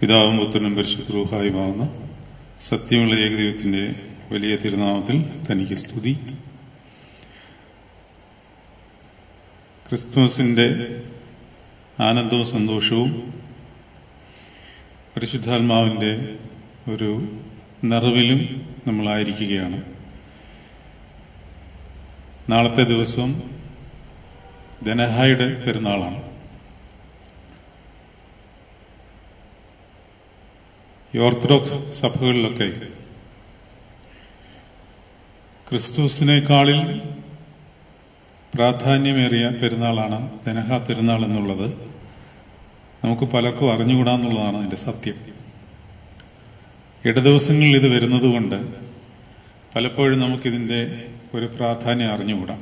പിതാവും പുത്രനും പരിശുദ്ധൂഹായുമാവുന്ന സത്യമുള്ള ഏകദൈവത്തിന്റെ വലിയ തിരുനാമത്തിൽ തനിക്ക് സ്തുതി ക്രിസ്തുമസിന്റെ ആനന്ദവും സന്തോഷവും പരിശുദ്ധാത്മാവിന്റെ ഒരു നിറവിലും നമ്മളായിരിക്കുകയാണ് നാളത്തെ ദിവസം ധനഹായുടെ പെരുന്നാളാണ് ഈ ഓർത്തഡോക്സ് സഭകളിലൊക്കെ ക്രിസ്തുസിനേക്കാളിൽ പ്രാധാന്യമേറിയ പെരുന്നാളാണ് ധനഹ പെരുന്നാൾ എന്നുള്ളത് നമുക്ക് പലർക്കും അറിഞ്ഞുകൂടാന്നുള്ളതാണ് അതിന്റെ സത്യം ഇടദിവസങ്ങളിൽ ഇത് വരുന്നത് കൊണ്ട് പലപ്പോഴും നമുക്കിതിന്റെ ഒരു പ്രാധാന്യം അറിഞ്ഞുകൂടാ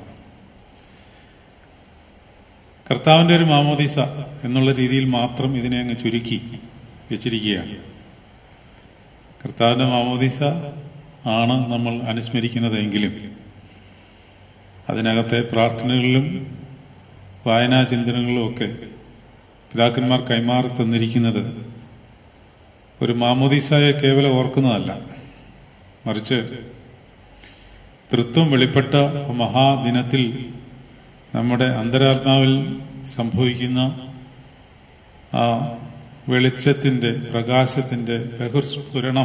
കർത്താവിന്റെ ഒരു മാമോദീസ എന്നുള്ള രീതിയിൽ മാത്രം ഇതിനെ അങ്ങ് ചുരുക്കി വെച്ചിരിക്കുകയാണ് കർത്താവിന്റെ മാമോദീസ ആണ് നമ്മൾ അനുസ്മരിക്കുന്നതെങ്കിലും അതിനകത്തെ പ്രാർത്ഥനകളിലും വായനാ ചിന്തനങ്ങളിലും ഒക്കെ പിതാക്കന്മാർ കൈമാറി തന്നിരിക്കുന്നത് ഒരു മാമോദീസായെ കേവലം ഓർക്കുന്നതല്ല മറിച്ച് തൃത്വം വെളിപ്പെട്ട മഹാദിനത്തിൽ നമ്മുടെ അന്തരാത്മാവിൽ സംഭവിക്കുന്ന ആ വെളിച്ചത്തിന്റെ പ്രകാശത്തിന്റെ ബഹിർസ്ഫുരണം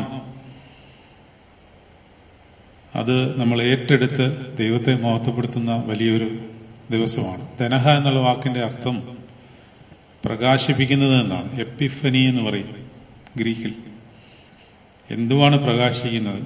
അത് നമ്മൾ ഏറ്റെടുത്ത് ദൈവത്തെ മഹത്വപ്പെടുത്തുന്ന വലിയൊരു ദിവസമാണ് ധനഹ എന്നുള്ള വാക്കിന്റെ അർത്ഥം പ്രകാശിപ്പിക്കുന്നത് എന്നാണ് എപ്പിഫനി എന്ന് പറയും ഗ്രീക്കിൽ എന്തുവാണ് പ്രകാശിക്കുന്നത്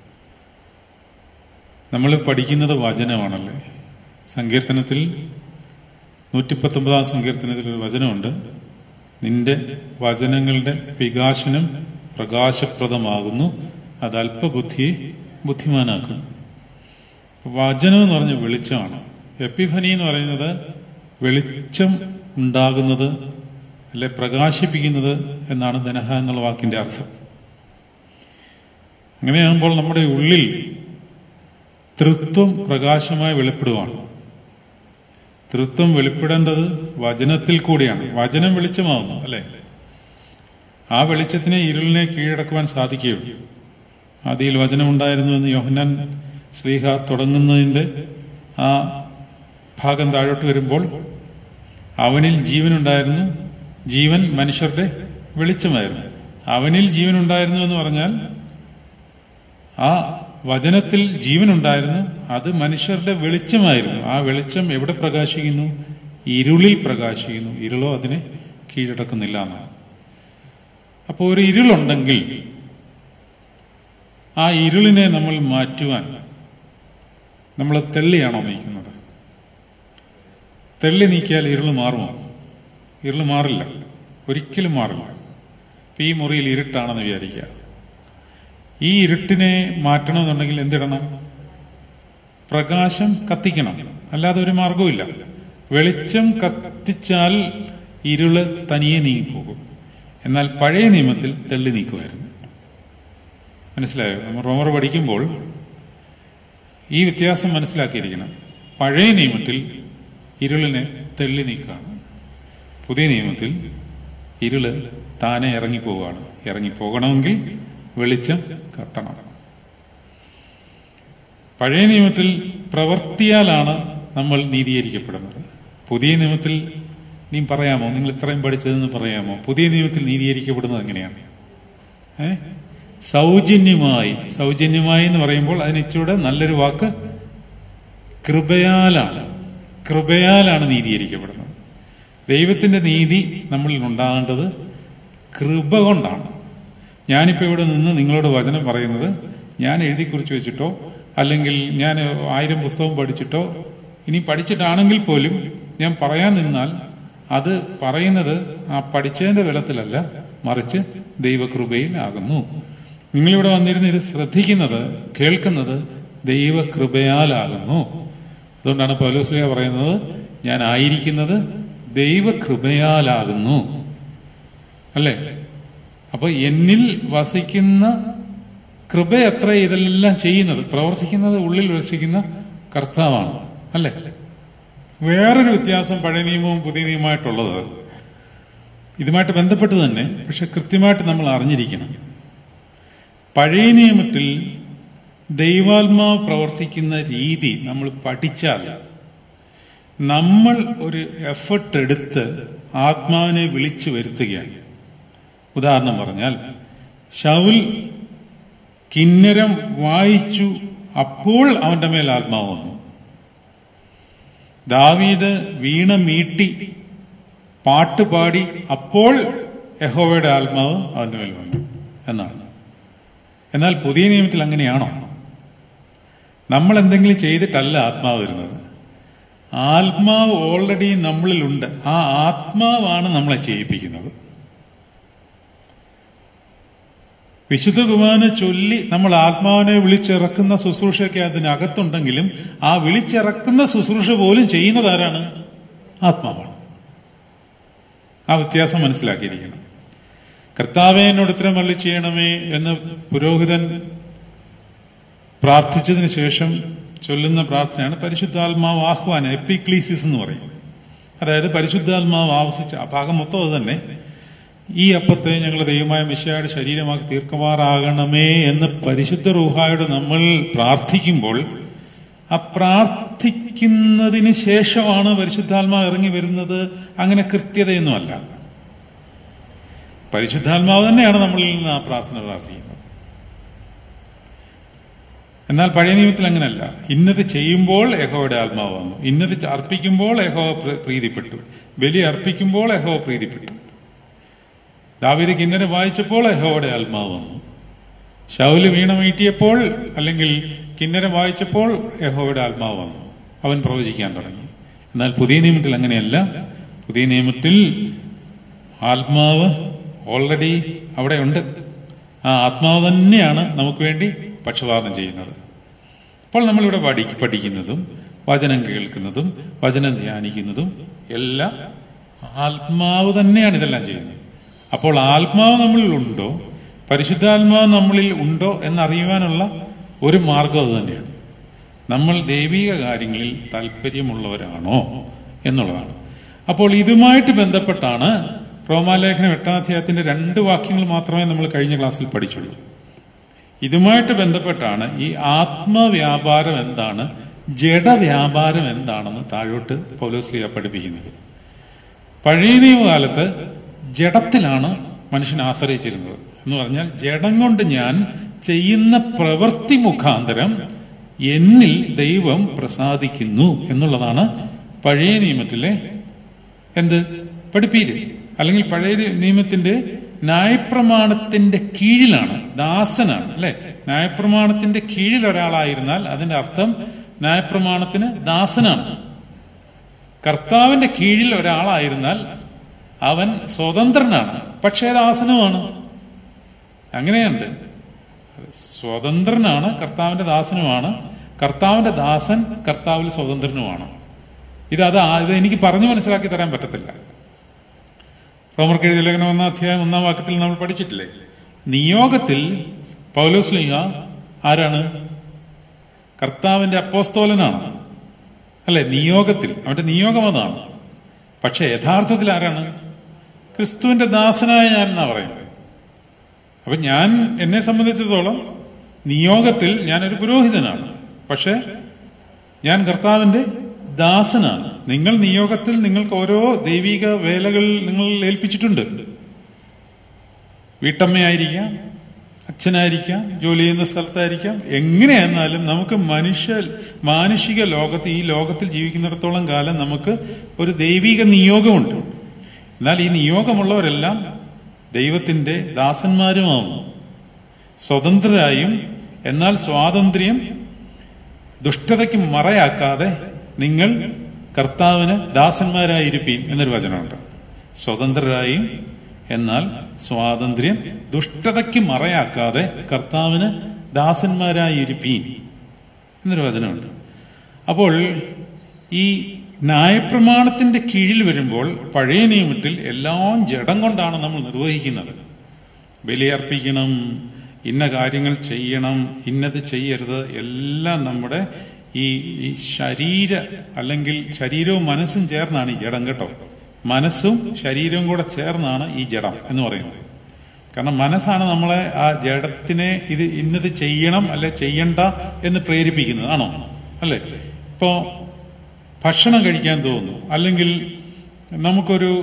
നമ്മൾ പഠിക്കുന്നത് വചനമാണല്ലേ സങ്കീർത്തനത്തിൽ നൂറ്റിപ്പത്തൊമ്പതാം സങ്കീർത്തനത്തിൽ ഒരു വചനമുണ്ട് നിന്റെ വചനങ്ങളുടെ വികാസനം പ്രകാശപ്രദമാകുന്നു അത് അല്പബുദ്ധിയെ ബുദ്ധിമാനാക്കുന്നു വചനം എന്ന് പറഞ്ഞ വെളിച്ചമാണ് എപ്പിഫനി എന്ന് പറയുന്നത് വെളിച്ചം ഉണ്ടാകുന്നത് അല്ലെ പ്രകാശിപ്പിക്കുന്നത് എന്നാണ് ധനഹ എന്നുള്ള വാക്കിന്റെ അർത്ഥം അങ്ങനെയാകുമ്പോൾ നമ്മുടെ ഉള്ളിൽ തൃത്വം പ്രകാശമായി വെളിപ്പെടുവാണ് തൃത്വം വെളിപ്പെടേണ്ടത് വചനത്തിൽ കൂടിയാണ് വചനം വെളിച്ചമാകുന്നു അല്ലെ ആ വെളിച്ചത്തിനെ ഇരുളിനെ കീഴടക്കുവാൻ സാധിക്കുകയുള്ളൂ ആദിയിൽ വചനമുണ്ടായിരുന്നു എന്ന് യോഹന്നാൻ ശ്രീഹ തുടങ്ങുന്നതിന്റെ ആ ഭാഗം താഴോട്ട് വരുമ്പോൾ അവനിൽ ജീവനുണ്ടായിരുന്നു ജീവൻ മനുഷ്യരുടെ വെളിച്ചമായിരുന്നു അവനിൽ ജീവനുണ്ടായിരുന്നു എന്ന് പറഞ്ഞാൽ ആ വചനത്തിൽ ജീവനുണ്ടായിരുന്നു അത് മനുഷ്യരുടെ വെളിച്ചമായിരുന്നു ആ വെളിച്ചം എവിടെ പ്രകാശിക്കുന്നു ഇരുളിൽ പ്രകാശിക്കുന്നു ഇരുളോ അതിനെ കീഴടക്കുന്നില്ല എന്നാണ് അപ്പോൾ ഒരു ഇരുളുണ്ടെങ്കിൽ ആ ഇരുളിനെ നമ്മൾ മാറ്റുവാൻ നമ്മൾ തെള്ളിയാണോ നീക്കുന്നത് തെള്ളി നീക്കിയാൽ ഇരുള് മാറുമോ ഇരുള് മാറില്ല ഒരിക്കലും മാറില്ല ഈ മുറിയിൽ ഇരുട്ടാണെന്ന് വിചാരിക്കുക ഈ ഇരുട്ടിനെ മാറ്റണമെന്നുണ്ടെങ്കിൽ എന്തിടണം പ്രകാശം കത്തിക്കണം അല്ലാതെ ഒരു മാർഗവുമില്ല വെളിച്ചം കത്തിച്ചാൽ ഇരുള് തനിയെ നീങ്ങിപ്പോകും എന്നാൽ പഴയ നിയമത്തിൽ തെള്ളി നീക്കുമായിരുന്നു മനസ്സിലായോ നമ്മൾ റോമർ പഠിക്കുമ്പോൾ ഈ വ്യത്യാസം മനസ്സിലാക്കിയിരിക്കണം പഴയ നിയമത്തിൽ ഇരുളിനെ തെള്ളി നീക്കുകയാണ് പുതിയ നിയമത്തിൽ ഇരുള് താനെ ഇറങ്ങിപ്പോവുകയാണ് ഇറങ്ങിപ്പോകണമെങ്കിൽ വെളിച്ചം കത്തണം പഴയ നിയമത്തിൽ പ്രവർത്തിയാലാണ് നമ്മൾ നീതീകരിക്കപ്പെടുന്നത് പുതിയ നിയമത്തിൽ നീ പറയാമോ നിങ്ങൾ ഇത്രയും പഠിച്ചതെന്ന് പറയാമോ പുതിയ നിയമത്തിൽ നീതീകരിക്കപ്പെടുന്നത് എങ്ങനെയാണ് ഏ സൗജന്യമായി സൗജന്യമായി എന്ന് പറയുമ്പോൾ അതിന് ഇച്ചിലൂടെ നല്ലൊരു വാക്ക് കൃപയാലാണ് കൃപയാലാണ് നീതീകരിക്കപ്പെടുന്നത് ദൈവത്തിന്റെ നീതി നമ്മളിൽ ഉണ്ടാകേണ്ടത് കൃപ കൊണ്ടാണ് ഞാനിപ്പോൾ ഇവിടെ നിന്ന് നിങ്ങളോട് വചനം പറയുന്നത് ഞാൻ എഴുതി കുറിച്ച് വെച്ചിട്ടോ അല്ലെങ്കിൽ ഞാൻ ആയിരം പുസ്തകം പഠിച്ചിട്ടോ ഇനി പഠിച്ചിട്ടാണെങ്കിൽ പോലും ഞാൻ പറയാൻ നിന്നാൽ അത് പറയുന്നത് ആ പഠിച്ചതിന്റെ ബലത്തിലല്ല മറിച്ച് ദൈവകൃപയിൽ ആകുന്നു നിങ്ങളിവിടെ വന്നിരുന്ന് ഇത് ശ്രദ്ധിക്കുന്നത് കേൾക്കുന്നത് ദൈവകൃപയാലാകുന്നു അതുകൊണ്ടാണ് പൗലോസ്ലിയ പറയുന്നത് ഞാൻ ആയിരിക്കുന്നത് ദൈവകൃപയാലാകുന്നു അല്ലേ അപ്പൊ എന്നിൽ വസിക്കുന്ന കൃപ എത്ര ഇതെല്ലാം ചെയ്യുന്നത് പ്രവർത്തിക്കുന്നത് ഉള്ളിൽ വസിക്കുന്ന കർത്താവാണ് അല്ലേ വേറൊരു വ്യത്യാസം പഴയ നിയമവും പുതിയ നിയമമായിട്ടുള്ളത് ഇതുമായിട്ട് ബന്ധപ്പെട്ട് തന്നെ പക്ഷെ കൃത്യമായിട്ട് നമ്മൾ അറിഞ്ഞിരിക്കണം പഴയ നിയമത്തിൽ ദൈവാത്മാവ് പ്രവർത്തിക്കുന്ന രീതി നമ്മൾ പഠിച്ചാൽ നമ്മൾ ഒരു എഫർട്ട് എടുത്ത് ആത്മാവിനെ വിളിച്ചു വരുത്തുകയാണ് ഉദാഹരണം പറഞ്ഞാൽ ശൗൽ കിന്നരം വായിച്ചു അപ്പോൾ അവന്റെ മേൽ ആത്മാവ് വന്നു ദാവീദ് വീണ മീട്ടി പാട്ട് പാടി അപ്പോൾ യഹോവയുടെ ആത്മാവ് അവന്റെ മേൽ വന്നു എന്നാണ് എന്നാൽ പുതിയ നിയമത്തിൽ അങ്ങനെയാണോ നമ്മൾ എന്തെങ്കിലും ചെയ്തിട്ടല്ല ആത്മാവ് വരുന്നത് ആത്മാവ് ഓൾറെഡി നമ്മളിലുണ്ട് ആ ആത്മാവാണ് നമ്മളെ ചെയ്യിപ്പിക്കുന്നത് വിശുദ്ധ കുമാരനെ ചൊല്ലി നമ്മൾ ആത്മാവിനെ വിളിച്ചിറക്കുന്ന ശുശ്രൂഷയൊക്കെ അതിനകത്തുണ്ടെങ്കിലും ആ വിളിച്ചിറക്കുന്ന ശുശ്രൂഷ പോലും ചെയ്യുന്നത് ആരാണ് ആത്മാവാണ് ആ വ്യത്യാസം മനസ്സിലാക്കിയിരിക്കണം കർത്താവെ എന്നോട് ഇത്രയും വള്ളി ചെയ്യണമേ എന്ന് പുരോഹിതൻ പ്രാർത്ഥിച്ചതിന് ശേഷം ചൊല്ലുന്ന പ്രാർത്ഥനയാണ് പരിശുദ്ധാത്മാവ് ആഹ്വാനം എപ്പിക്ലീസിസ് എന്ന് പറയും അതായത് പരിശുദ്ധാത്മാവ് ആവശ്യിച്ച ആ ഭാഗം മൊത്തം അത് തന്നെ ഈ അപ്പത്തെ ഞങ്ങൾ ദൈവമായ മിശയുടെ ശരീരമാക്കി തീർക്കുമാറാകണമേ എന്ന് പരിശുദ്ധ റൂഹായോട് നമ്മൾ പ്രാർത്ഥിക്കുമ്പോൾ ആ പ്രാർത്ഥിക്കുന്നതിന് ശേഷമാണ് പരിശുദ്ധാത്മാവ് ഇറങ്ങി വരുന്നത് അങ്ങനെ കൃത്യതയൊന്നുമല്ല പരിശുദ്ധാത്മാവ് തന്നെയാണ് നമ്മളിൽ നിന്ന് ആ പ്രാർത്ഥന പ്രാർത്ഥിക്കുന്നത് എന്നാൽ പഴയ നിയമത്തിൽ അങ്ങനല്ല ഇന്നത് ചെയ്യുമ്പോൾ യഹോയുടെ ആത്മാവ് വന്നു ഇന്നത് അർപ്പിക്കുമ്പോൾ യഹോ പ്രീതിപ്പെട്ടു ബലി അർപ്പിക്കുമ്പോൾ യഹോ പ്രീതിപ്പെട്ടു ദാവിദ് കിന്നര വായിച്ചപ്പോൾ യഹോയുടെ ആത്മാവ് വന്നു ശൗല് വീണ മീട്ടിയപ്പോൾ അല്ലെങ്കിൽ കിന്നരം വായിച്ചപ്പോൾ യഹോയുടെ ആത്മാവ് വന്നു അവൻ പ്രവചിക്കാൻ തുടങ്ങി എന്നാൽ പുതിയ നിയമത്തിൽ അങ്ങനെയല്ല പുതിയ നിയമത്തിൽ ആത്മാവ് ഓൾറെഡി അവിടെ ഉണ്ട് ആ ആത്മാവ് തന്നെയാണ് നമുക്ക് വേണ്ടി പക്ഷപാതം ചെയ്യുന്നത് അപ്പോൾ നമ്മളിവിടെ പഠി പഠിക്കുന്നതും വചനം കേൾക്കുന്നതും വചനം ധ്യാനിക്കുന്നതും എല്ലാം ആത്മാവ് തന്നെയാണ് ഇതെല്ലാം ചെയ്യുന്നത് അപ്പോൾ ആത്മാവ് നമ്മളിൽ ഉണ്ടോ പരിശുദ്ധാത്മാവ് നമ്മളിൽ ഉണ്ടോ എന്നറിയുവാനുള്ള ഒരു മാർഗം അത് തന്നെയാണ് നമ്മൾ ദൈവിക കാര്യങ്ങളിൽ താല്പര്യമുള്ളവരാണോ എന്നുള്ളതാണ് അപ്പോൾ ഇതുമായിട്ട് ബന്ധപ്പെട്ടാണ് റോമാലേഖനം എട്ടാം അധ്യായത്തിന്റെ രണ്ട് വാക്യങ്ങൾ മാത്രമേ നമ്മൾ കഴിഞ്ഞ ക്ലാസ്സിൽ പഠിച്ചുള്ളൂ ഇതുമായിട്ട് ബന്ധപ്പെട്ടാണ് ഈ ആത്മവ്യാപാരം എന്താണ് ജഡവ്യാപാരം എന്താണെന്ന് താഴോട്ട് പൗലോസ്ലിയ പഠിപ്പിക്കുന്നത് പഴയ നിയമകാലത്ത് ജഡത്തിലാണ് മനുഷ്യൻ ആശ്രയിച്ചിരുന്നത് എന്ന് പറഞ്ഞാൽ ജഡം കൊണ്ട് ഞാൻ ചെയ്യുന്ന പ്രവൃത്തി മുഖാന്തരം എന്നിൽ ദൈവം പ്രസാദിക്കുന്നു എന്നുള്ളതാണ് പഴയ നിയമത്തിലെ എന്ത് പഠിപ്പീര് അല്ലെങ്കിൽ പഴയ നിയമത്തിന്റെ ന്യായപ്രമാണത്തിന്റെ കീഴിലാണ് ദാസനാണ് അല്ലെ ന്യായപ്രമാണത്തിന്റെ കീഴിൽ ഒരാളായിരുന്നാൽ അതിന്റെ അർത്ഥം ന്യായപ്രമാണത്തിന് ദാസനാണ് കർത്താവിന്റെ കീഴിൽ ഒരാളായിരുന്നാൽ അവൻ സ്വതന്ത്രനാണ് പക്ഷേ ദാസനുമാണ് അങ്ങനെയുണ്ട് സ്വതന്ത്രനാണ് കർത്താവിന്റെ ദാസനുമാണ് കർത്താവിന്റെ ദാസൻ കർത്താവിൽ സ്വതന്ത്രനുമാണ് ഇത് അത് ഇത് എനിക്ക് പറഞ്ഞു മനസ്സിലാക്കി തരാൻ പറ്റത്തില്ല റോമർക്ക് എഴുതിയ ലേഖനം ഒന്നാം അധ്യായം ഒന്നാം വാക്യത്തിൽ നമ്മൾ പഠിച്ചിട്ടില്ലേ നിയോഗത്തിൽ പൗലോസ്ലിഹ ആരാണ് കർത്താവിന്റെ അപ്പോസ്തോലനാണ് അല്ലെ നിയോഗത്തിൽ അവന്റെ നിയോഗം അതാണ് പക്ഷെ യഥാർത്ഥത്തിൽ ആരാണ് ക്രിസ്തുവിന്റെ ദാസനായ ഞാൻ എന്നാ പറയുന്നത് അപ്പൊ ഞാൻ എന്നെ സംബന്ധിച്ചിടത്തോളം നിയോഗത്തിൽ ഞാനൊരു പുരോഹിതനാണ് പക്ഷെ ഞാൻ കർത്താവിന്റെ ദാസനാണ് നിങ്ങൾ നിയോഗത്തിൽ നിങ്ങൾക്ക് ഓരോ ദൈവിക വേലകൾ നിങ്ങൾ ഏൽപ്പിച്ചിട്ടുണ്ട് വീട്ടമ്മയായിരിക്കാം അച്ഛനായിരിക്കാം ജോലി ചെയ്യുന്ന സ്ഥലത്തായിരിക്കാം എങ്ങനെയായിരുന്നാലും നമുക്ക് മനുഷ്യ മാനുഷിക ലോകത്ത് ഈ ലോകത്തിൽ ജീവിക്കുന്നിടത്തോളം കാലം നമുക്ക് ഒരു ദൈവിക നിയോഗമുണ്ട് എന്നാൽ ഈ നിയോഗമുള്ളവരെല്ലാം ദൈവത്തിന്റെ ദാസന്മാരുമാവുന്നു സ്വതന്ത്രരായും എന്നാൽ സ്വാതന്ത്ര്യം ദുഷ്ടതയ്ക്ക് മറയാക്കാതെ നിങ്ങൾ കർത്താവിന് ദാസന്മാരായിരിപ്പീൻ എന്നൊരു വചനമുണ്ട് സ്വതന്ത്രരായും എന്നാൽ സ്വാതന്ത്ര്യം ദുഷ്ടതയ്ക്ക് മറയാക്കാതെ കർത്താവിന് ദാസന്മാരായിരിപ്പീൻ എന്നൊരു വചനമുണ്ട് അപ്പോൾ ഈ ന്യായപ്രമാണത്തിന്റെ കീഴിൽ വരുമ്പോൾ പഴയ നിയമത്തിൽ എല്ലാം ജഡം കൊണ്ടാണ് നമ്മൾ നിർവഹിക്കുന്നത് ബലിയർപ്പിക്കണം ഇന്ന കാര്യങ്ങൾ ചെയ്യണം ഇന്നത് ചെയ്യരുത് എല്ലാം നമ്മുടെ ഈ ഈ ശരീര അല്ലെങ്കിൽ ശരീരവും മനസ്സും ചേർന്നാണ് ഈ ജഡം കേട്ടോ മനസ്സും ശരീരവും കൂടെ ചേർന്നാണ് ഈ ജഡം എന്ന് പറയുന്നത് കാരണം മനസ്സാണ് നമ്മളെ ആ ജഡത്തിനെ ഇത് ഇന്നത് ചെയ്യണം അല്ലെ ചെയ്യണ്ട എന്ന് പ്രേരിപ്പിക്കുന്നത് ആണോ അല്ലേ ഇപ്പോ ഭക്ഷണം കഴിക്കാൻ തോന്നുന്നു അല്ലെങ്കിൽ നമുക്കൊരു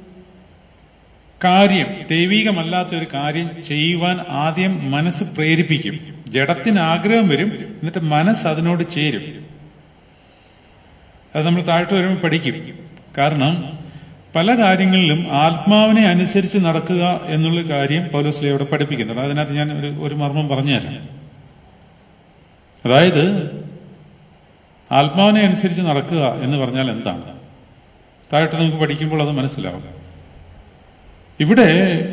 കാര്യം ദൈവികമല്ലാത്ത ഒരു കാര്യം ചെയ്യുവാൻ ആദ്യം മനസ്സ് പ്രേരിപ്പിക്കും ജഡത്തിന് ആഗ്രഹം വരും എന്നിട്ട് മനസ്സ് അതിനോട് ചേരും അത് നമ്മൾ താഴ്ത്തു വരുമ്പോൾ പഠിക്കും കാരണം പല കാര്യങ്ങളിലും ആത്മാവിനെ അനുസരിച്ച് നടക്കുക എന്നുള്ള കാര്യം പൗലോസ്ലി അവിടെ പഠിപ്പിക്കുന്നുണ്ട് അതിനകത്ത് ഞാൻ ഒരു ഒരു മർമ്മം പറഞ്ഞുതരാം അതായത് ആത്മാവിനെ അനുസരിച്ച് നടക്കുക എന്ന് പറഞ്ഞാൽ എന്താണ് താഴോട്ട് നമുക്ക് പഠിക്കുമ്പോൾ അത് മനസ്സിലാവും ഇവിടെ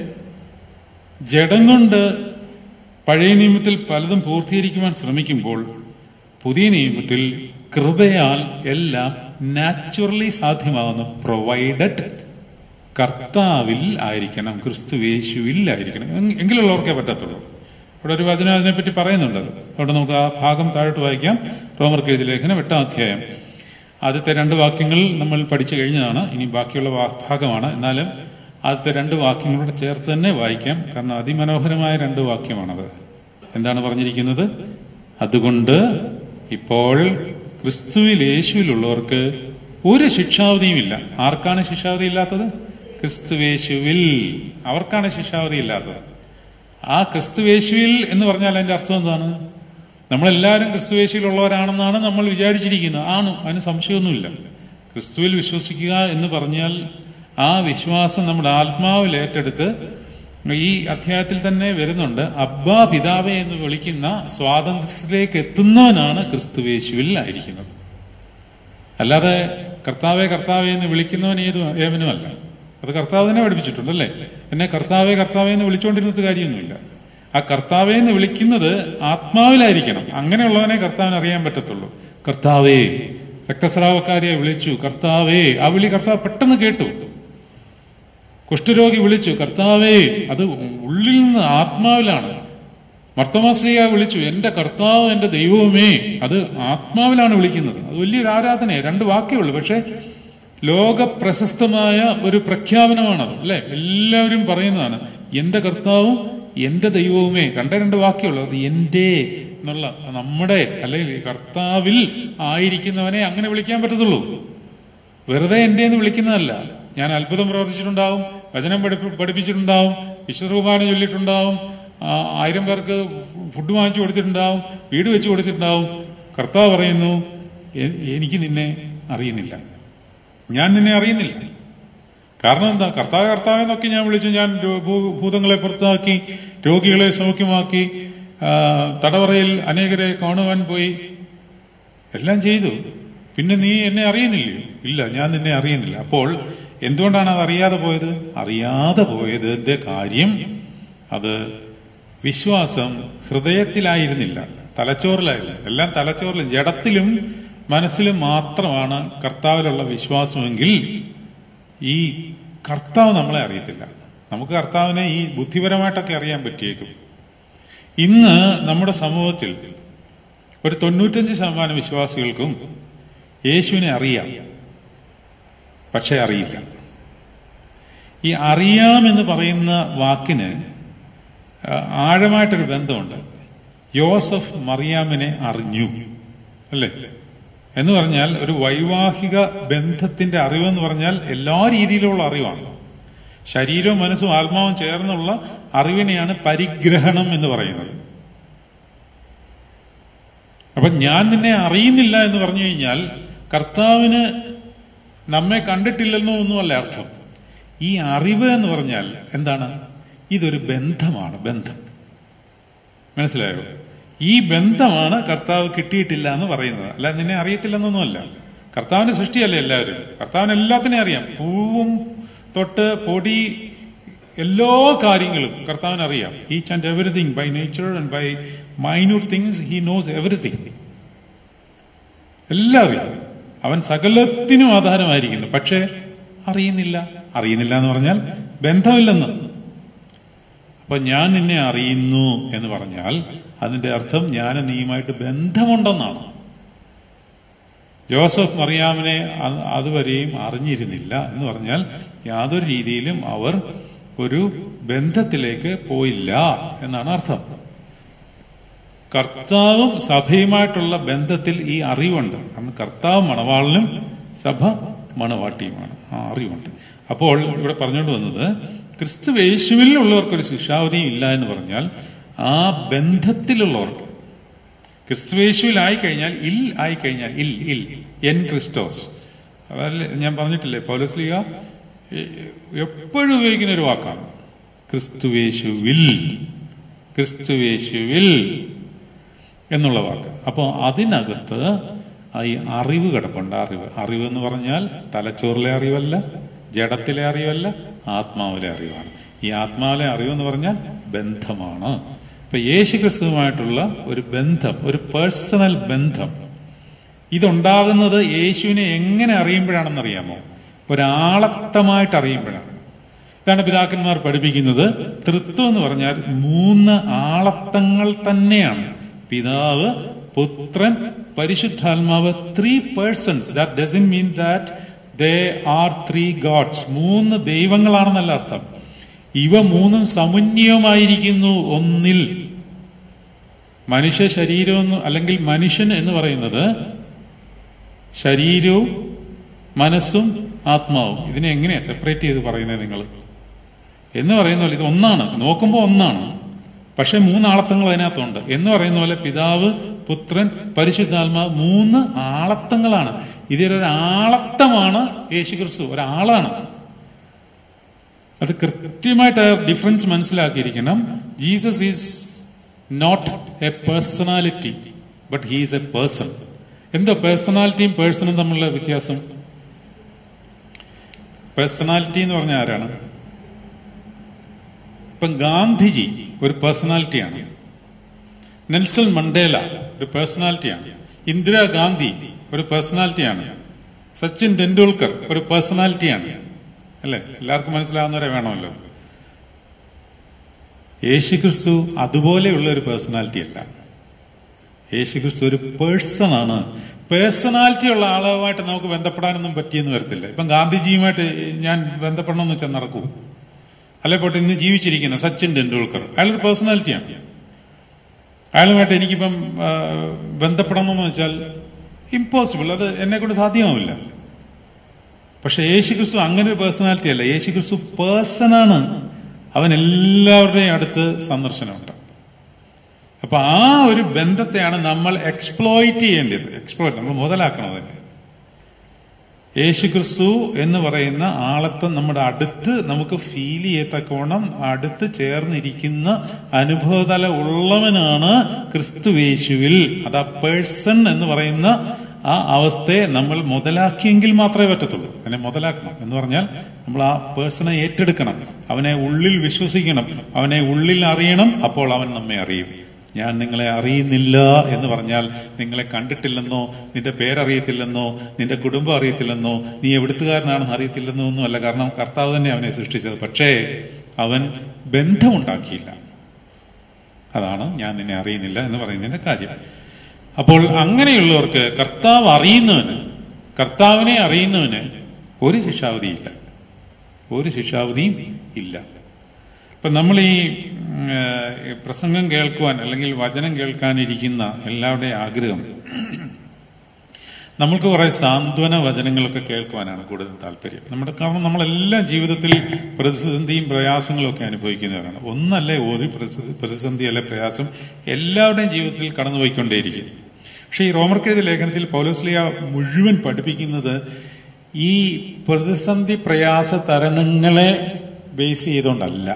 ജഡം കൊണ്ട് പഴയ നിയമത്തിൽ പലതും പൂർത്തീകരിക്കുവാൻ ശ്രമിക്കുമ്പോൾ പുതിയ നിയമത്തിൽ കൃപയാൽ എല്ലാം നാച്ചുറലി സാധ്യമാകുന്നു പ്രൊവൈഡഡ് കർത്താവിൽ ആയിരിക്കണം ക്രിസ്തു യേശുവിൽ ആയിരിക്കണം എങ് എങ്കിലുള്ളവർക്കേ പറ്റത്തുള്ളൂ ഇവിടെ ഒരു വചനം അതിനെപ്പറ്റി പറയുന്നുണ്ട് അവിടെ നമുക്ക് ആ ഭാഗം താഴോട്ട് വായിക്കാം റോമർക്ക് എഴുതിയ ലേഖനം എട്ടാം അധ്യായം ആദ്യത്തെ രണ്ട് വാക്യങ്ങൾ നമ്മൾ പഠിച്ചു കഴിഞ്ഞതാണ് ഇനി ബാക്കിയുള്ള വാ- ഭാഗമാണ് എന്നാലും ആദ്യത്തെ രണ്ട് വാക്യങ്ങളോട് ചേർത്ത് തന്നെ വായിക്കാം കാരണം അതിമനോഹരമായ രണ്ട് വാക്യമാണത് എന്താണ് പറഞ്ഞിരിക്കുന്നത് അതുകൊണ്ട് ഇപ്പോൾ ക്രിസ്തുവിൽ യേശുവിലുള്ളവർക്ക് ഒരു ശിക്ഷാവധിയും ഇല്ല ആർക്കാണ് ശിക്ഷാവധി ഇല്ലാത്തത് ക്രിസ്തുവേശുവിൽ അവർക്കാണ് ശിക്ഷാവധി ഇല്ലാത്തത് ആ ക്രിസ്തുവേശുവിൽ എന്ന് പറഞ്ഞാൽ അതിന്റെ അർത്ഥം എന്താണ് നമ്മളെല്ലാവരും ക്രിസ്തുവേശുവിലുള്ളവരാണെന്നാണ് നമ്മൾ വിചാരിച്ചിരിക്കുന്നത് ആണ് അതിന് സംശയമൊന്നുമില്ല ക്രിസ്തുവിൽ വിശ്വസിക്കുക എന്ന് പറഞ്ഞാൽ ആ വിശ്വാസം നമ്മുടെ ആത്മാവിൽ ഏറ്റെടുത്ത് ഈ അധ്യായത്തിൽ തന്നെ വരുന്നുണ്ട് അബ്ബാ പിതാവെ എന്ന് വിളിക്കുന്ന സ്വാതന്ത്ര്യത്തിലേക്ക് എത്തുന്നവനാണ് ക്രിസ്തുവേശുവിൽ ആയിരിക്കുന്നത് അല്ലാതെ കർത്താവെ കർത്താവെ എന്ന് വിളിക്കുന്നവൻ ഏത് ഏവനുമല്ല അത് കർത്താവ് തന്നെ പഠിപ്പിച്ചിട്ടുണ്ടല്ലേ എന്നെ കർത്താവെ കർത്താവെ എന്ന് വിളിച്ചുകൊണ്ടിരുന്നിട്ട് കാര്യമൊന്നുമില്ല ആ കർത്താവെ എന്ന് വിളിക്കുന്നത് ആത്മാവിലായിരിക്കണം അങ്ങനെയുള്ളവനെ കർത്താവിന് അറിയാൻ പറ്റത്തുള്ളൂ കർത്താവേ രക്തസ്രാവക്കാരിയെ വിളിച്ചു കർത്താവേ ആ വിളി കർത്താവ് പെട്ടെന്ന് കേട്ടു കുഷ്ഠരോഗി വിളിച്ചു കർത്താവേ അത് ഉള്ളിൽ നിന്ന് ആത്മാവിലാണ് മർത്തമാശ്രീയ വിളിച്ചു എന്റെ കർത്താവ് എന്റെ ദൈവവുമേ അത് ആത്മാവിലാണ് വിളിക്കുന്നത് അത് വലിയൊരു ആരാധനയാണ് രണ്ട് വാക്കേ ഉള്ളൂ പക്ഷെ ലോക പ്രശസ്തമായ ഒരു പ്രഖ്യാപനമാണത് അല്ലെ എല്ലാവരും പറയുന്നതാണ് എന്റെ കർത്താവും എന്റെ ദൈവവുമേ രണ്ടേ രണ്ട് വാക്കേ ഉള്ളൂ അത് എന്റെ എന്നുള്ള നമ്മുടെ അല്ലെങ്കിൽ കർത്താവിൽ ആയിരിക്കുന്നവനെ അങ്ങനെ വിളിക്കാൻ പറ്റത്തുള്ളൂ വെറുതെ എന്റെ എന്ന് വിളിക്കുന്നതല്ല ഞാൻ അത്ഭുതം പ്രവർത്തിച്ചിട്ടുണ്ടാവും വചനം പഠിപ്പി പഠിപ്പിച്ചിട്ടുണ്ടാവും വിശ്വകുമാരൻ ചൊല്ലിയിട്ടുണ്ടാവും ആ, ആയിരം പേർക്ക് ഫുഡ് വാങ്ങിച്ചു കൊടുത്തിട്ടുണ്ടാവും വീട് വെച്ച് കൊടുത്തിട്ടുണ്ടാവും കർത്താവ് പറയുന്നു "എ- എനിക്ക് നിന്നെ അറിയുന്നില്ല ഞാൻ നിന്നെ അറിയുന്നില്ല കാരണം എന്താ കർത്താവ് കർത്താവ് എന്നൊക്കെ ഞാൻ വിളിച്ചു ഞാൻ രോ- ഭൂ- ഭൂതങ്ങളെ പുറത്താക്കി രോഗികളെ സൗഖ്യമാക്കി ആ, തടവറയിൽ അനേകരെ കാണുവാൻ പോയി എല്ലാം ചെയ്തു പിന്നെ നീ എന്നെ അറിയുന്നില്ലയോ ഇല്ല ഞാൻ നിന്നെ അറിയുന്നില്ല അപ്പോൾ എന്തുകൊണ്ടാണ് അത് അറിയാതെ പോയത് അറിയാതെ പോയതിന്റെ കാര്യം അത് വിശ്വാസം ഹൃദയത്തിലായിരുന്നില്ല തലച്ചോറിലായിരുന്നു എല്ലാം തലച്ചോറിലും ജഡത്തിലും മനസ്സിലും മാത്രമാണ് കർത്താവിലുള്ള വിശ്വാസമെങ്കിൽ ഈ കർത്താവ് നമ്മളെ അറിയത്തില്ല നമുക്ക് കർത്താവിനെ ഈ ബുദ്ധിപരമായിട്ടൊക്കെ അറിയാൻ പറ്റിയേക്കും ഇന്ന് നമ്മുടെ സമൂഹത്തിൽ ഒരു തൊണ്ണൂറ്റഞ്ച് ശതമാനം വിശ്വാസികൾക്കും യേശുവിനെ അറിയാം പക്ഷെ അറിയില്ല ഈ അറിയാം എന്ന് പറയുന്ന വാക്കിന് ആ, ആഴമായിട്ടൊരു ബന്ധമുണ്ട് യോസഫ് മറിയാമിനെ അറിഞ്ഞു അല്ലേ എന്ന് പറഞ്ഞാൽ ഒരു വൈവാഹിക ബന്ധത്തിന്റെ അറിവെന്ന് പറഞ്ഞാൽ എല്ലാ രീതിയിലുള്ള അറിവാണ് ശരീരവും മനസ്സും ആത്മാവും ചേർന്നുള്ള അറിവിനെയാണ് പരിഗ്രഹണം എന്ന് പറയുന്നത് അപ്പൊ ഞാൻ നിന്നെ അറിയുന്നില്ല എന്ന് പറഞ്ഞു കഴിഞ്ഞാൽ കർത്താവിന് നമ്മെ കണ്ടിട്ടില്ലെന്നോ ഒന്നുമല്ല അർത്ഥം ഈ അറിവ് എന്ന് പറഞ്ഞാൽ എന്താണ് ഇതൊരു ബന്ധമാണ് ബന്ധം മനസ്സിലായോ ഈ ബന്ധമാണ് കർത്താവ് കിട്ടിയിട്ടില്ല എന്ന് പറയുന്നത് അല്ല നിന്നെ അറിയത്തില്ലെന്നൊന്നുമല്ല കർത്താവിന്റെ സൃഷ്ടിയല്ലേ എല്ലാവരും കർത്താവിന് എല്ലാത്തിനെയും അറിയാം പൂവും തൊട്ട് പൊടി എല്ലാ കാര്യങ്ങളും കർത്താവിന് അറിയാം each and everything by nature and by minute things he knows everything എല്ലാം അറിയാം അവൻ സകലത്തിനും ആധാരമായിരിക്കുന്നു പക്ഷേ അറിയുന്നില്ല അറിയുന്നില്ല എന്ന് പറഞ്ഞാൽ ബന്ധമില്ലെന്ന് അപ്പൊ ഞാൻ നിന്നെ അറിയുന്നു എന്ന് പറഞ്ഞാൽ അതിന്റെ അർത്ഥം ഞാൻ നീയുമായിട്ട് ബന്ധമുണ്ടെന്നാണ് ജോസഫ് മറിയാമിനെ അ- അതുവരെയും അറിഞ്ഞിരുന്നില്ല എന്ന് പറഞ്ഞാൽ യാതൊരു രീതിയിലും അവർ ഒരു ബന്ധത്തിലേക്ക് പോയില്ല എന്നാണ് അർത്ഥം കർത്താവും സഭയുമായിട്ടുള്ള ബന്ധത്തിൽ ഈ അറിവുണ്ട് കാരണം കർത്താവ് മണവാളിനും സഭ മണവാട്ടിയുമാണ് ആ അറിവുണ്ട് അപ്പോൾ ഇവിടെ പറഞ്ഞുകൊണ്ട് വന്നത് ക്രിസ്തു യേശുവിൽ ഉള്ളവർക്കൊരു ശിക്ഷാവധിയും ഇല്ല എന്ന് പറഞ്ഞാൽ ആ ബന്ധത്തിലുള്ളവർക്ക് ക്രിസ്തുവേശുവിലായി കഴിഞ്ഞാൽ ഇൽ ആയി കഴിഞ്ഞാൽ ഇൽ ഇൽ എൻ ക്രിസ്റ്റോസ് അതല്ല ഞാൻ പറഞ്ഞിട്ടില്ലേ പൗലസ്ലിക എപ്പോഴും ഉപയോഗിക്കുന്ന ഒരു വാക്കാണ് ക്രിസ്തുവേശുവിൽ ക്രിസ്തുവേശുവിൽ എന്നുള്ള വാക്ക് അപ്പോൾ അതിനകത്ത് ആ ഈ അറിവ് കിടപ്പുണ്ട് അറിവ് അറിവ് എന്ന് പറഞ്ഞാൽ തലച്ചോറിലെ അറിവല്ല ജഡത്തിലെ അറിവല്ല ആത്മാവിലെ അറിവാണ് ഈ ആത്മാവിലെ അറിവ് എന്ന് പറഞ്ഞാൽ ബന്ധമാണ് ഇപ്പൊ യേശു ക്രിസ്തുവുമായിട്ടുള്ള ഒരു ബന്ധം ഒരു പേഴ്സണൽ ബന്ധം ഇതുണ്ടാകുന്നത് യേശുവിനെ എങ്ങനെ അറിയുമ്പോഴാണെന്ന് അറിയാമോ ഒരാളത്തമായിട്ട് അറിയുമ്പോഴാണ് ഇതാണ് പിതാക്കന്മാർ പഠിപ്പിക്കുന്നത് തൃത്വം എന്ന് പറഞ്ഞാൽ മൂന്ന് ആളത്തങ്ങൾ തന്നെയാണ് പിതാവ് പുത്രൻ പരിശുദ്ധാത്മാവ് three persons that doesn't mean that they are three gods മൂന്ന് ദൈവങ്ങളാണെന്നല്ല അർത്ഥം ഇവ മൂന്നും സമുന്യമായിരിക്കുന്നു ഒന്നിൽ മനുഷ്യ ശരീരം എന്ന് അല്ലെങ്കിൽ മനുഷ്യൻ എന്ന് പറയുന്നത് ശരീരവും മനസ്സും ആത്മാവും ഇതിനെ എങ്ങനെയാ സെപ്പറേറ്റ് ചെയ്ത് പറയുന്നത് നിങ്ങൾ എന്ന് പറയുന്ന പോലെ ഇത് ഒന്നാണ് നോക്കുമ്പോൾ ഒന്നാണ് പക്ഷെ മൂന്നാളത്തങ്ങൾ അതിനകത്തുണ്ട് എന്ന് പറയുന്ന പോലെ പിതാവ് പുത്രൻ പരിശുദ്ധാത്മാവ് മൂന്ന് ആളത്തങ്ങളാണ് ഇതിലൊരു ആളത്തമാണ് യേശു ക്രിസ്തു ഒരാളാണ് അത് കൃത്യമായിട്ട് ഡിഫറൻസ് മനസ്സിലാക്കിയിരിക്കണം Jesus is not a personality but he's a person എന്തോ പേഴ്സണാലിറ്റിയും പേഴ്സണും തമ്മിലുള്ള വ്യത്യാസം പേഴ്സണാലിറ്റി എന്ന് പറഞ്ഞാൽ ആരാണ് ഇപ്പം ഗാന്ധിജി ഒരു പേഴ്സണാലിറ്റിയാണ് നെൽസൺ മണ്ടേല ഒരു പേഴ്സണാലിറ്റിയാണ് ഇന്ദിരാഗാന്ധി ഒരു പേഴ്സണാലിറ്റിയാണ് സച്ചിൻ ടെണ്ടുൽക്കർ ഒരു പേഴ്സണാലിറ്റിയാണ് അല്ലേ എല്ലാവർക്കും മനസ്സിലാവുന്നവരെ വേണമല്ലോ യേശുക്രിസ്തു അതുപോലെയുള്ള ഒരു പേഴ്സണാലിറ്റി അല്ല യേശുക്രിസ്തു ഒരു പേഴ്സൺ ആണ് പേഴ്സണാലിറ്റി ഉള്ള ആളുമായിട്ട് നമുക്ക് ബന്ധപ്പെടാനൊന്നും പറ്റിയെന്ന് വരത്തില്ല ഇപ്പം ഗാന്ധിജിയുമായിട്ട് ഞാൻ ബന്ധപ്പെടണമെന്ന് വെച്ചാൽ നടക്കൂ അല്ലെ പോട്ടെ ഇന്ന് ജീവിച്ചിരിക്കുന്ന സച്ചിൻ ടെണ്ടുൽക്കർ അയാളൊരു പേഴ്സണാലിറ്റിയാണ് അയാളുമായിട്ട് എനിക്കിപ്പം ആ, ബന്ധപ്പെടണമെന്ന് വെച്ചാൽ ഇമ്പോസിബിൾ അത് എന്നെ കൊണ്ട് സാധ്യമാവില്ല പക്ഷെ യേശു ക്രിസ്തു അങ്ങനെ ഒരു പേഴ്സണാലിറ്റി അല്ല യേശു ക്രിസ്തു പേഴ്സണാണ് അവൻ എല്ലാവരുടെയും അടുത്ത് സന്ദർശനമുണ്ട് അപ്പൊ ആ ഒരു ബന്ധത്തെയാണ് നമ്മൾ എക്സ്പ്ലോയിറ്റ് ചെയ്യേണ്ടത് എക്സ്പ്ലോയിറ്റ് നമ്മൾ മുതലാക്കണം അതിനെ യേശു ക്രിസ്തു എന്ന് പറയുന്ന ആളത്തെ നമ്മുടെ അടുത്ത് നമുക്ക് ഫീൽ ചെയ്യത്തക്കോണം അടുത്ത് ചേർന്നിരിക്കുന്ന അനുഭവതല ഉള്ളവനാണ് ക്രിസ്തു യേശുവിൽ അത് ആ പേഴ്സൺ എന്ന് പറയുന്ന ആ അവസ്ഥയെ നമ്മൾ മുതലാക്കിയെങ്കിൽ മാത്രമേ പറ്റത്തുള്ളൂ അതിനെ മുതലാക്കണം എന്ന് പറഞ്ഞാൽ നമ്മൾ ആ പേഴ്സണെ ഏറ്റെടുക്കണം അവനെ ഉള്ളിൽ വിശ്വസിക്കണം അവനെ ഉള്ളിൽ അറിയണം അപ്പോൾ അവൻ നമ്മെ അറിയും ഞാൻ നിങ്ങളെ അറിയുന്നില്ല എന്ന് പറഞ്ഞാൽ നിങ്ങളെ കണ്ടിട്ടില്ലെന്നോ നിന്റെ പേരറിയത്തില്ലെന്നോ നിന്റെ കുടുംബം അറിയത്തില്ലെന്നോ നീ എവിടുത്തുകാരനാണെന്ന് അറിയത്തില്ലെന്നോ ഒന്നുമല്ല കാരണം കർത്താവ് തന്നെ അവനെ സൃഷ്ടിച്ചത് പക്ഷേ അവൻ ബന്ധമുണ്ടാക്കിയില്ല അതാണ് ഞാൻ നിന്നെ അറിയുന്നില്ല എന്ന് പറയുന്നതിന്റെ കാര്യം അപ്പോൾ അങ്ങനെയുള്ളവർക്ക് കർത്താവ് അറിയുന്നവന് കർത്താവിനെ അറിയുന്നവന് ഒരു ശിക്ഷാവധിയില്ല ഒരു ശിക്ഷാവധിയും ഇല്ല ഇപ്പം നമ്മൾ ഈ ഉം, ഏഹ്, പ്രസംഗം കേൾക്കുവാൻ അല്ലെങ്കിൽ വചനം കേൾക്കാനിരിക്കുന്ന എല്ലാവരുടെയും ആഗ്രഹം നമ്മൾക്ക് കുറെ സാന്ത്വന വചനങ്ങളൊക്കെ കേൾക്കുവാനാണ് കൂടുതൽ താല്പര്യം നമ്മുടെ കാരണം നമ്മളെല്ലാം ജീവിതത്തിൽ പ്രതിസന്ധിയും പ്രയാസങ്ങളും ഒക്കെ അനുഭവിക്കുന്നവരാണ് ഒന്നല്ലേ ഒരു പ്രതിസ- പ്രതിസന്ധി അല്ലെ പ്രയാസം എല്ലാവരുടെയും ജീവിതത്തിൽ കടന്നുപോയിക്കൊണ്ടേയിരിക്കും പക്ഷെ ഈ റോമർക്കെഴുതിയ ലേഖനത്തിൽ പൗലോസ്ലിയ മുഴുവൻ പഠിപ്പിക്കുന്നത് ഈ പ്രതിസന്ധി പ്രയാസ തരണങ്ങളെ ബേസ് ചെയ്തുകൊണ്ടല്ല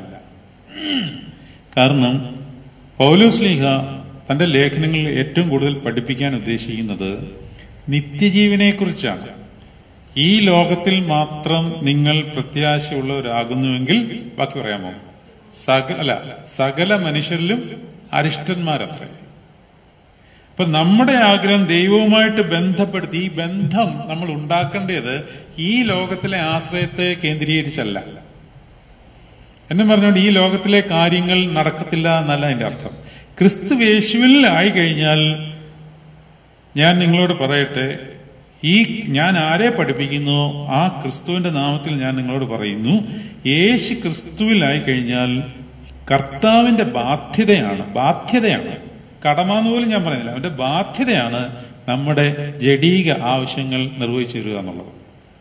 കാരണം പൗലോസ്ലീഹ തന്റെ ലേഖനങ്ങളിൽ ഏറ്റവും കൂടുതൽ പഠിപ്പിക്കാൻ ഉദ്ദേശിക്കുന്നത് നിത്യജീവനെ കുറിച്ചാണ് ഈ ലോകത്തിൽ മാത്രം നിങ്ങൾ പ്രത്യാശയുള്ളവരാകുന്നുവെങ്കിൽ ബാക്കി പറയാമോ സകല അല്ല സകല മനുഷ്യരിലും അരിഷ്ടന്മാരത്രേ അപ്പൊ നമ്മുടെ ആഗ്രഹം ദൈവവുമായിട്ട് ബന്ധപ്പെടുത്തി ഈ ബന്ധം നമ്മൾ ഉണ്ടാക്കേണ്ടത് ഈ ലോകത്തിലെ ആശ്രയത്തെ കേന്ദ്രീകരിച്ചല്ല എന്നും പറഞ്ഞുകൊണ്ട് ഈ ലോകത്തിലെ കാര്യങ്ങൾ നടക്കത്തില്ല എന്നല്ല അതിന്റെ അർത്ഥം ക്രിസ്തു യേശുവിൽ ആയി കഴിഞ്ഞാൽ ഞാൻ നിങ്ങളോട് പറയട്ടെ ഈ ഞാൻ ആരെ പഠിപ്പിക്കുന്നു ആ ക്രിസ്തുവിന്റെ നാമത്തിൽ ഞാൻ നിങ്ങളോട് പറയുന്നു യേശു ക്രിസ്തുവിലായി കഴിഞ്ഞാൽ കർത്താവിന്റെ ബാധ്യതയാണ് ബാധ്യതയാണ് കടമാന്ന് പോലും ഞാൻ പറയുന്നില്ല അവന്റെ ബാധ്യതയാണ് നമ്മുടെ ജഡീക ആവശ്യങ്ങൾ നിർവഹിച്ചു തരിക എന്നുള്ളത്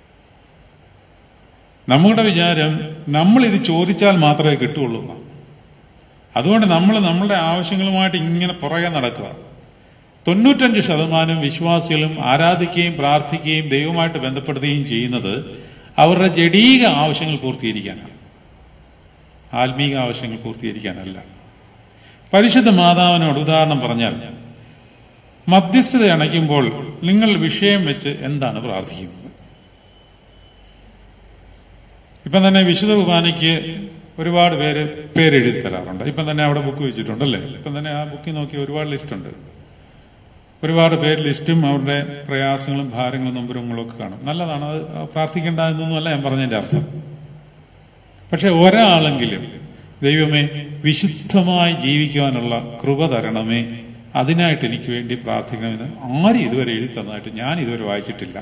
നമ്മുടെ വിചാരം നമ്മൾ ഇത് ചോദിച്ചാൽ മാത്രമേ കിട്ടുള്ളൂ എന്നാണ്. അതുകൊണ്ട് നമ്മൾ നമ്മളുടെ ആവശ്യങ്ങളുമായിട്ട് ഇങ്ങനെ പുറകെ നടക്കുക തൊണ്ണൂറ്റഞ്ച് ശതമാനം വിശ്വാസികളും ആരാധിക്കുകയും പ്രാർത്ഥിക്കുകയും ദൈവമായിട്ട് ബന്ധപ്പെടുത്തുകയും ചെയ്യുന്നത് അവരുടെ ജഡീക ആവശ്യങ്ങൾ പൂർത്തീകരിക്കാനാണ് ആത്മീക ആവശ്യങ്ങൾ പൂർത്തീകരിക്കാനല്ല പരിശുദ്ധ മാതാവിനോട് ഉദാഹരണം പറഞ്ഞാൽ മധ്യസ്ഥത അണയ്ക്കുമ്പോൾ നിങ്ങൾ വിഷയം വെച്ച് എന്താണ് പ്രാർത്ഥിക്കുന്നത് ഇപ്പം തന്നെ വിശുദ്ധ കുർബാനയ്ക്ക് ഒരുപാട് പേര് പേരെഴുതി തരാറുണ്ട് ഇപ്പം തന്നെ അവിടെ ബുക്ക് വെച്ചിട്ടുണ്ടല്ലേ ഇപ്പം തന്നെ ആ ബുക്കിൽ നോക്കി ഒരുപാട് ലിസ്റ്റ് ഉണ്ട് ഒരുപാട് പേര് ലിസ്റ്റും അവരുടെ പ്രയാസങ്ങളും ഭാരങ്ങളും നമ്പരങ്ങളും ഒക്കെ കാണും നല്ലതാണ് അത് പ്രാർത്ഥിക്കേണ്ട എന്നൊന്നുമല്ല ഞാൻ പറഞ്ഞതിന്റെ അർത്ഥം പക്ഷെ ഒരാളെങ്കിലും ദൈവമേ വിശുദ്ധമായി ജീവിക്കുവാനുള്ള കൃപ തരണമേ അതിനായിട്ട് എനിക്ക് വേണ്ടി പ്രാർത്ഥിക്കണമെന്ന് ആരും ഇതുവരെ എഴുതി തന്നതായിട്ട് ഞാൻ ഇതുവരെ വായിച്ചിട്ടില്ല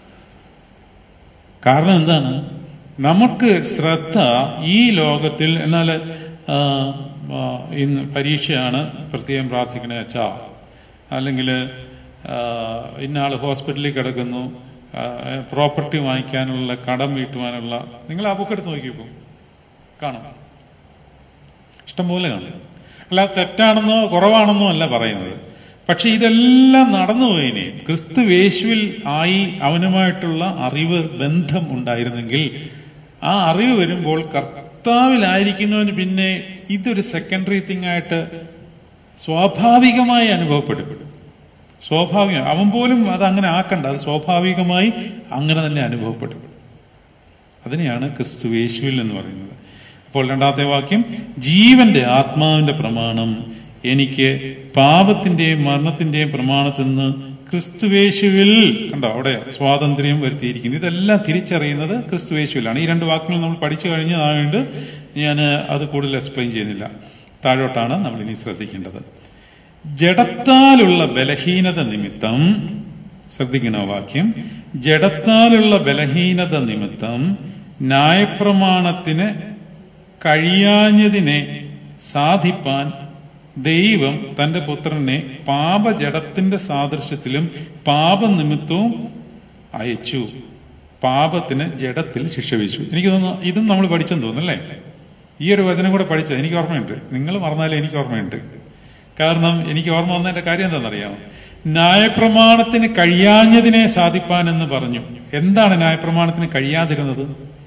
കാരണം എന്താണ് നമുക്ക് ശ്രദ്ധ ഈ ലോകത്തിൽ എന്നാൽ ആ, ആ, ഇന്ന് പരീക്ഷയാണ് പ്രത്യേകം പ്രാർത്ഥിക്കണേ അച്ഛാ അല്ലെങ്കിൽ ഇന്ന ആൾ ഹോസ്പിറ്റലിൽ കിടക്കുന്നു പ്രോപ്പർട്ടി വാങ്ങിക്കാനുള്ള കടം വീട്ടുവാനുള്ള നിങ്ങൾ ആ ബുക്ക് എടുത്ത് നോക്കിയപ്പോൾ കാണും ഇഷ്ടംപോലെ കാണും അല്ലാതെ തെറ്റാണെന്നോ കുറവാണെന്നോ അല്ല പറയുന്നത് പക്ഷെ ഇതെല്ലാം നടന്നുപോയിനെ ക്രിസ്തു യേശുവിൽ ആയി അവനുമായിട്ടുള്ള അറിവ് ബന്ധം ഉണ്ടായിരുന്നെങ്കിൽ ആ അറിവ് വരുമ്പോൾ കർത്താവിലായിരിക്കുന്നവന് പിന്നെ ഇതൊരു സെക്കൻഡറി തിങ് ആയിട്ട് സ്വാഭാവികമായി അനുഭവപ്പെടും സ്വാഭാവികം അവൻ പോലും അത് അങ്ങനെ ആക്കണ്ട അത് സ്വാഭാവികമായി അങ്ങനെ തന്നെ അനുഭവപ്പെടും അതിനെയാണ് ക്രിസ്തു യേശുവിൽ എന്ന് പറയുന്നത് അപ്പോൾ രണ്ടാമത്തെ വാക്യം ജീവന്റെ ആത്മാവിന്റെ പ്രമാണം എനിക്ക് പാപത്തിന്റെയും മരണത്തിന്റെയും പ്രമാണത്തിൽ നിന്ന് ക്രിസ്തുവേശുവിൽ കണ്ടോ അവിടെ സ്വാതന്ത്ര്യം വരുത്തിയിരിക്കുന്നു ഇതെല്ലാം തിരിച്ചറിയുന്നത് ക്രിസ്തുവേശുവിലാണ് ഈ രണ്ട് വാക്കുകൾ നമ്മൾ പഠിച്ചു കഴിഞ്ഞതായതുകൊണ്ട് ഞാൻ അത് കൂടുതൽ എക്സ്പ്ലെയിൻ ചെയ്യുന്നില്ല താഴോട്ടാണ് നമ്മൾ ഇനി ശ്രദ്ധിക്കേണ്ടത് ജഡത്താലുള്ള ബലഹീനത നിമിത്തം ശ്രദ്ധിക്കണ വാക്യം ജഡത്താലുള്ള ബലഹീനത നിമിത്തം ന്യായപ്രമാണത്തിന് കഴിയാഞ്ഞതിനെ സാധിപ്പാൻ ദൈവം തന്റെ പുത്രനെ പാപജടത്തിന്റെ സാദൃശ്യത്തിലും പാപനിമിത്തവും അയച്ചു പാപത്തിന് ജഡത്തിൽ ശിക്ഷ വിധിച്ചു എനിക്ക് തോന്നുന്നു ഇതും നമ്മൾ പഠിച്ചെന്ന് തോന്നുന്നല്ലേ ഈ ഒരു വചനം കൂടെ പഠിച്ചത് എനിക്ക് ഓർമ്മയുണ്ട് നിങ്ങൾ മറന്നാലും എനിക്ക് ഓർമ്മയുണ്ട് കാരണം എനിക്ക് ഓർമ്മ വന്നതിന്റെ കാര്യം എന്താണെന്നറിയാമോ ന്യായപ്രമാണത്തിന് കഴിയാഞ്ഞതിനെ സാധിപ്പാൻ എന്ന് പറഞ്ഞു എന്താണ് ന്യായപ്രമാണത്തിന് കഴിയാതിരുന്നത്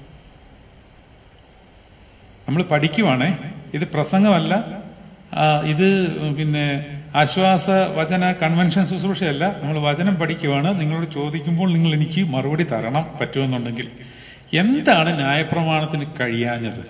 നമ്മൾ പഠിക്കുവാണേ ഇത് പ്രസംഗമല്ല ആ, ഇത് പിന്നെ ആശ്വാസ വചന കൺവെൻഷൻ ശുശ്രൂഷയല്ല നമ്മൾ വചനം പഠിക്കുവാണ് നിങ്ങളോട് ചോദിക്കുമ്പോൾ നിങ്ങൾ എനിക്ക് മറുപടി തരണം പറ്റുമെന്നുണ്ടെങ്കിൽ എന്താണ് ന്യായപ്രമാണത്തിന് കഴിയാഞ്ഞത്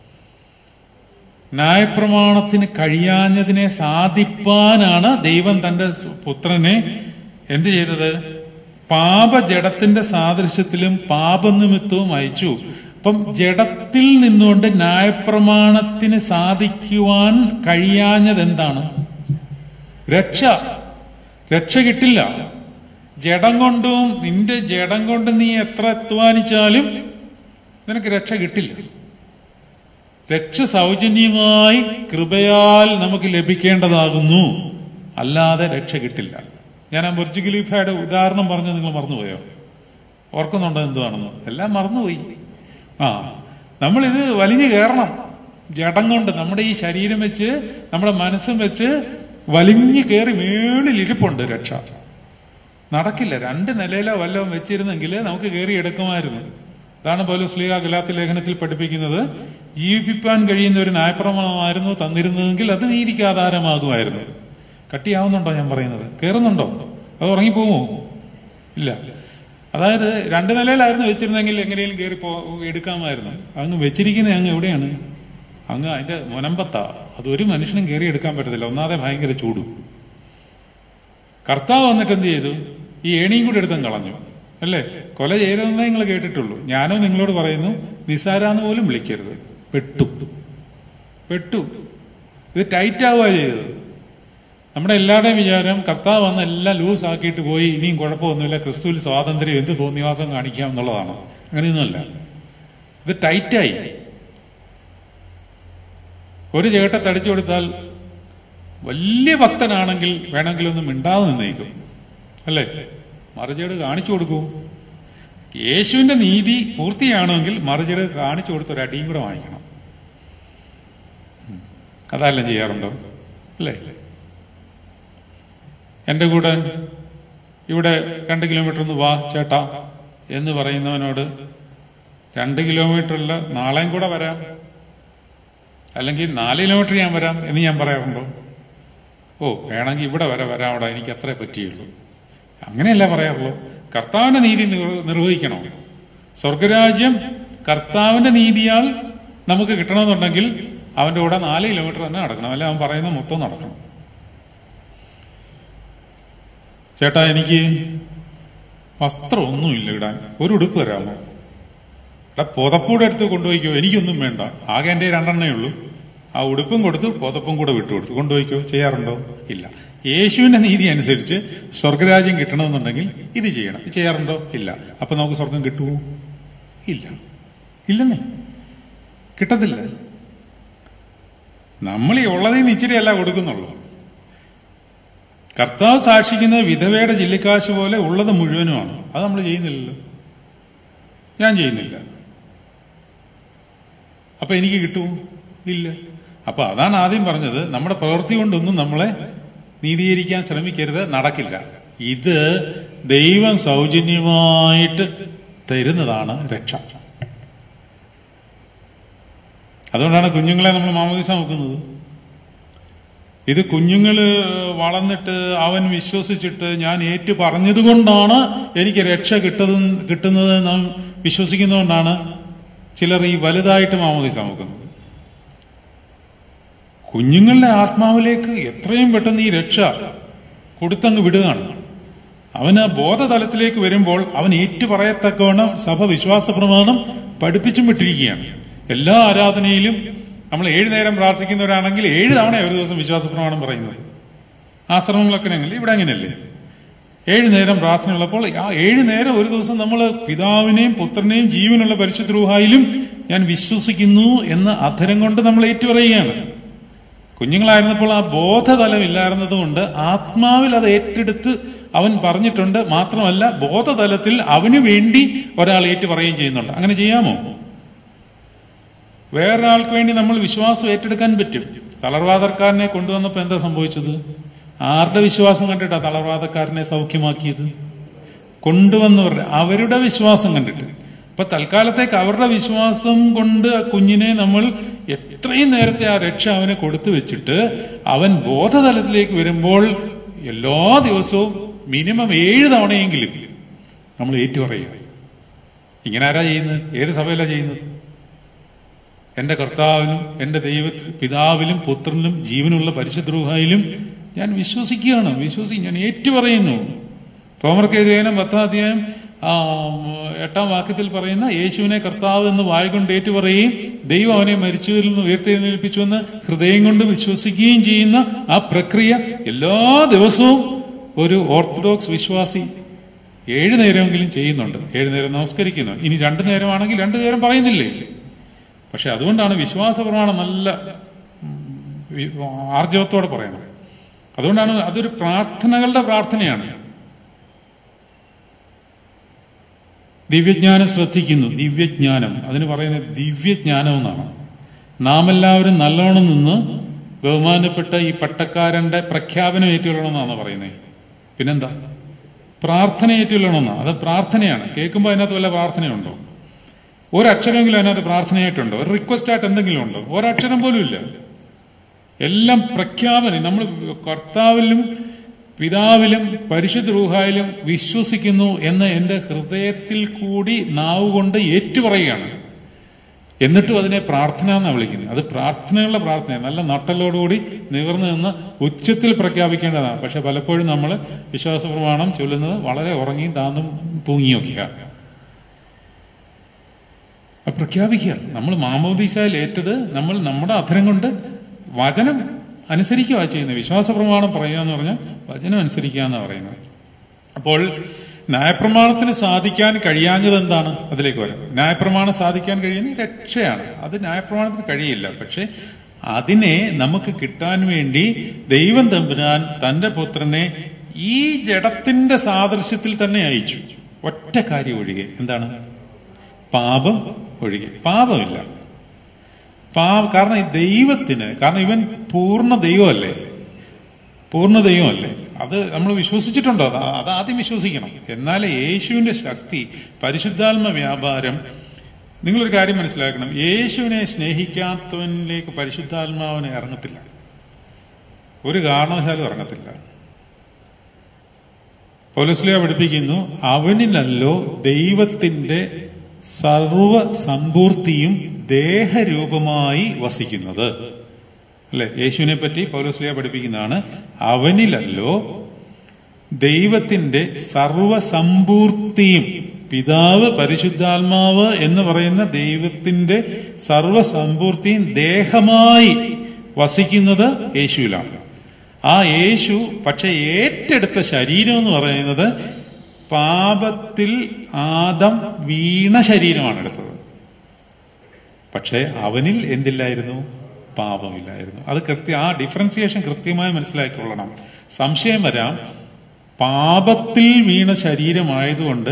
ന്യായപ്രമാണത്തിന് കഴിയാഞ്ഞതിനെ സാധിപ്പാനാണ് ദൈവം തന്റെ പുത്രനെ എന്ത് ചെയ്തത് പാപജടത്തിന്റെ സാദൃശ്യത്തിലും പാപനിമിത്തവും അയച്ചു അപ്പം ജഡത്തിൽ നിന്നുകൊണ്ട് ന്യായപ്രമാണത്തിന് സാധിക്കുവാൻ കഴിയാഞ്ഞത് എന്താണ് രക്ഷ രക്ഷ കിട്ടില്ല ജഡം കൊണ്ടും നിന്റെ ജഡം കൊണ്ട് നീ എത്ര അധ്വാനിച്ചാലും നിനക്ക് രക്ഷ കിട്ടില്ല രക്ഷ സൗജന്യമായി കൃപയാൽ നമുക്ക് ലഭിക്കേണ്ടതാകുന്നു അല്ലാതെ രക്ഷ കിട്ടില്ല ഞാൻ ആ ബുർജ് ഖലീഫയുടെ ഉദാഹരണം പറഞ്ഞ് നിങ്ങൾ മറന്നുപോയോ ഓർക്കുന്നുണ്ടോ എന്തുവാണെന്ന് എല്ലാം മറന്നുപോയി ആ നമ്മളിത് വലിഞ്ഞു കയറണം ജഡം കൊണ്ട് നമ്മുടെ ഈ ശരീരം വെച്ച് നമ്മുടെ മനസ്സും വെച്ച് വലിഞ്ഞു കയറി മേളിൽ ഇരിപ്പുണ്ട് രക്ഷ നടക്കില്ല രണ്ട് നിലയിലോ വല്ലതും വെച്ചിരുന്നെങ്കിൽ നമുക്ക് കയറി എടുക്കുമായിരുന്നു അതാണ് പോലും സ്ലീഹ ഗലാത്തി ലേഖനത്തിൽ പഠിപ്പിക്കുന്നത് ജീവിപ്പിക്കാൻ കഴിയുന്ന ഒരു ന്യായപ്രമാണമായിരുന്നു തന്നിരുന്നതെങ്കിൽ അത് നീതിക്ക് ആധാരമാകുമായിരുന്നു കട്ടിയാവുന്നുണ്ടോ ഞാൻ പറയുന്നത് കയറുന്നുണ്ടോ അത് ഉറങ്ങിപ്പോകുമോ ഇല്ല അതായത് രണ്ട് നിലയിലായിരുന്നു വെച്ചിരുന്നെങ്കിൽ എങ്ങനെയും കയറി പോ എടുക്കാമായിരുന്നു അങ്ങ് വെച്ചിരിക്കുന്നത് അങ്ങ് എവിടെയാണ് അങ്ങ് അതിന്റെ മുനമ്പത്താ അത് ഒരു മനുഷ്യനും കയറി എടുക്കാൻ പറ്റത്തില്ല ഒന്നാതെ ഭയങ്കര ചൂടും കർത്താവ് വന്നിട്ട് എന്ത് ചെയ്തു ഈ ഏണിയും കൂടി എടുത്തും കളഞ്ഞു അല്ലേ കൊല ചെയ്യരുതെന്നേ നിങ്ങൾ കേട്ടിട്ടുള്ളൂ ഞാനോ നിങ്ങളോട് പറയുന്നു നിസാരാന്ന് പോലും വിളിക്കരുത് പെട്ടു പെട്ടു ഇത് ടൈറ്റ് ആവുക ചെയ്തത് നമ്മുടെ എല്ലാവരുടെയും വിചാരം കർത്താവ് വന്ന് എല്ലാം ലൂസ് ആക്കിയിട്ട് പോയി ഇനിയും കുഴപ്പമൊന്നുമില്ല ക്രിസ്തുവിൽ സ്വാതന്ത്ര്യം എന്ത് തോന്നിവാസം കാണിക്കാം എന്നുള്ളതാണ് അങ്ങനെയൊന്നുമല്ല ഇത് ടൈറ്റായി ഒരു ചേട്ടത്തടിച്ചു കൊടുത്താൽ വലിയ ഭക്തനാണെങ്കിൽ വേണമെങ്കിൽ ഒന്ന് മിണ്ടാതെ നിന്നേക്കും അല്ലേ മറുചേട് കാണിച്ചു കൊടുക്കൂ യേശുവിന്റെ നീതി പൂർത്തിയാണെങ്കിൽ മറുചേട് കാണിച്ചു കൊടുത്ത ഒരു അടിയും കൂടെ വാങ്ങിക്കണം ഉം. അതെല്ലാം ചെയ്യാറുണ്ടോ അല്ലേ എൻ്റെ കൂടെ ഇവിടെ രണ്ട് കിലോമീറ്റർ ഒന്ന് വാ ചേട്ടാ എന്ന് പറയുന്നവനോട് രണ്ട് കിലോമീറ്ററിൽ നാളെയും കൂടെ വരാം അല്ലെങ്കിൽ നാല് കിലോമീറ്റർ ഞാൻ വരാം എന്ന് ഞാൻ പറയാറുണ്ടോ ഓ വേണമെങ്കിൽ ഇവിടെ വരെ വരാം അവിടെ എനിക്ക് അത്രേ പറ്റിയുള്ളൂ അങ്ങനെയല്ല പറയാറുള്ളൂ കർത്താവിന്റെ നീതി നിർ- നിർവഹിക്കണം സ്വർഗരാജ്യം കർത്താവിന്റെ നീതിയാൽ നമുക്ക് കിട്ടണമെന്നുണ്ടെങ്കിൽ അവന്റെ കൂടെ നാല് കിലോമീറ്റർ തന്നെ നടക്കണം അല്ലെ അവൻ പറയുന്ന മൊത്തം നടക്കണം ചേട്ടാ എനിക്ക് വസ്ത്രമൊന്നുമില്ല ഇടാൻ ഒരു ഉടുപ്പ് തരാമോ എടാ പുതപ്പൂടെ എടുത്ത് കൊണ്ടുപോയിക്കോ എനിക്കൊന്നും വേണ്ട ആകെ എൻ്റെ രണ്ടെണ്ണേ ഉള്ളൂ ആ ഉടുപ്പും കൊടുത്ത് പുതപ്പും കൂടെ വിട്ടുകൊടുത്തു കൊണ്ടുപോയിക്കോ ചെയ്യാറുണ്ടോ ഇല്ല യേശുവിന്റെ നീതി അനുസരിച്ച് സ്വർഗരാജ്യം കിട്ടണമെന്നുണ്ടെങ്കിൽ ഇത് ചെയ്യണം ഇത് ചെയ്യാറുണ്ടോ ഇല്ല അപ്പൊ നമുക്ക് സ്വർഗം കിട്ടുമോ ഇല്ല ഇല്ലെന്നേ കിട്ടത്തില്ല നമ്മൾ ഈ ഉള്ളതിൽ നിന്ന് ഇച്ചിരി അല്ല കൊടുക്കുന്നുള്ളൂ കർത്താവ് സാക്ഷിക്കുന്നത് വിധവയുടെ ജില്ലക്കാശ് പോലെ ഉള്ളത് മുഴുവനുമാണ് അത് നമ്മൾ ചെയ്യുന്നില്ലല്ലോ ഞാൻ ചെയ്യുന്നില്ല അപ്പൊ എനിക്ക് കിട്ടുമോ ഇല്ല അപ്പൊ അതാണ് ആദ്യം പറഞ്ഞത് നമ്മുടെ പ്രവൃത്തി കൊണ്ടൊന്നും നമ്മളെ നീതീകരിക്കാൻ ശ്രമിക്കരുത് നടക്കില്ല ഇത് ദൈവം സൗജന്യമായിട്ട് തരുന്നതാണ് രക്ഷ അതുകൊണ്ടാണ് കുഞ്ഞുങ്ങളെ നമ്മൾ മാമോദിസ നോക്കുന്നത് ഇത് കുഞ്ഞുങ്ങള് വളർന്നിട്ട് അവൻ വിശ്വസിച്ചിട്ട് ഞാൻ ഏറ്റു പറഞ്ഞതുകൊണ്ടാണ് എനിക്ക് രക്ഷ കിട്ടത് കിട്ടുന്നത് നാം വിശ്വസിക്കുന്നതുകൊണ്ടാണ് ചിലർ ഈ വലുതായിട്ട് മാമോദിസ നോക്കുന്നത് കുഞ്ഞുങ്ങളുടെ ആത്മാവിലേക്ക് എത്രയും പെട്ടെന്ന് ഈ രക്ഷ കൊടുത്തങ്ങ് വിടുകയാണ് അവന് ബോധതലത്തിലേക്ക് വരുമ്പോൾ അവൻ ഏറ്റു പറയത്തക്കവണ്ണം സഭ വിശ്വാസ പ്രമാണം പഠിപ്പിച്ചും വിട്ടിരിക്കുകയാണ് എല്ലാ ആരാധനയിലും നമ്മൾ ഏഴ് നേരം പ്രാർത്ഥിക്കുന്നവരാണെങ്കിൽ ഏഴ് തവണ ഒരു ദിവസം വിശ്വാസ പ്രമാണം പറയുന്നത് ആശ്രമങ്ങളൊക്കെ അങ്ങനെ ഇവിടെ അങ്ങനെയല്ലേ ഏഴ് നേരം പ്രാർത്ഥന ഉള്ളപ്പോൾ ആ ഏഴ് നേരം ഒരു ദിവസം നമ്മൾ പിതാവിനെയും പുത്രനെയും ജീവനുള്ള പരിശുദ്ധ രൂഹായിലും ഞാൻ വിശ്വസിക്കുന്നു എന്ന് അധരം കൊണ്ട് നമ്മൾ ഏറ്റുപറയുകയാണ് കുഞ്ഞുങ്ങളായിരുന്നപ്പോൾ ആ ബോധതലം ഇല്ലായിരുന്നത് കൊണ്ട് ആത്മാവിൽ അത് ഏറ്റെടുത്ത് അവൻ പറഞ്ഞിട്ടുണ്ട് മാത്രമല്ല ബോധതലത്തിൽ അവന് വേണ്ടി ഒരാൾ ഏറ്റു പറയുകയും ചെയ്യുന്നുണ്ട് അങ്ങനെ ചെയ്യാമോ വേറൊരാൾക്ക് വേണ്ടി നമ്മൾ വിശ്വാസം ഏറ്റെടുക്കാൻ പറ്റും തളർവാദക്കാരനെ കൊണ്ടുവന്നപ്പോൾ എന്താ സംഭവിച്ചത് ആരുടെ വിശ്വാസം കണ്ടിട്ടാ തളർവാദക്കാരനെ സൗഖ്യമാക്കിയത് കൊണ്ടുവന്നവരുടെ അവരുടെ വിശ്വാസം കണ്ടിട്ട് ഇപ്പൊ തൽക്കാലത്തേക്ക് അവരുടെ വിശ്വാസം കൊണ്ട് ആ കുഞ്ഞിനെ നമ്മൾ എത്രയും നേരത്തെ ആ രക്ഷ അവന് കൊടുത്തു വെച്ചിട്ട് അവൻ ബോധതലത്തിലേക്ക് വരുമ്പോൾ എല്ലാ ദിവസവും മിനിമം ഏഴ് തവണയെങ്കിലും നമ്മൾ ഏറ്റുപറയുക ഇങ്ങനെ ആരാ ചെയ്യുന്നത് ഏത് സഭയിലാ ചെയ്യുന്നത് എന്റെ കർത്താവിനും എന്റെ ദൈവ പിതാവിലും പുത്രനിലും ജീവനുള്ള പരിശുദ്രൂഹായിലും ഞാൻ വിശ്വസിക്കുകയാണ് വിശ്വസിക്കും ഞാൻ ഏറ്റുപറയുന്നു റോമർക്കെതിരേനം പത്താം അധ്യായം ആ, എട്ടാം വാക്യത്തിൽ പറയുന്ന യേശുവിനെ കർത്താവ് എന്ന് വായ കൊണ്ട് ഏറ്റുപറയുകയും ദൈവം അവനെ മരിച്ചവരിൽ നിന്ന് ഉയർത്തെഴുന്നേൽപ്പിച്ചുവെന്ന് ഹൃദയം കൊണ്ട് വിശ്വസിക്കുകയും ചെയ്യുന്ന ആ പ്രക്രിയ എല്ലാ ദിവസവും ഒരു ഓർത്തഡോക്സ് വിശ്വാസി ഏഴ് നേരമെങ്കിലും ചെയ്യുന്നുണ്ട് ഏഴ് നേരം നമസ്കരിക്കുന്നു ഇനി രണ്ടു നേരമാണെങ്കിൽ രണ്ടു നേരം പറയുന്നില്ലേ പക്ഷെ അതുകൊണ്ടാണ് വിശ്വാസ പ്രമാണം നല്ല ഉം, വി- ആർജവത്തോടെ പറയുന്നത് അതുകൊണ്ടാണ് അതൊരു പ്രാർത്ഥനകളുടെ പ്രാർത്ഥനയാണ് ദിവ്യജ്ഞാനം ശ്രദ്ധിക്കുന്നു ദിവ്യജ്ഞാനം അതിന് പറയുന്നത് ദിവ്യജ്ഞാനം എന്നാണ് നാം എല്ലാവരും നല്ലോണം നിന്ന് ബഹുമാനപ്പെട്ട ഈ പട്ടക്കാരന്റെ പ്രഖ്യാപനം ഏറ്റുകൊള്ളണമെന്നാണ് പറയുന്നത് പിന്നെന്താ പ്രാർത്ഥന ഏറ്റുകൊള്ളണമെന്നാണ് അത് പ്രാർത്ഥനയാണ് കേൾക്കുമ്പോൾ അതിനകത്ത് വല്ല പ്രാർത്ഥനയുണ്ടോ ഒരക്ഷരമെങ്കിലും അതിനകത്ത് പ്രാർത്ഥനയായിട്ടുണ്ടോ ഒരു റിക്വസ്റ്റ് ആയിട്ട് എന്തെങ്കിലും ഉണ്ടോ ഒരക്ഷരം പോലും ഇല്ല എല്ലാം പ്രഖ്യാപനം നമ്മൾ കർത്താവിലും പിതാവിലും പരിശുദ്ധ റൂഹായിലും വിശ്വസിക്കുന്നു എന്ന് എൻ്റെ ഹൃദയത്തിൽ കൂടി നാവ് കൊണ്ട് ഏറ്റുപറയുകയാണ് എന്നിട്ടും അതിനെ പ്രാർത്ഥന എന്നാണ് വിളിക്കുന്നത് അത് പ്രാർത്ഥനകളുടെ പ്രാർത്ഥന നല്ല നട്ടലോടുകൂടി നിവർന്നു നിന്ന് ഉച്ചത്തിൽ പ്രഖ്യാപിക്കേണ്ടതാണ് പക്ഷെ പലപ്പോഴും നമ്മൾ വിശ്വാസ പ്രമാണം ചൊല്ലുന്നത് വളരെ ഉറങ്ങിയും താന്നും തൂങ്ങിയൊക്കെയാണ് അത് പ്രഖ്യാപിക്കുക നമ്മൾ മാമോദീസയിൽ ഏറ്റത് നമ്മൾ നമ്മുടെ അധരം കൊണ്ട് വചനം അനുസരിക്കുക ചെയ്യുന്നത് വിശ്വാസ പ്രമാണം പറയുക എന്ന് പറഞ്ഞാൽ വചനം അനുസരിക്കുക എന്ന് പറയുന്നത് അപ്പോൾ ന്യായപ്രമാണത്തിന് സാധിക്കാൻ കഴിയാഞ്ഞത് എന്താണ് അതിലേക്ക് വരാം ന്യായപ്രമാണം സാധിക്കാൻ കഴിയുന്ന രക്ഷയാണ് അത് ന്യായപ്രമാണത്തിന് കഴിയില്ല പക്ഷെ അതിനെ നമുക്ക് കിട്ടാൻ വേണ്ടി ദൈവം തമ്പുരാൻ തന്റെ പുത്രനെ ഈ ജഡത്തിന്റെ സാദൃശ്യത്തിൽ തന്നെ അയച്ചു ഒറ്റ കാര്യം ഒഴികെ എന്താണ് പാപം ഒഴികെ പാപമില്ല പാപ കാരണം ഈ ദൈവത്തിന് കാരണം ഇവൻ പൂർണ്ണ ദൈവമല്ലേ പൂർണ്ണ ദൈവമല്ലേ അത് നമ്മൾ വിശ്വസിച്ചിട്ടുണ്ടോ അത് അത് ആദ്യം വിശ്വസിക്കണം എന്നാലേ യേശുവിന്റെ ശക്തി പരിശുദ്ധാത്മ വ്യാപാരം നിങ്ങളൊരു കാര്യം മനസ്സിലാക്കണം യേശുവിനെ സ്നേഹിക്കാത്തവനിലേക്ക് പരിശുദ്ധാത്മാവിനെ ഇറങ്ങത്തില്ല ഒരു കാരണവശാലും ഇറങ്ങത്തില്ല പൗലസ്ലിയ പഠിപ്പിക്കുന്നു അവനിലല്ലോ ദൈവത്തിന്റെ സർവ സമ്പൂർത്തിയും ദേഹരൂപമായി വസിക്കുന്നത് അല്ലെ യേശുവിനെ പറ്റി പൗലോസ്ലിയ പഠിപ്പിക്കുന്നതാണ് അവനിലല്ലോ ദൈവത്തിന്റെ സർവസമ്പൂർത്തിയും പിതാവ് പരിശുദ്ധാത്മാവ് എന്ന് പറയുന്ന ദൈവത്തിന്റെ സർവസമ്പൂർത്തിയും ദേഹമായി വസിക്കുന്നത് യേശുവിലാണ് ആ യേശു പക്ഷെ ഏറ്റെടുത്ത ശരീരം എന്ന് പറയുന്നത് പാപത്തിൽ ആദം വീണ ശരീരമാണ് എടുത്തത് പക്ഷെ അവനിൽ എന്തില്ലായിരുന്നു പാപമില്ലായിരുന്നു അത് കൃത്യ ആ ഡിഫറൻസിയേഷൻ കൃത്യമായി മനസ്സിലാക്കിക്കൊള്ളണം സംശയം വരാം പാപത്തിൽ വീണ ശരീരമായതുകൊണ്ട്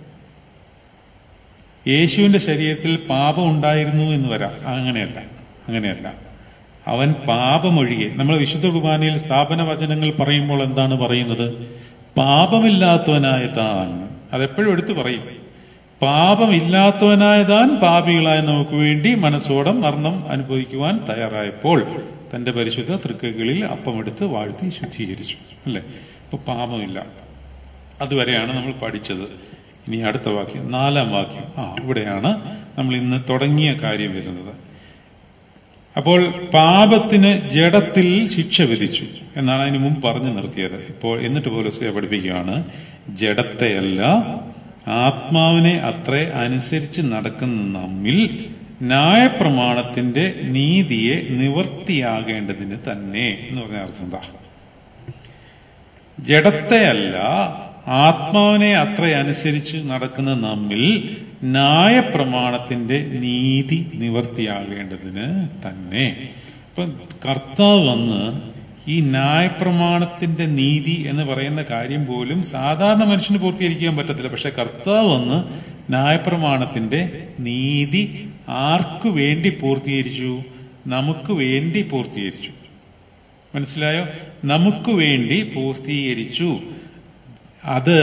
യേശുവിന്റെ ശരീരത്തിൽ പാപം ഉണ്ടായിരുന്നു എന്ന് വരാം അങ്ങനെയല്ല അങ്ങനെയല്ല അവൻ പാപമൊഴികെ നമ്മൾ വിശുദ്ധ കുർബാനയിൽ സ്ഥാപന വചനങ്ങൾ പറയുമ്പോൾ എന്താണ് പറയുന്നത് പാപമില്ലാത്തവനായ താൻ അതെപ്പോഴും എടുത്തു പറയും പാപമില്ലാത്തവനായ താൻ പാപികളായ നമുക്ക് വേണ്ടി മനസ്സോടെ മരണം അനുഭവിക്കുവാൻ തയ്യാറായപ്പോൾ തന്റെ പരിശുദ്ധ തൃക്കകളിൽ അപ്പമെടുത്ത് വാഴ്ത്തി ശുദ്ധീകരിച്ചു അല്ലെ ഇപ്പൊ പാപമില്ല അതുവരെയാണ് നമ്മൾ പഠിച്ചത് ഇനി അടുത്ത വാക്യം നാലാം വാക്യം ആ ഇവിടെയാണ് നമ്മൾ ഇന്ന് തുടങ്ങിയ കാര്യം വരുന്നത് അപ്പോൾ പാപത്തിന് ജഡത്തിൽ ശിക്ഷ വിധിച്ചു എന്നാണ് അതിന് മുമ്പ് പറഞ്ഞു നിർത്തിയത് ഇപ്പോൾ എന്നിട്ട് പോലീസ് പഠിപ്പിക്കുകയാണ് ജഡത്തെയല്ല ആത്മാവിനെ അത്രേ അനുസരിച്ച് നടക്കുന്ന നമ്മിൽ ന്യായപ്രമാണത്തിന്റെ നീതിയെ നിവർത്തിയാകേണ്ടതിന് തന്നെ എന്ന് പറഞ്ഞ അർത്ഥം എന്താ ജഡത്തെയല്ല ആത്മാവിനെ അത്ര അനുസരിച്ച് നടക്കുന്ന നമ്മിൽ ന്യായപ്രമാണത്തിന്റെ നീതി നിവർത്തിയാകേണ്ടതിന് തന്നെ ഇപ്പൊ കർത്താവ് വന്ന് ഈ ന്യായപ്രമാണത്തിന്റെ നീതി എന്ന് പറയുന്ന കാര്യം പോലും സാധാരണ മനുഷ്യന് പൂർത്തീകരിക്കാൻ പറ്റത്തില്ല പക്ഷെ കർത്താവ് വന്ന് ന്യായപ്രമാണത്തിന്റെ നീതി ആർക്കു വേണ്ടി പൂർത്തീകരിച്ചു നമുക്ക് വേണ്ടി പൂർത്തീകരിച്ചു മനസ്സിലായോ നമുക്ക് വേണ്ടി പൂർത്തീകരിച്ചു അത്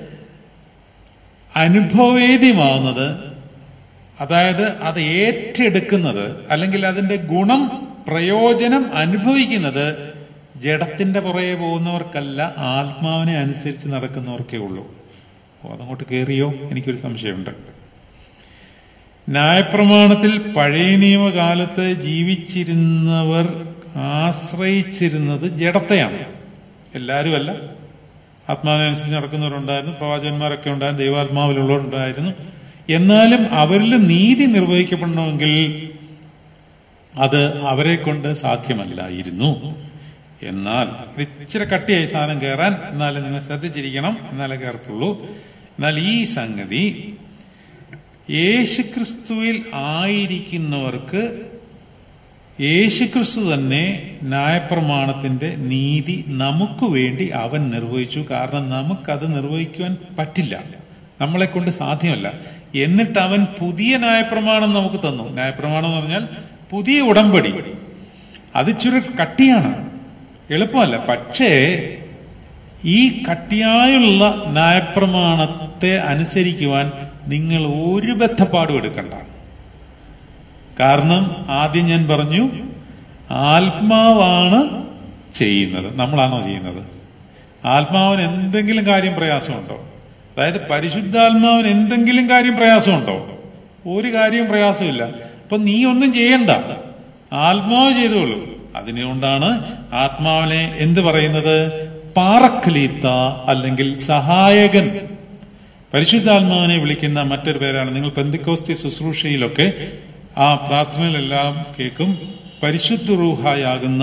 അനുഭവവേദ്യമാവുന്നത് അതായത് അത് ഏറ്റെടുക്കുന്നത് അല്ലെങ്കിൽ അതിന്റെ ഗുണം പ്രയോജനം അനുഭവിക്കുന്നത് ജഡത്തിന്റെ പുറകെ പോകുന്നവർക്കല്ല ആത്മാവിനെ അനുസരിച്ച് നടക്കുന്നവർക്കേ ഉള്ളൂ ഓ അതങ്ങോട്ട് കയറിയോ എനിക്കൊരു സംശയമുണ്ട് ന്യായപ്രമാണത്തിൽ പഴയ നിയമകാലത്ത് ജീവിച്ചിരുന്നവർ ആശ്രയിച്ചിരുന്നത് ജഡത്തെയാണ് എല്ലാവരും അല്ല ആത്മാവിനനുസരിച്ച് നടക്കുന്നവരുണ്ടായിരുന്നു പ്രവാചകന്മാരൊക്കെ ഉണ്ടായിരുന്നു ദൈവാത്മാവിലുള്ളവരുണ്ടായിരുന്നു എന്നാലും അവരിൽ നീതി നിർവഹിക്കപ്പെടണമെങ്കിൽ അത് അവരെ കൊണ്ട് സാധ്യമല്ലായിരുന്നു എന്നാൽ ഇത് ഇച്ചിരി കട്ടിയായി സാധനം കയറാൻ എന്നാലും നിങ്ങൾ ശ്രദ്ധിച്ചിരിക്കണം എന്നാലേ കയറത്തുള്ളൂ എന്നാൽ ഈ സംഗതി യേശുക്രിസ്തുവിൽ ആയിരിക്കുന്നവർക്ക് യേശുക്രിസ്തു തന്നെ ന്യായപ്രമാണത്തിന്റെ നീതി നമുക്ക് വേണ്ടി അവൻ നിർവഹിച്ചു കാരണം നമുക്കത് നിർവഹിക്കുവാൻ പറ്റില്ല നമ്മളെ കൊണ്ട് സാധ്യമല്ല എന്നിട്ട് അവൻ പുതിയ ന്യായപ്രമാണം നമുക്ക് തന്നു ന്യായപ്രമാണം എന്ന് പറഞ്ഞാൽ പുതിയ ഉടമ്പടി അത് ഇച്ചിരി കട്ടിയാണ് എളുപ്പമല്ല പക്ഷേ ഈ കട്ടിയായുള്ള ന്യായപ്രമാണത്തെ അനുസരിക്കുവാൻ നിങ്ങൾ ഒരു ബദ്ധപ്പാടും എടുക്കണ്ട കാരണം ആദ്യം ഞാൻ പറഞ്ഞു ആത്മാവാണ് ചെയ്യുന്നത് നമ്മളാണോ ചെയ്യുന്നത് ആത്മാവിന് എന്തെങ്കിലും കാര്യം പ്രയാസമുണ്ടോ അതായത് പരിശുദ്ധാത്മാവിന് എന്തെങ്കിലും കാര്യം പ്രയാസമുണ്ടോ ഒരു കാര്യവും പ്രയാസമില്ല അപ്പൊ നീ ഒന്നും ചെയ്യണ്ട ആത്മാവ് ചെയ്തോളൂ അതിനുകൊണ്ടാണ് ആത്മാവിനെ എന്ത് പറയുന്നത് പാറക്കലീത്ത അല്ലെങ്കിൽ സഹായകൻ പരിശുദ്ധാത്മാവിനെ വിളിക്കുന്ന മറ്റൊരു പേരാണ് നിങ്ങൾ പെന്തിക്കോസ്തി ശുശ്രൂഷയിലൊക്കെ ആ പ്രാർത്ഥനയിലെല്ലാം കേൾക്കും പരിശുദ്ധ റൂഹായാകുന്ന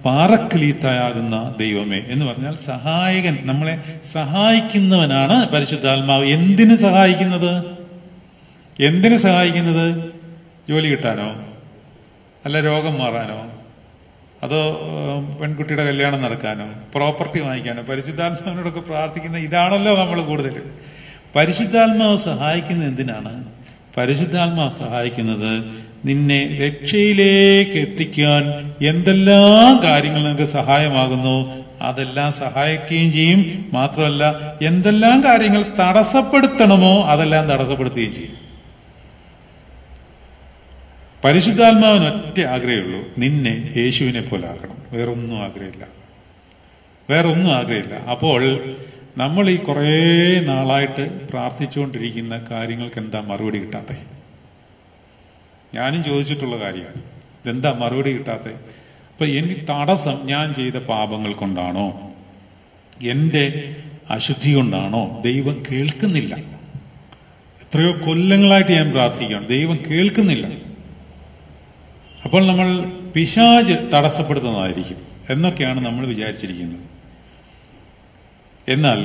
പാറക്ലീത്തായാകുന്ന ദൈവമേ എന്ന് പറഞ്ഞാൽ സഹായകൻ നമ്മളെ സഹായിക്കുന്നവനാണ് പരിശുദ്ധാത്മാവ് എന്തിനു സഹായിക്കുന്നത് എന്തിനു സഹായിക്കുന്നത് ജോലി കിട്ടാനോ അല്ല രോഗം മാറാനോ അതോ ഏഹ്, പെൺകുട്ടിയുടെ കല്യാണം നടക്കാനോ പ്രോപ്പർട്ടി വാങ്ങിക്കാനോ പരിശുദ്ധാത്മാവിനോടൊക്കെ പ്രാർത്ഥിക്കുന്ന ഇതാണല്ലോ നമ്മൾ കൂടുതൽ പരിശുദ്ധാത്മാവ് സഹായിക്കുന്നത് എന്തിനാണ് പരിശുദ്ധാത്മാവ് സഹായിക്കുന്നത് നിന്നെ രക്ഷയിലേക്ക് എത്തിക്കാൻ എന്തെല്ലാം കാര്യങ്ങൾ നിനക്ക് സഹായമാകുന്നു അതെല്ലാം സഹായിക്കുകയും ചെയ്യും മാത്രമല്ല എന്തെല്ലാം കാര്യങ്ങൾ തടസ്സപ്പെടുത്തണമോ അതെല്ലാം തടസ്സപ്പെടുത്തുകയും ചെയ്യും പരിശുദ്ധാത്മാവിന് ഒറ്റ ആഗ്രഹമുള്ളൂ നിന്നെ യേശുവിനെ പോലെ ആക്കണം വേറൊന്നും ആഗ്രഹമില്ല വേറൊന്നും ആഗ്രഹമില്ല അപ്പോൾ നമ്മൾ ഈ കുറേ നാളായിട്ട് പ്രാർത്ഥിച്ചുകൊണ്ടിരിക്കുന്ന കാര്യങ്ങൾക്ക് എന്താ മറുപടി കിട്ടാത്തത് ഞാനും ചോദിച്ചിട്ടുള്ള കാര്യമാണ് ഇതെന്താ മറുപടി കിട്ടാത്തത് അപ്പൊ എനിക്ക് തടസ്സം ഞാൻ ചെയ്ത പാപങ്ങൾ കൊണ്ടാണോ എന്റെ അശുദ്ധി കൊണ്ടാണോ ദൈവം കേൾക്കുന്നില്ല എത്രയോ കൊല്ലങ്ങളായിട്ട് ഞാൻ പ്രാർത്ഥിക്കുകയാണ് ദൈവം കേൾക്കുന്നില്ല അപ്പോൾ നമ്മൾ പിശാജ് തടസ്സപ്പെടുത്തുന്നതായിരിക്കും എന്നൊക്കെയാണ് നമ്മൾ വിചാരിച്ചിരിക്കുന്നത് എന്നാൽ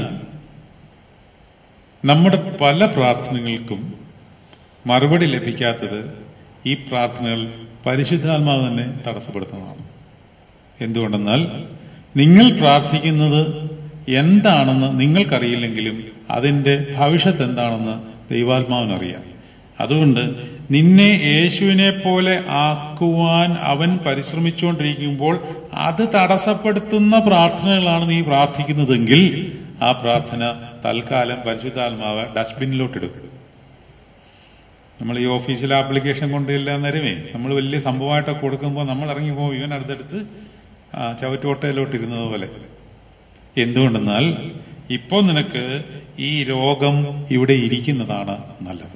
നമ്മുടെ പല പ്രാർത്ഥനകൾക്കും മറുപടി ലഭിക്കാത്തത് ഈ പ്രാർത്ഥനകൾ പരിശുദ്ധാത്മാവ് തന്നെ തടസ്സപ്പെടുത്തുന്നതാണ് എന്തുകൊണ്ടെന്നാൽ നിങ്ങൾ പ്രാർത്ഥിക്കുന്നത് എന്താണെന്ന് നിങ്ങൾക്കറിയില്ലെങ്കിലും അതിന്റെ ഭവിഷ്യത്ത് എന്താണെന്ന് ദൈവാത്മാവിനറിയാം അതുകൊണ്ട് നിന്നെ യേശുവിനെ പോലെ ആക്കുവാൻ അവൻ പരിശ്രമിച്ചുകൊണ്ടിരിക്കുമ്പോൾ അത് തടസ്സപ്പെടുത്തുന്ന പ്രാർത്ഥനകളാണ് നീ പ്രാർത്ഥിക്കുന്നതെങ്കിൽ ആ പ്രാർത്ഥന തൽക്കാലം പരിശുദ്ധാത്മാവ് ഡസ്റ്റ്ബിന്നിലോട്ടിടും നമ്മൾ ഈ ഓഫീസിൽ ആപ്ലിക്കേഷൻ കൊണ്ടില്ല നേരമേ നമ്മൾ വലിയ സംഭവമായിട്ടൊക്കെ കൊടുക്കുമ്പോൾ നമ്മൾ ഇറങ്ങി പോകും ഇവൻ അടുത്തടുത്ത് ആ, ചവറ്റുകൊട്ടയിലോട്ട് ഇരുന്നത് പോലെ എന്തുകൊണ്ടെന്നാൽ ഇപ്പോൾ നിനക്ക് ഈ രോഗം ഇവിടെ ഇരിക്കുന്നതാണ് നല്ലത്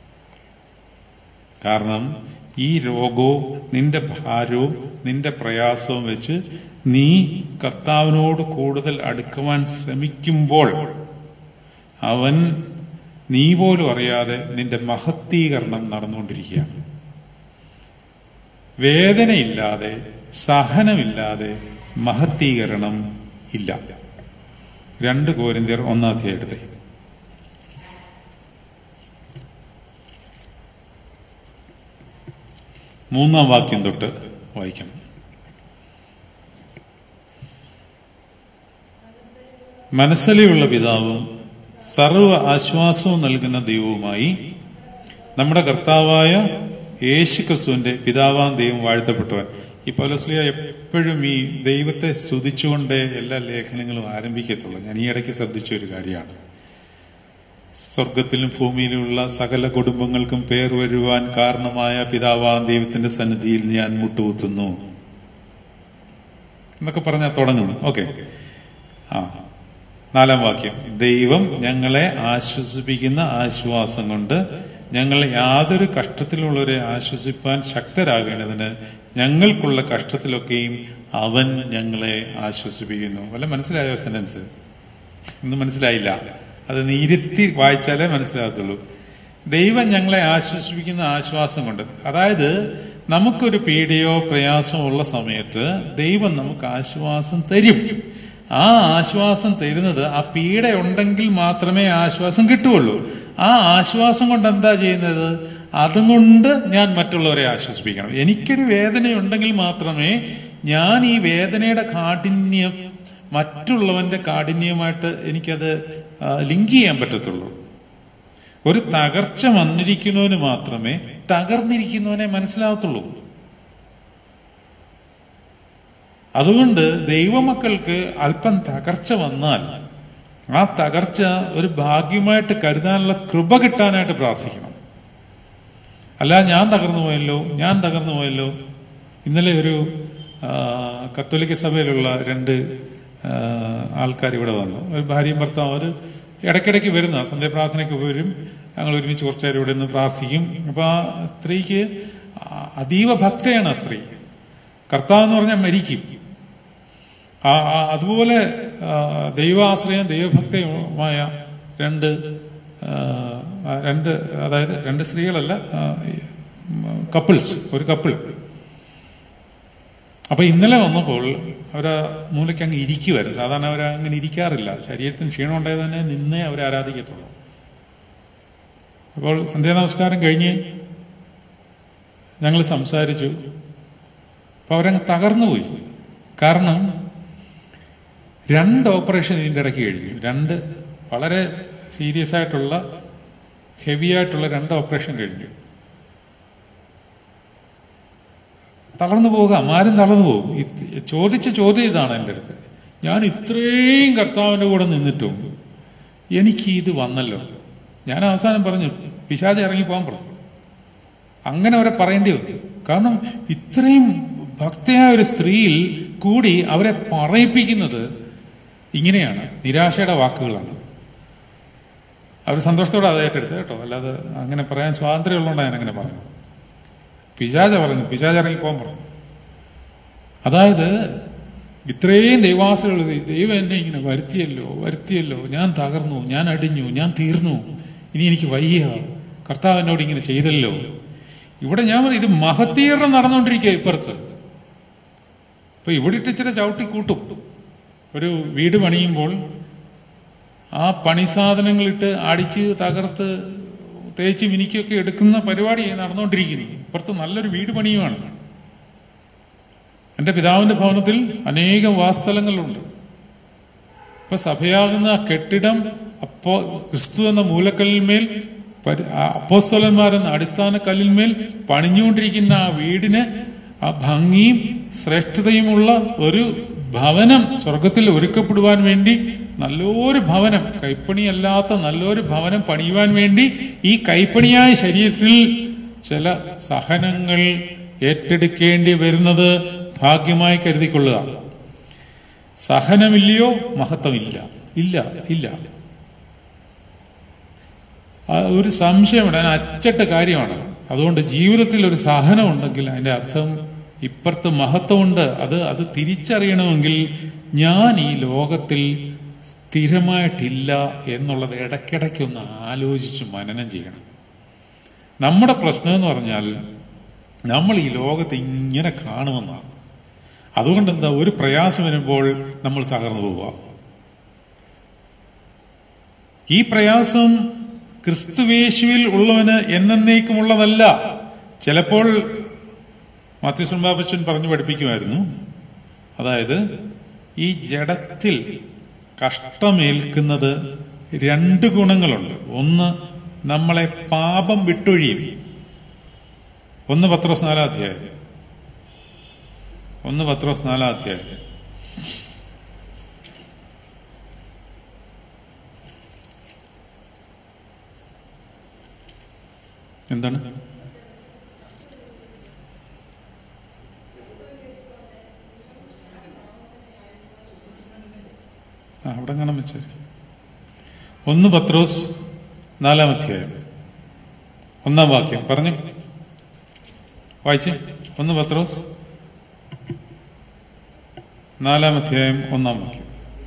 കാരണം ഈ രോഗവും നിന്റെ ഭാരവും നിന്റെ പ്രയാസവും വെച്ച് നീ കർത്താവിനോട് കൂടുതൽ അടുക്കുവാൻ ശ്രമിക്കുമ്പോൾ അവൻ നീ പോലും അറിയാതെ നിന്റെ മഹത്തീകരണം നടന്നുകൊണ്ടിരിക്കുകയാണ് വേദനയില്ലാതെ സഹനമില്ലാതെ മഹത്തീകരണം ഇല്ല രണ്ട് കോരിന്തിയർ ഒന്നാം അധ്യായത്തെ മൂന്നാം വാക്യം തൊട്ട് വായിക്കണം മനസ്സിലെയുള്ള പിതാവും സർവ ആശ്വാസവും നൽകുന്ന ദൈവവുമായി നമ്മുടെ കർത്താവായ യേശു ക്രിസ്തുവിന്റെ പിതാവാൻ ദൈവം വാഴ്ത്തപ്പെട്ടവൻ ഈ പൗലോസ്ലിയ എപ്പോഴും ഈ ദൈവത്തെ സ്തുതിച്ചുകൊണ്ട് എല്ലാ ലേഖനങ്ങളും ആരംഭിക്കത്തുള്ളൂ ഞാൻ ഈ ഇടയ്ക്ക് ശ്രദ്ധിച്ച ഒരു കാര്യമാണ് സ്വർഗത്തിലും ഭൂമിയിലുമുള്ള സകല കുടുംബങ്ങൾക്കും പേർ വരുവാൻ കാരണമായ പിതാവാൻ ദൈവത്തിന്റെ സന്നിധിയിൽ ഞാൻ മുട്ടുകുത്തുന്നു എന്നൊക്കെ പറഞ്ഞാൽ തുടങ്ങുന്നു ഓക്കെ ആ നാലാം വാക്യം ദൈവം ഞങ്ങളെ ആശ്വസിപ്പിക്കുന്ന ആശ്വാസം കൊണ്ട് ഞങ്ങളെ യാതൊരു കഷ്ടത്തിലുള്ളവരെ ആശ്വസിപ്പാൻ ശക്തരാകേണ്ടതിന് ഞങ്ങൾക്കുള്ള കഷ്ടത്തിലൊക്കെയും അവൻ ഞങ്ങളെ ആശ്വസിപ്പിക്കുന്നു വല്ല മനസ്സിലായോ സെന്റൻസ് ഒന്നും മനസ്സിലായില്ല അത് നീരുത്തി വായിച്ചാലേ മനസ്സിലാകത്തുള്ളൂ ദൈവം ഞങ്ങളെ ആശ്വസിപ്പിക്കുന്ന ആശ്വാസം കൊണ്ട് അതായത് നമുക്കൊരു പീഡയോ പ്രയാസമോ ഉള്ള സമയത്ത് ദൈവം നമുക്ക് ആശ്വാസം തരും ആ ആശ്വാസം തരുന്നത് ആ പീഡ ഉണ്ടെങ്കിൽ മാത്രമേ ആശ്വാസം കിട്ടുകയുള്ളൂ ആ ആശ്വാസം കൊണ്ട് എന്താ ചെയ്യുന്നത് അതുകൊണ്ട് ഞാൻ മറ്റുള്ളവരെ ആശ്വസിപ്പിക്കണം എനിക്കൊരു വേദനയുണ്ടെങ്കിൽ മാത്രമേ ഞാൻ ഈ വേദനയുടെ കാഠിന്യം മറ്റുള്ളവന്റെ കാഠിന്യമായിട്ട് എനിക്കത് ആ, ലിങ്ക് ചെയ്യാൻ പറ്റത്തുള്ളൂ ഒരു തകർച്ച വന്നിരിക്കുന്നവന് മാത്രമേ തകർന്നിരിക്കുന്നവനെ മനസ്സിലാകത്തുള്ളൂ അതുകൊണ്ട് ദൈവമക്കൾക്ക് അല്പം തകർച്ച വന്നാൽ ആ തകർച്ച ഒരു ഭാഗ്യമായിട്ട് കരുതാനുള്ള കൃപ കിട്ടാനായിട്ട് പ്രാർത്ഥിക്കണം അല്ല ഞാൻ തകർന്നു പോയല്ലോ ഞാൻ തകർന്നു പോയല്ലോ ഇന്നലെ ഒരു ആ, കത്തോലിക്ക സഭയിലുള്ള രണ്ട് ആൾക്കാർ ഇവിടെ വന്നു ഒരു ഭാര്യയും ഭർത്താവും അവർ ഇടയ്ക്കിടയ്ക്ക് വരുന്ന സന്ധ്യാപ്രാർത്ഥനയ്ക്ക് വരും ഞങ്ങൾ ഒരുമിച്ച് കുറച്ച് നേരം ഇവിടെ നിന്ന് പ്രാർത്ഥിക്കും അപ്പൊ ആ സ്ത്രീക്ക് ആ- അതീവ ഭക്തയാണ് ആ സ്ത്രീ കർത്താവ് എന്ന് പറഞ്ഞാൽ മരിക്കും ആ ആ- അതുപോലെ ആ, ദൈവാശ്രയം ദൈവഭക്തയുമായ രണ്ട് ആ, ആ, രണ്ട് അതായത് രണ്ട് സ്ത്രീകളല്ല കപ്പിൾസ് ഒരു കപ്പിൾ അപ്പൊ ഇന്നലെ വന്നപ്പോൾ അവരാ മൂലയ്ക്ക് അങ്ങ് ഇരിക്കുമായിരുന്നു സാധാരണ അവർ അങ്ങനെ ഇരിക്കാറില്ല ശരീരത്തിന് ക്ഷീണം ഉണ്ടായത് തന്നെ നിന്നേ അവർ ആരാധിക്കത്തുള്ളൂ അപ്പോൾ സന്ധ്യാനമസ്കാരം കഴിഞ്ഞ് ഞങ്ങൾ സംസാരിച്ചു അപ്പൊ അവരങ്ങ് തകർന്നുപോയി കാരണം രണ്ട് ഓപ്പറേഷൻ ഇതിൻ്റെ ഇടയ്ക്ക് കഴിഞ്ഞു രണ്ട് വളരെ സീരിയസ് ആയിട്ടുള്ള ഹെവി ആയിട്ടുള്ള രണ്ട് ഓപ്പറേഷൻ കഴിഞ്ഞു തളർന്നു പോകാം ആരും തളർന്നു പോകും ഇത് ചോദിച്ച ചോദ്യം ഇതാണ് എൻ്റെ അടുത്ത് ഞാൻ ഇത്രയും കർത്താവിൻ്റെ കൂടെ നിന്നിട്ടും എനിക്ക് ഇത് വന്നല്ലോ ഞാൻ അവസാനം പറഞ്ഞു പിശാച് ഇറങ്ങി പോകാൻ പറഞ്ഞു അങ്ങനെ അവരെ പറയേണ്ടി വന്നു കാരണം ഇത്രയും ഭക്തയായ ഒരു സ്ത്രീയിൽ കൂടി അവരെ പറയിപ്പിക്കുന്നത് ഇങ്ങനെയാണ് നിരാശയുടെ വാക്കുകളാണ് അവർ സന്തോഷത്തോടെ അത് ഏറ്റെടുത്ത് കേട്ടോ അല്ലാതെ അങ്ങനെ പറയാൻ സ്വാതന്ത്ര്യമുള്ളതുകൊണ്ടാണ് ഞാൻ അങ്ങനെ പറഞ്ഞത് പിശാച പറഞ്ഞു പിശാച ഇറങ്ങിപ്പോകാൻ പറഞ്ഞു അതായത് ഇത്രയും ദൈവാസുകൾ ദൈവം എന്നെ ഇങ്ങനെ വരുത്തിയല്ലോ വരുത്തിയല്ലോ ഞാൻ തകർന്നു ഞാൻ അടിഞ്ഞു ഞാൻ തീർന്നു ഇനി എനിക്ക് വയ്യ കർത്താവ് എന്നോട് ഇങ്ങനെ ചെയ്തല്ലോ ഇവിടെ ഞാൻ പറയും ഇത് മഹത്തീകരണം നടന്നുകൊണ്ടിരിക്കുക ഇപ്പുറത്ത് ഇപ്പൊ ഇവിടെ ഇട്ട് ഇച്ചിരി ചവിട്ടി കൂട്ടും ഒരു വീട് പണിയുമ്പോൾ ആ പണി സാധനങ്ങളിട്ട് അടിച്ച് തകർത്ത് തേച്ച് മിനിക്കൊക്കെ എടുക്കുന്ന പരിപാടി നടന്നുകൊണ്ടിരിക്കുന്നു ഇപ്പുറത്ത് നല്ലൊരു വീട് പണിയുമാണ് എൻ്റെ പിതാവിന്റെ ഭവനത്തിൽ അനേകം വാസ്തലങ്ങളുണ്ട് ഇപ്പൊ സഭയാകുന്ന ആ കെട്ടിടം അപ്പോ ക്രിസ്തു എന്ന മൂലക്കല്ലിന്മേൽ പരി- ആ അപ്പോസ്തലന്മാരെന്ന അടിസ്ഥാന കല്ലിന്മേൽ പണിഞ്ഞുകൊണ്ടിരിക്കുന്ന ആ വീടിന് ആ ഭംഗിയും ശ്രേഷ്ഠതയുമുള്ള ഒരു ഭവനം സ്വർഗത്തിൽ ഒരുക്കപ്പെടുവാൻ വേണ്ടി നല്ലൊരു ഭവനം കൈപ്പണിയല്ലാത്ത നല്ലൊരു ഭവനം പണിയുവാൻ വേണ്ടി ഈ കൈപ്പണിയായ ശരീരത്തിൽ ചില സഹനങ്ങൾ ഏറ്റെടുക്കേണ്ടി വരുന്നത് ഭാഗ്യമായി കരുതിക്കൊള്ളുക സഹനമില്ലയോ മഹത്വമില്ല ഇല്ല ഇല്ല ആ ഒരു സംശയമുണ്ട് അതിന് അച്ചട്ട കാര്യമാണ് അതുകൊണ്ട് ജീവിതത്തിൽ ഒരു സഹനം ഉണ്ടെങ്കിൽ അതിന്റെ അർത്ഥം ഇപ്പുറത്ത് മഹത്വമുണ്ട് അത് അത് തിരിച്ചറിയണമെങ്കിൽ ഞാൻ ഈ ലോകത്തിൽ സ്ഥിരമായിട്ടില്ല എന്നുള്ളത് ഇടയ്ക്കിടയ്ക്ക് ഒന്ന് ആലോചിച്ച് മനനം ചെയ്യണം നമ്മുടെ പ്രശ്നം എന്ന് പറഞ്ഞാൽ നമ്മൾ ഈ ലോകത്ത് ഇങ്ങനെ കാണുമെന്നാണ് അതുകൊണ്ട് എന്താ ഒരു പ്രയാസം വരുമ്പോൾ നമ്മൾ തകർന്നു പോവുക ഈ പ്രയാസം ക്രിസ്തുവേശുവിൽ ഉള്ളവന് എന്നേക്കുമുള്ളതല്ല ചിലപ്പോൾ മാത്യുസൻ ബാബച്ചൻ പറഞ്ഞു പഠിപ്പിക്കുമായിരുന്നു അതായത് ഈ ജഡത്തിൽ കഷ്ടമേൽക്കുന്നത് രണ്ട് ഗുണങ്ങളുണ്ട് ഒന്ന് നമ്മളെ പാപം വിട്ടൊഴിയും ഒന്ന് പത്രോസ് നാലാം അധ്യായം ഒന്ന് പത്രോസ് നാലാം അധ്യായം എന്താണ് ആ അവിടെ കാണാൻ വെച്ചേ ഒന്ന് പത്രോസ് നാലാം അധ്യായം ഒന്നാം വാക്യം പറഞ്ഞു വായിച്ചേ ഒന്ന് പത്രോസ് നാലാം അധ്യായം ഒന്നാം വാക്യം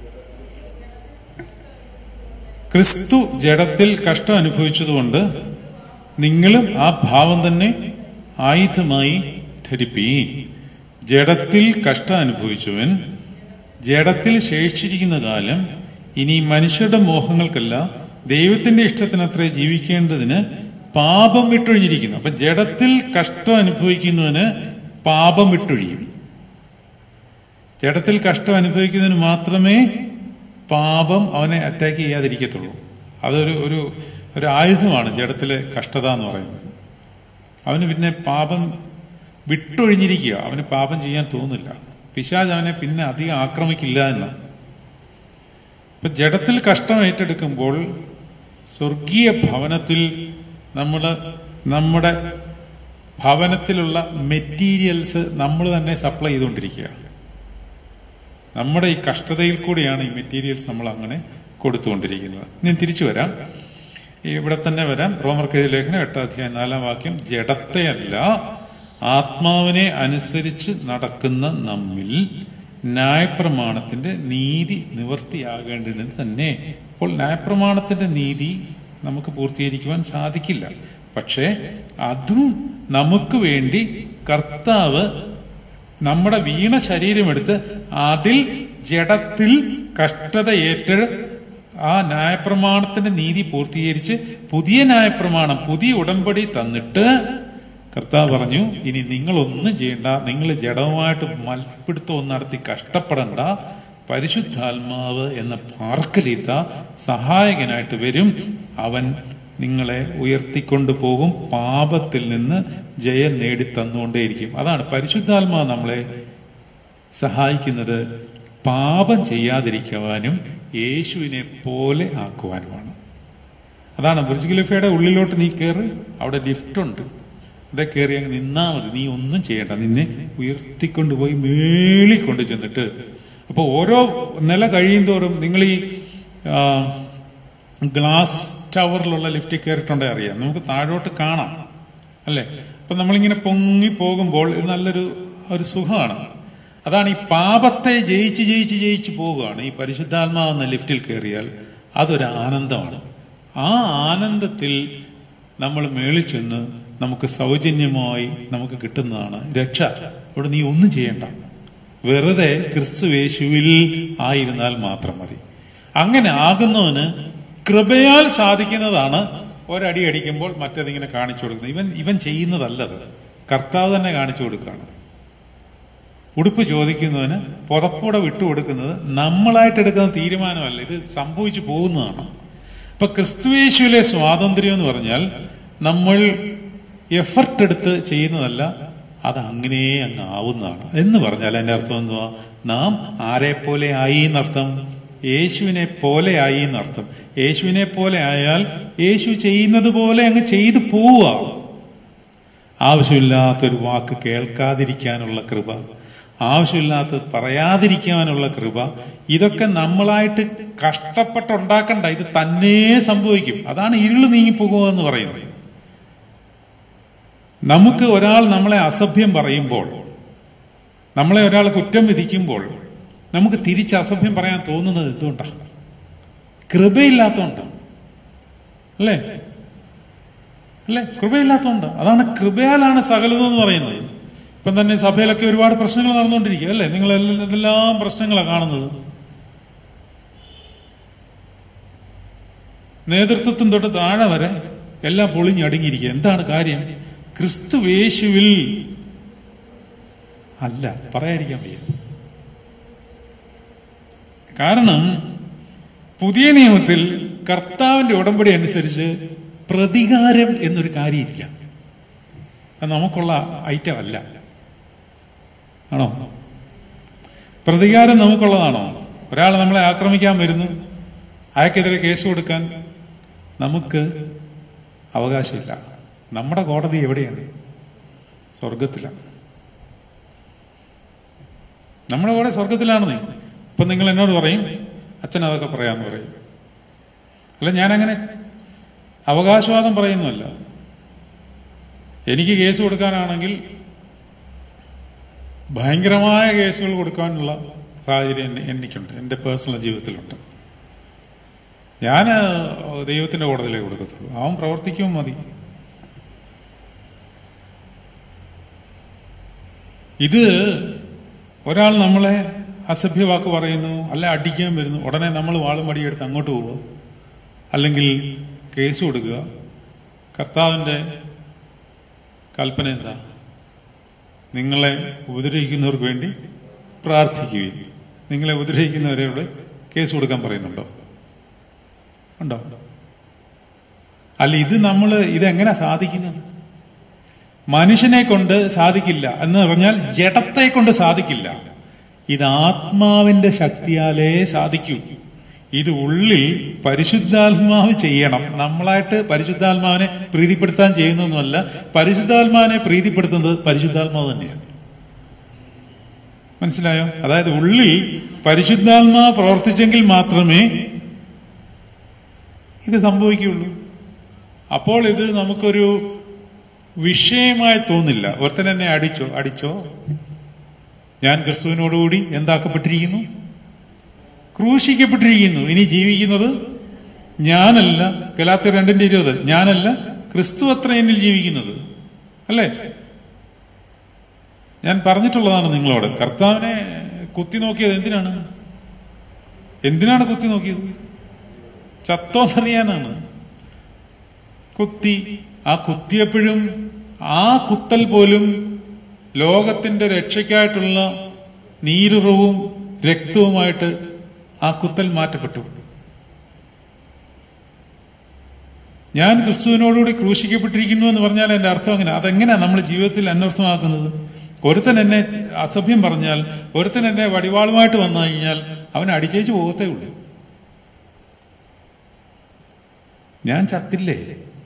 ക്രിസ്തു ജഡത്തിൽ കഷ്ടം അനുഭവിച്ചതുകൊണ്ട് നിങ്ങളും ആ ഭാവം തന്നെ ആയുധമായി ധരിപ്പീൻ ജഡത്തിൽ കഷ്ടം അനുഭവിച്ചവൻ ജഡത്തിൽ ശേഷിച്ചിരിക്കുന്ന കാലം ഇനി മനുഷ്യരുടെ മോഹങ്ങൾക്കല്ല ദൈവത്തിന്റെ ഇഷ്ടത്തിനത്രേ ജീവിക്കേണ്ടതിന് പാപം വിട്ടൊഴിഞ്ഞിരിക്കുന്നു അപ്പൊ ജഡത്തിൽ കഷ്ടം അനുഭവിക്കുന്നവന് പാപം വിട്ടൊഴിയും ജഡത്തിൽ കഷ്ടം അനുഭവിക്കുന്നതിന് മാത്രമേ പാപം അവനെ അറ്റാക്ക് ചെയ്യാതിരിക്കത്തുള്ളൂ അതൊരു ഒരു ഒരു ആയുധമാണ് ജഡത്തിലെ കഷ്ടത എന്ന് പറയുന്നത് അവന് പിന്നെ പാപം വിട്ടൊഴിഞ്ഞിരിക്കുക അവന് പാപം ചെയ്യാൻ തോന്നില്ല പിശാജ് അവനെ പിന്നെ അധികം ആക്രമിക്കില്ല എന്നാണ് ഇപ്പൊ ജഡത്തിൽ കഷ്ടം ഏറ്റെടുക്കുമ്പോൾ സ്വർഗീയ ഭവനത്തിൽ നമ്മൾ നമ്മുടെ ഭവനത്തിലുള്ള മെറ്റീരിയൽസ് നമ്മൾ തന്നെ സപ്ലൈ ചെയ്തുകൊണ്ടിരിക്കുകയാണ് നമ്മുടെ ഈ കഷ്ടതയിൽ കൂടിയാണ് ഈ മെറ്റീരിയൽസ് നമ്മൾ അങ്ങനെ കൊടുത്തുകൊണ്ടിരിക്കുന്നത് ഞാൻ തിരിച്ചു വരാം ഇവിടെ തന്നെ വരാം റോമർ കെഴുതിയ ലേഖനം എട്ടാം അധ്യായം നാലാം വാക്യം ജഡത്തെയല്ല ആത്മാവിനെ അനുസരിച്ച് നടക്കുന്ന നമ്മിൽ ന്യായപ്രമാണത്തിന്റെ നീതി നിവർത്തിയാകേണ്ടതിന് തന്നെ ഇപ്പോൾ ന്യായപ്രമാണത്തിന്റെ നീതി നമുക്ക് പൂർത്തീകരിക്കുവാൻ സാധിക്കില്ല പക്ഷേ അതും നമുക്ക് വേണ്ടി കർത്താവ് നമ്മുടെ വീണ ശരീരമെടുത്ത് അതിൽ ജഡത്തിൽ കഷ്ടതയേറ്റ് ആ ന്യായപ്രമാണത്തിന്റെ നീതി പൂർത്തീകരിച്ച് പുതിയ ന്യായപ്രമാണം പുതിയ ഉടമ്പടി തന്നിട്ട് കർത്താവ് പറഞ്ഞു ഇനി നിങ്ങളൊന്നും ചെയ്യണ്ട നിങ്ങൾ ജഡവുമായിട്ട് മത്പിടുത്തം നടത്തി കഷ്ടപ്പെടണ്ട പരിശുദ്ധാത്മാവ് എന്ന പാർക്കലീത്ത സഹായകനായിട്ട് വരും അവൻ നിങ്ങളെ ഉയർത്തിക്കൊണ്ടു പോകും പാപത്തിൽ നിന്ന് ജയം നേടി തന്നുകൊണ്ടേയിരിക്കും അതാണ് പരിശുദ്ധാത്മാവ് നമ്മളെ സഹായിക്കുന്നത് പാപം ചെയ്യാതിരിക്കുവാനും യേശുവിനെ പോലെ ആക്കുവാനുമാണ് അതാണ് ബുർജ് ഖലീഫയുടെ ഉള്ളിലോട്ട് നീ കയറി അവിടെ ലിഫ്റ്റ് ഉണ്ട് അവിടെ കയറി അങ്ങ് നിന്നാ മതി നീ ഒന്നും ചെയ്യണ്ട നിന്നെ ഉയർത്തിക്കൊണ്ടുപോയി മേളിൽ കൊണ്ട് ചെന്നിട്ട് അപ്പൊ ഓരോ നില കഴിയുന്തോറും നിങ്ങൾ ഈ ആ, ഗ്ലാസ് ടവറിലുള്ള ലിഫ്റ്റിൽ കയറിയിട്ടുണ്ടേ അറിയാം നമുക്ക് താഴോട്ട് കാണാം അല്ലേ അപ്പൊ നമ്മളിങ്ങനെ പൊങ്ങി പോകുമ്പോൾ ഇത് നല്ലൊരു ഒരു സുഖമാണ് അതാണ് ഈ പാപത്തെ ജയിച്ച് ജയിച്ച് ജയിച്ച് പോവുകയാണ് ഈ പരിശുദ്ധാത്മാവെന്ന ലിഫ്റ്റിൽ കയറിയാൽ അതൊരു ആനന്ദമാണ് ആ ആനന്ദത്തിൽ നമ്മൾ മേളിൽ ചെന്ന് നമുക്ക് സൗജന്യമായി നമുക്ക് കിട്ടുന്നതാണ് രക്ഷ ഇവിടെ നീ ഒന്നും ചെയ്യണ്ട വെറുതെ ക്രിസ്തുവേശുവിൽ ആയിരുന്നാൽ മാത്രം മതി അങ്ങനെ ആകുന്നവന് കൃപയാൽ സാധിക്കുന്നതാണ് ഒരടി അടിക്കുമ്പോൾ മറ്റേതിങ്ങനെ കാണിച്ചു കൊടുക്കുന്നത് ഇവൻ ഇവൻ ചെയ്യുന്നതല്ലത് കർത്താവ് തന്നെ കാണിച്ചു കൊടുക്കുകയാണ് ഉടുപ്പ് ചോദിക്കുന്നവന് പുതപ്പൂടെ വിട്ടുകൊടുക്കുന്നത് നമ്മളായിട്ട് എടുക്കുന്ന തീരുമാനമല്ല ഇത് സംഭവിച്ചു പോകുന്നതാണ് ഇപ്പൊ ക്രിസ്തുവേശുവിലെ സ്വാതന്ത്ര്യം എന്ന് പറഞ്ഞാൽ നമ്മൾ എഫർട്ട് എടുത്ത് ചെയ്യുന്നതല്ല അത് അങ്ങനെ അങ്ങ് ആവുന്നതാണ് എന്ന് പറഞ്ഞാൽ അതിന്റെ അർത്ഥം എന്തുവാ നാം ആരെ പോലെ ആയി എന്നർത്ഥം യേശുവിനെ പോലെ ആയി എന്നർത്ഥം യേശുവിനെ പോലെ ആയാൽ യേശു ചെയ്യുന്നത് പോലെ അങ്ങ് ചെയ്തു പോവുക ആവശ്യമില്ലാത്തൊരു വാക്ക് കേൾക്കാതിരിക്കാനുള്ള കൃപ ആവശ്യമില്ലാത്തത് പറയാതിരിക്കാനുള്ള കൃപ ഇതൊക്കെ നമ്മളായിട്ട് കഷ്ടപ്പെട്ടുണ്ടാക്കണ്ട ഇത് തന്നെ സംഭവിക്കും അതാണ് ഇരുള് നീങ്ങിപ്പോകുക എന്ന് പറയുന്നത് നമുക്ക് ഒരാൾ നമ്മളെ അസഭ്യം പറയുമ്പോൾ നമ്മളെ ഒരാൾ കുറ്റം വിധിക്കുമ്പോൾ നമുക്ക് തിരിച്ച് അസഭ്യം പറയാൻ തോന്നുന്നത് എന്തുകൊണ്ടാണ് കൃപയില്ലാത്തതുകൊണ്ടാണ് അല്ലേ അല്ലേ കൃപയില്ലാത്തതുകൊണ്ട് അതാണ് കൃപയാലാണ് സകലതും എന്ന് പറയുന്നത് ഇപ്പം തന്നെ സഭയിലൊക്കെ ഒരുപാട് പ്രശ്നങ്ങൾ നടന്നുകൊണ്ടിരിക്കുക അല്ലേ നിങ്ങൾ എന്തെല്ലാം പ്രശ്നങ്ങളാണ് കാണുന്നത് നേതൃത്വത്തിന് തൊട്ട് താഴെ വരെ എല്ലാം പൊളിഞ്ഞടുങ്ങിയിരിക്കുക എന്താണ് കാര്യം ക്രിസ്തു യേശുവിൽ അല്ല പറയാതിരിക്കാൻ വയ്യ കാരണം പുതിയ നിയമത്തിൽ കർത്താവിന്റെ ഉടമ്പടി അനുസരിച്ച് പ്രതികാരം എന്നൊരു കാര്യം ഇല്ല അത് നമുക്കുള്ള ഐറ്റം അല്ല ആണോ പ്രതികാരം നമുക്കുള്ളതാണോ ഒരാൾ നമ്മളെ ആക്രമിക്കാൻ വരുന്നു അയാൾക്കെതിരെ കേസ് കൊടുക്കാൻ നമുക്ക് അവകാശമില്ല നമ്മുടെ കോടതി എവിടെയാണ് സ്വർഗത്തിലാണ് നമ്മുടെ കൂടെ സ്വർഗത്തിലാണ് നീ ഇപ്പൊ നിങ്ങൾ എന്നോട് പറയും അച്ഛൻ അതൊക്കെ പറയാന്ന് പറയും അല്ല ഞാനങ്ങനെ അവകാശവാദം പറയുന്നുമല്ല എനിക്ക് കേസ് കൊടുക്കാനാണെങ്കിൽ ഭയങ്കരമായ കേസുകൾ കൊടുക്കാനുള്ള സാഹചര്യം എന്നെ- എനിക്കുണ്ട് എൻ്റെ പേഴ്സണൽ ജീവിതത്തിലുണ്ട് ഞാൻ ദൈവത്തിന്റെ കോടതിയിലേ കൊടുക്കത്തുള്ളൂ അവൻ പ്രവർത്തിക്കും മതി ഇത് ഒരാൾ നമ്മളെ അസഭ്യവാക്ക് പറയുന്നു അല്ല അടിക്കാൻ വരുന്നു ഉടനെ നമ്മൾ വാളും വടിയെടുത്ത് അങ്ങോട്ട് പോവുക അല്ലെങ്കിൽ കേസ് കൊടുക്കുക കർത്താവിന്റെ കൽപ്പന എന്താ നിങ്ങളെ ഉപദ്രവിക്കുന്നവർക്ക് വേണ്ടി പ്രാർത്ഥിക്കുകയും നിങ്ങളെ ഉപദ്രവിക്കുന്നവരോട് കേസ് കൊടുക്കാൻ പറയുന്നുണ്ടോ ഉണ്ടോ അല്ല ഇത് നമ്മൾ ഇതെങ്ങനെ സാധിക്കുന്നത് മനുഷ്യനെ കൊണ്ട് സാധിക്കില്ല എന്ന് പറഞ്ഞാൽ ജഡത്തെ കൊണ്ട് സാധിക്കില്ല ഇത് ആത്മാവിന്റെ ശക്തിയാലേ സാധിക്കൂ ഇത് ഉള്ളിൽ പരിശുദ്ധാത്മാവ് ചെയ്യണം നമ്മളായിട്ട് പരിശുദ്ധാത്മാവിനെ പ്രീതിപ്പെടുത്താൻ ചെയ്യുന്നൊന്നുമല്ല പരിശുദ്ധാത്മാവിനെ പ്രീതിപ്പെടുത്തുന്നത് പരിശുദ്ധാത്മാവ് തന്നെയാണ് മനസ്സിലായോ അതായത് ഉള്ളിൽ പരിശുദ്ധാത്മാവ് പ്രവർത്തിച്ചെങ്കിൽ മാത്രമേ ഇത് സംഭവിക്കുകയുള്ളൂ അപ്പോൾ ഇത് നമുക്കൊരു വിഷയമായി തോന്നില്ല ഒരുത്തൻ എന്നെ അടിച്ചോ അടിച്ചോ ഞാൻ ക്രിസ്തുവിനോടുകൂടി എന്താക്കപ്പെട്ടിരിക്കുന്നു ക്രൂശിക്കപ്പെട്ടിരിക്കുന്നു ഇനി ജീവിക്കുന്നത് ഞാനല്ല ഗലാത്തി രണ്ടിന്റെ ഇരുപത് ഞാനല്ല ക്രിസ്തു അത്ര എന്നിൽ ജീവിക്കുന്നത് അല്ലേ ഞാൻ പറഞ്ഞിട്ടുള്ളതാണ് നിങ്ങളോട് കർത്താവിനെ കുത്തി നോക്കിയത് എന്തിനാണ് എന്തിനാണ് കുത്തി നോക്കിയത് ചത്തോന്നറിയാനാണ് കുത്തി ആ കുത്തിയപ്പോഴും ആ കുത്തൽ പോലും ലോകത്തിന്റെ രക്ഷയ്ക്കായിട്ടുള്ള നീരുറവും രക്തവുമായിട്ട് ആ കുത്തൽ മാറ്റപ്പെട്ടു ഞാൻ ക്രിസ്തുവിനോടുകൂടി ക്രൂശിക്കപ്പെട്ടിരിക്കുന്നു എന്ന് പറഞ്ഞാൽ എന്റെ അർത്ഥം അങ്ങനെ അതെങ്ങനെയാ നമ്മൾ ജീവിതത്തിൽ അനർത്ഥമാക്കുന്നത് ഒരുത്തൻ എന്നെ അസഭ്യം പറഞ്ഞാൽ ഒരുത്തൻ എന്നെ വടിവാളുമായിട്ട് വന്നു കഴിഞ്ഞാൽ അവൻ അടിച്ചേച്ച് പോകത്തേ ഉള്ളൂ ഞാൻ ചത്തില്ലേ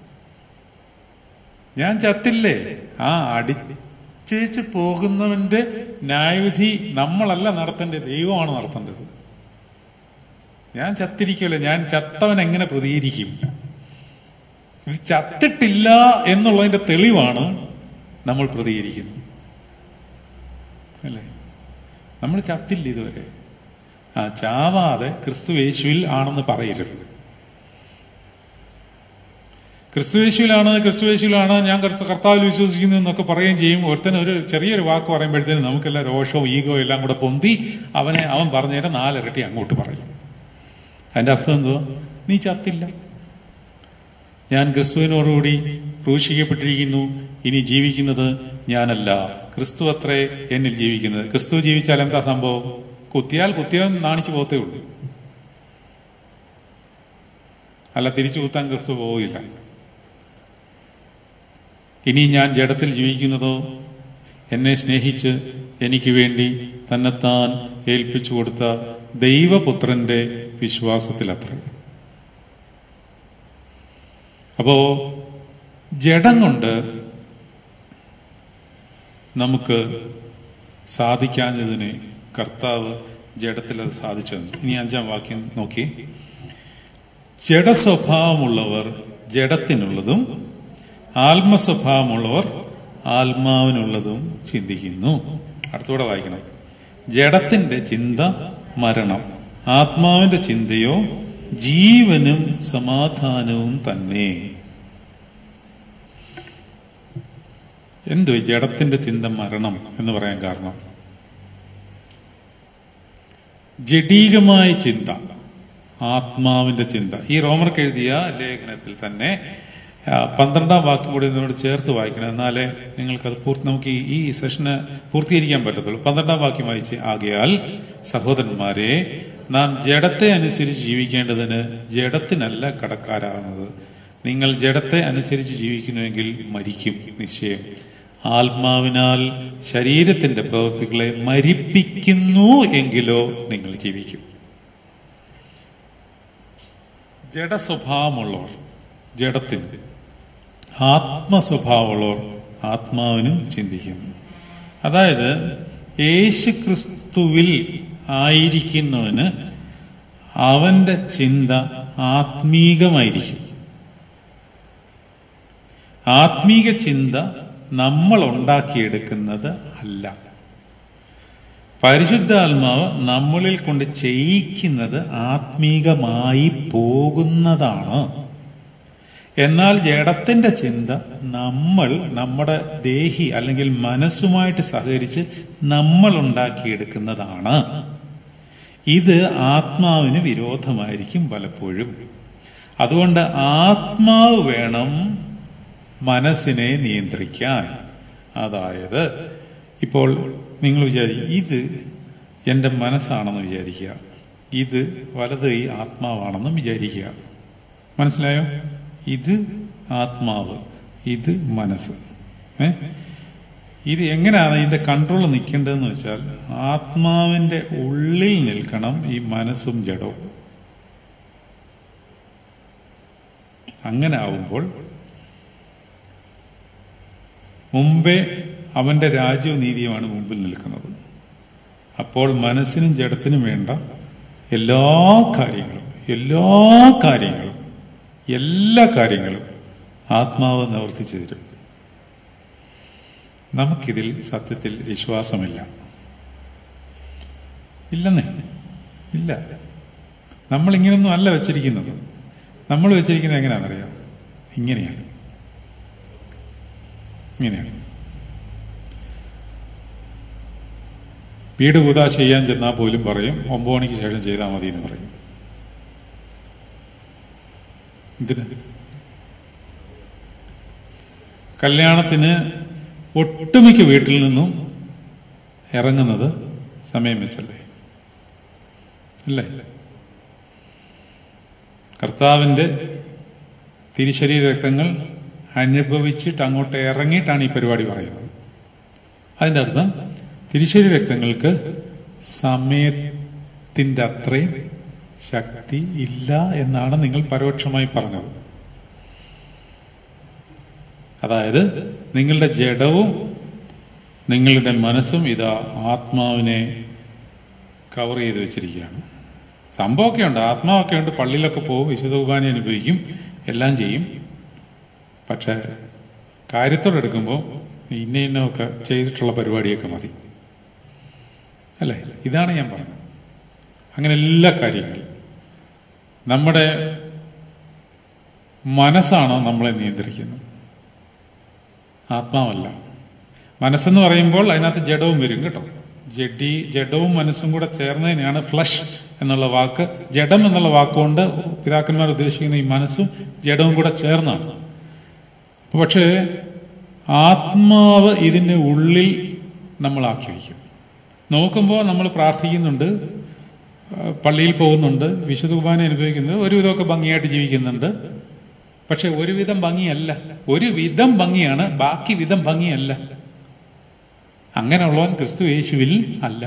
ഞാൻ ചത്തില്ലേ ആ അടിച്ചേച്ച് പോകുന്നവന്റെ ന്യായവിധി നമ്മളല്ല നടത്തേണ്ടത് ദൈവമാണ് നടത്തേണ്ടത് ഞാൻ ചത്തിരിക്കുമല്ലോ ഞാൻ ചത്തവൻ എങ്ങനെ പ്രതികരിക്കും ഇത് ചത്തിട്ടില്ല എന്നുള്ളതിന്റെ തെളിവാണ് നമ്മൾ പ്രതികരിക്കുന്നത് അല്ലേ നമ്മൾ ചത്തില്ല ഇതുവരെ ആ ചാവാതെ ക്രിസ്തു യേശുവിൽ ആണെന്ന് പറയരുത് ക്രിസ്തുവേശുവിലാണ് ക്രിസ്തുവേശുവിലാണ് ഞാൻ ക്രിസ്തു കർത്താവിൽ വിശ്വസിക്കുന്നു എന്നൊക്കെ പറയുകയും ചെയ്യും ഒരുത്തന് ഒരു ചെറിയൊരു വാക്ക് പറയുമ്പോഴത്തേനും നമുക്കെല്ലാം രോഷവും ഈഗോ എല്ലാം കൂടെ പൊന്തി അവനെ അവൻ പറഞ്ഞേരം നാലിരട്ടി അങ്ങോട്ട് പറയും അതിന്റെ അർത്ഥം എന്തുവാ നീ ചത്തില്ല ഞാൻ ക്രിസ്തുവിനോടുകൂടി ക്രൂശിക്കപ്പെട്ടിരിക്കുന്നു ഇനി ജീവിക്കുന്നത് ഞാനല്ല ക്രിസ്തു അത്രേ എന്നിൽ ജീവിക്കുന്നത് ക്രിസ്തു ജീവിച്ചാൽ എന്താ സംഭവം കുത്തിയാൽ കുത്തിയവൻ നാണിച്ചു പോത്തേ ഉള്ളൂ അല്ല തിരിച്ചു കുത്താൻ ക്രിസ്തു പോവില്ല ഇനി ഞാൻ ജഡത്തിൽ ജീവിക്കുന്നതോ എന്നെ സ്നേഹിച്ച് എനിക്ക് വേണ്ടി തന്നെത്താൻ ഏൽപ്പിച്ചു കൊടുത്ത ദൈവപുത്രന്റെ വിശ്വാസത്തിലത്ര അപ്പോ ജഡം കൊണ്ട് നമുക്ക് സാധിക്കാഞ്ഞതിന് കർത്താവ് ജഡത്തിൽ അത് സാധിച്ചു തന്നു ഇനി അഞ്ചാം വാക്യം നോക്കി ജഡസ്വഭാവമുള്ളവർ ജഡത്തിനുള്ളതും ആത്മസ്വഭാവമുള്ളവർ ആത്മാവിനുള്ളതും ചിന്തിക്കുന്നു അടുത്തൂടെ വായിക്കണം ജഡത്തിന്റെ ചിന്ത മരണം ആത്മാവിന്റെ ചിന്തയോ ജീവനും സമാധാനവും തന്നെ എന്തു ജഡത്തിന്റെ ചിന്ത മരണം എന്ന് പറയാൻ കാരണം ജഡീകമായ ചിന്ത ആത്മാവിന്റെ ചിന്ത ഈ റോമർക്ക് എഴുതിയ ലേഖനത്തിൽ തന്നെ ആ, പന്ത്രണ്ടാം വാക്യം കൂടി ഇതിനോട് ചേർത്ത് വായിക്കണം എന്നാലേ നിങ്ങൾക്കത് പൂർത്തി നമുക്ക് ഈ- ഈ സെഷന് പൂർത്തീകരിക്കാൻ പറ്റത്തുള്ളൂ പന്ത്രണ്ടാം വാക്യം വായിച്ച് ആകയാൽ സഹോദരന്മാരെ നാം ജഡത്തെ അനുസരിച്ച് ജീവിക്കേണ്ടതിന് ജഡത്തിനല്ല കടക്കാരാകുന്നത് നിങ്ങൾ ജഡത്തെ അനുസരിച്ച് ജീവിക്കുന്നുവെങ്കിൽ മരിക്കും നിശ്ചയം ആത്മാവിനാൽ ശരീരത്തിന്റെ പ്രവൃത്തികളെ മരിപ്പിക്കുന്നു എങ്കിലോ നിങ്ങൾ ജീവിക്കും ജഡസ്വഭാവമുള്ളവർ ജഡത്തിന് ആത്മസ്വഭാവമുള്ളവർ ആത്മാവിനും ചിന്തിക്കുന്നു അതായത് യേശു ക്രിസ്തുവിൽ ആയിരിക്കുന്നവന് അവന്റെ ചിന്ത ആത്മീകമായിരിക്കും ആത്മീക ചിന്ത നമ്മൾ ഉണ്ടാക്കിയെടുക്കുന്നത് അല്ല പരിശുദ്ധാത്മാവ് നമ്മളിൽ കൊണ്ട് ചെയ്യിക്കുന്നത് ആത്മീകമായി പോകുന്നതാണ് എന്നാൽ ജഡത്തിന്റെ ചിന്ത നമ്മൾ നമ്മുടെ ദേഹി അല്ലെങ്കിൽ മനസ്സുമായിട്ട് സഹകരിച്ച് നമ്മൾ ഉണ്ടാക്കിയെടുക്കുന്നതാണ് ഇത് ആത്മാവിന് വിരോധമായിരിക്കും പലപ്പോഴും അതുകൊണ്ട് ആത്മാവ് വേണം മനസ്സിനെ നിയന്ത്രിക്കാൻ അതായത് ഇപ്പോൾ നിങ്ങൾ വിചാരിക്കും ഇത് എൻ്റെ മനസ്സാണെന്ന് വിചാരിക്കുക ഇത് വലത് കൈ ആത്മാവാണെന്ന് വിചാരിക്കുക മനസ്സിലായോ ഇത് ആത്മാവ് ഇത് മനസ്സ് ഏ ഇത് എങ്ങനെയാണ് ഇതിന്റെ കൺട്രോൾ നിൽക്കേണ്ടതെന്ന് വെച്ചാൽ ആത്മാവിന്റെ ഉള്ളിൽ നിൽക്കണം ഈ മനസ്സും ജഡവും അങ്ങനെ ആവുമ്പോൾ മുമ്പേ അവന്റെ രാജ്യവും നീതിയുമാണ് മുമ്പിൽ നിൽക്കുന്നത് അപ്പോൾ മനസ്സിനും ജഡത്തിനും വേണ്ട എല്ലാ കാര്യങ്ങളും എല്ലാ കാര്യങ്ങളും എല്ലാ കാര്യങ്ങളും ആത്മാവ് നിവർത്തിച്ചു തരും നമുക്കിതിൽ സത്യത്തിൽ വിശ്വാസമില്ല ഇല്ലെന്നേ ഇല്ല നമ്മൾ ഇങ്ങനൊന്നും അല്ല വെച്ചിരിക്കുന്നത് നമ്മൾ വെച്ചിരിക്കുന്നത് എങ്ങനെയാണെന്നറിയാം ഇങ്ങനെയാണ് ഇങ്ങനെയാണ് വീട് കൂതാശ ചെയ്യാൻ ചെന്നാൽ പോലും പറയും ഒമ്പത് മണിക്ക് ശേഷം ചെയ്താൽ മതി എന്ന് പറയും എന്തിന് കല്യാണത്തിന് ഒട്ടുമിക്ക വീട്ടിൽ നിന്നും ഇറങ്ങുന്നത് സമയം വെച്ചല്ലേ അല്ലേ കർത്താവിന്റെ തിരിശരീര രക്തങ്ങൾ അനുഭവിച്ചിട്ട് അങ്ങോട്ട് ഇറങ്ങിയിട്ടാണ് ഈ പരിപാടി പറയുന്നത് അതിന്റെ അർത്ഥം തിരിശരീര രക്തങ്ങൾക്ക് സമയത്തിന്റെ അത്രയും ശക്തി ഇല്ല എന്നാണ് നിങ്ങൾ പരോക്ഷമായി പറഞ്ഞത് അതായത് നിങ്ങളുടെ ജഡവും നിങ്ങളുടെ മനസ്സും ഇതാ ആത്മാവിനെ കവർ ചെയ്ത് വെച്ചിരിക്കുകയാണ് സംഭവമൊക്കെ ഉണ്ട് ആത്മാവൊക്കെ ഉണ്ട് പള്ളിയിലൊക്കെ പോകും വിശുദ്ധ കുർബാന അനുഭവിക്കും എല്ലാം ചെയ്യും പക്ഷെ കാര്യത്തോടെടുക്കുമ്പോൾ ഇന്ന ഇന്നൊക്കെ ചെയ്തിട്ടുള്ള പരിപാടിയൊക്കെ മതി അല്ലേ ഇതാണ് ഞാൻ പറഞ്ഞത് അങ്ങനെ എല്ലാ കാര്യങ്ങളും നമ്മുടെ മനസ്സാണ് നമ്മളെ നിയന്ത്രിക്കുന്നത് ആത്മാവല്ല മനസ്സെന്ന് പറയുമ്പോൾ അതിനകത്ത് ജഡവും വരും കേട്ടോ ജഡി ജഡവും മനസ്സും കൂടെ ചേർന്നതിനെയാണ് ഫ്ലഷ് എന്നുള്ള വാക്ക് ജഡം എന്നുള്ള വാക്കുകൊണ്ട് പിതാക്കന്മാർ ഉദ്ദേശിക്കുന്ന ഈ മനസ്സും ജഡവും കൂടെ ചേർന്നാണ് പക്ഷേ ആത്മാവ് ഇതിൻ്റെ ഉള്ളിൽ നമ്മളാക്കി വയ്ക്കും നോക്കുമ്പോൾ നമ്മൾ പ്രാർത്ഥിക്കുന്നുണ്ട് പള്ളിയിൽ പോകുന്നുണ്ട് വിശുദ്ധ കുർബാന അനുഭവിക്കുന്നത് ഒരുവിധമൊക്കെ ഭംഗിയായിട്ട് ജീവിക്കുന്നുണ്ട് പക്ഷെ ഒരുവിധം ഭംഗിയല്ല ഒരു വിധം ഭംഗിയാണ് ബാക്കി വിധം ഭംഗിയല്ല അങ്ങനെയുള്ളവൻ ക്രിസ്തു യേശുവിൽ അല്ല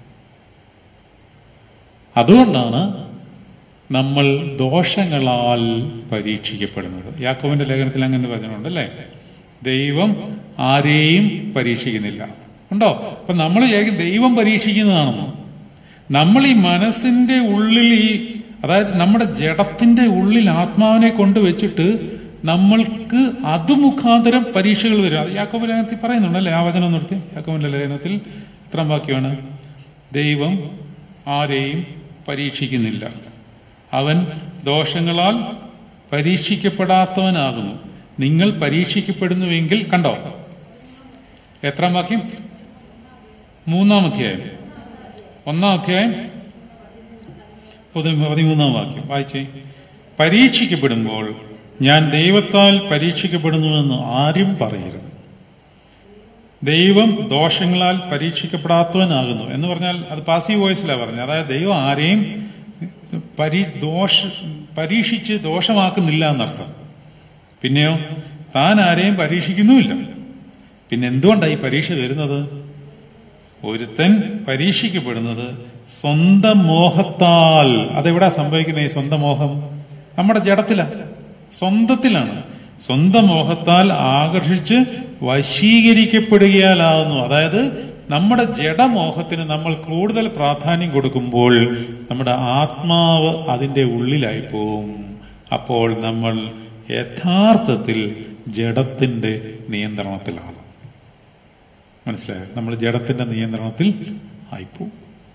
അതുകൊണ്ടാണ് നമ്മൾ ദോഷങ്ങളാൽ പരീക്ഷിക്കപ്പെടുന്നത് യാക്കോവിന്റെ ലേഖനത്തിൽ അങ്ങനെ വചനമുണ്ട് അല്ലേ ദൈവം ആരെയും പരീക്ഷിക്കുന്നില്ല ഉണ്ടോ അപ്പൊ നമ്മൾ വിചാരിക്കും ദൈവം പരീക്ഷിക്കുന്നതാണെന്ന് നമ്മൾ ഈ മനസ്സിന്റെ ഉള്ളിൽ ഈ അതായത് നമ്മുടെ ജഡത്തിന്റെ ഉള്ളിൽ ആത്മാവിനെ കൊണ്ടുവച്ചിട്ട് നമ്മൾക്ക് അത് മുഖാന്തരം പരീക്ഷകൾ വരും അത് യാക്കോബ് ലേഖനത്തിൽ പറയുന്നുണ്ടല്ലേ ആ വചനം നിർത്തി യാക്കോബിന്റെ ലേഖനത്തിൽ ഇത്ര വാക്യമാണ് ദൈവം ആരെയും പരീക്ഷിക്കുന്നില്ല അവൻ ദോഷങ്ങളാൽ പരീക്ഷിക്കപ്പെടാത്തവനാകുന്നു നിങ്ങൾ പരീക്ഷിക്കപ്പെടുന്നുവെങ്കിൽ കണ്ടോ എത്രാം വാക്യം മൂന്നാം അധ്യായം ഒന്നാം അധ്യായം പതി- പതിമൂന്നാം വാക്യം വായിച്ചേ പരീക്ഷിക്കപ്പെടുമ്പോൾ ഞാൻ ദൈവത്താൽ പരീക്ഷിക്കപ്പെടുന്നുവെന്ന് ആരും പറയരുത് ദൈവം ദോഷങ്ങളാൽ പരീക്ഷിക്കപ്പെടാത്തവനാകുന്നു എന്ന് പറഞ്ഞാൽ അത് പാസീവ് വോയിസിലാണ് പറഞ്ഞത് അതായത് ദൈവം ആരെയും പരീ ദോഷ പരീക്ഷിച്ച് ദോഷമാക്കുന്നില്ല എന്നർത്ഥം പിന്നെയോ താൻ ആരെയും പരീക്ഷിക്കുന്നുമില്ല പിന്നെ എന്തുകൊണ്ടാണ് ഈ പരീക്ഷ വരുന്നത് ഒരുത്തൻ പരീക്ഷിക്കപ്പെടുന്നത് സ്വന്തം മോഹത്താൽ അതെവിടാ സംഭവിക്കുന്നത് ഈ സ്വന്തം മോഹം നമ്മുടെ ജഡത്തിലാണ് സ്വന്തത്തിലാണ് സ്വന്തം മോഹത്താൽ ആകർഷിച്ച് വശീകരിക്കപ്പെടുകയാലാകുന്നു അതായത് നമ്മുടെ ജഡമോഹത്തിന് നമ്മൾ കൂടുതൽ പ്രാധാന്യം കൊടുക്കുമ്പോൾ നമ്മുടെ ആത്മാവ് അതിൻ്റെ ഉള്ളിലായി പോവും അപ്പോൾ നമ്മൾ യഥാർത്ഥത്തിൽ ജഡത്തിന്റെ നിയന്ത്രണത്തിലാണ് മനസ്സിലായോ നമ്മൾ ജഡത്തിന്റെ നിയന്ത്രണത്തിൽ ആയിപ്പോവും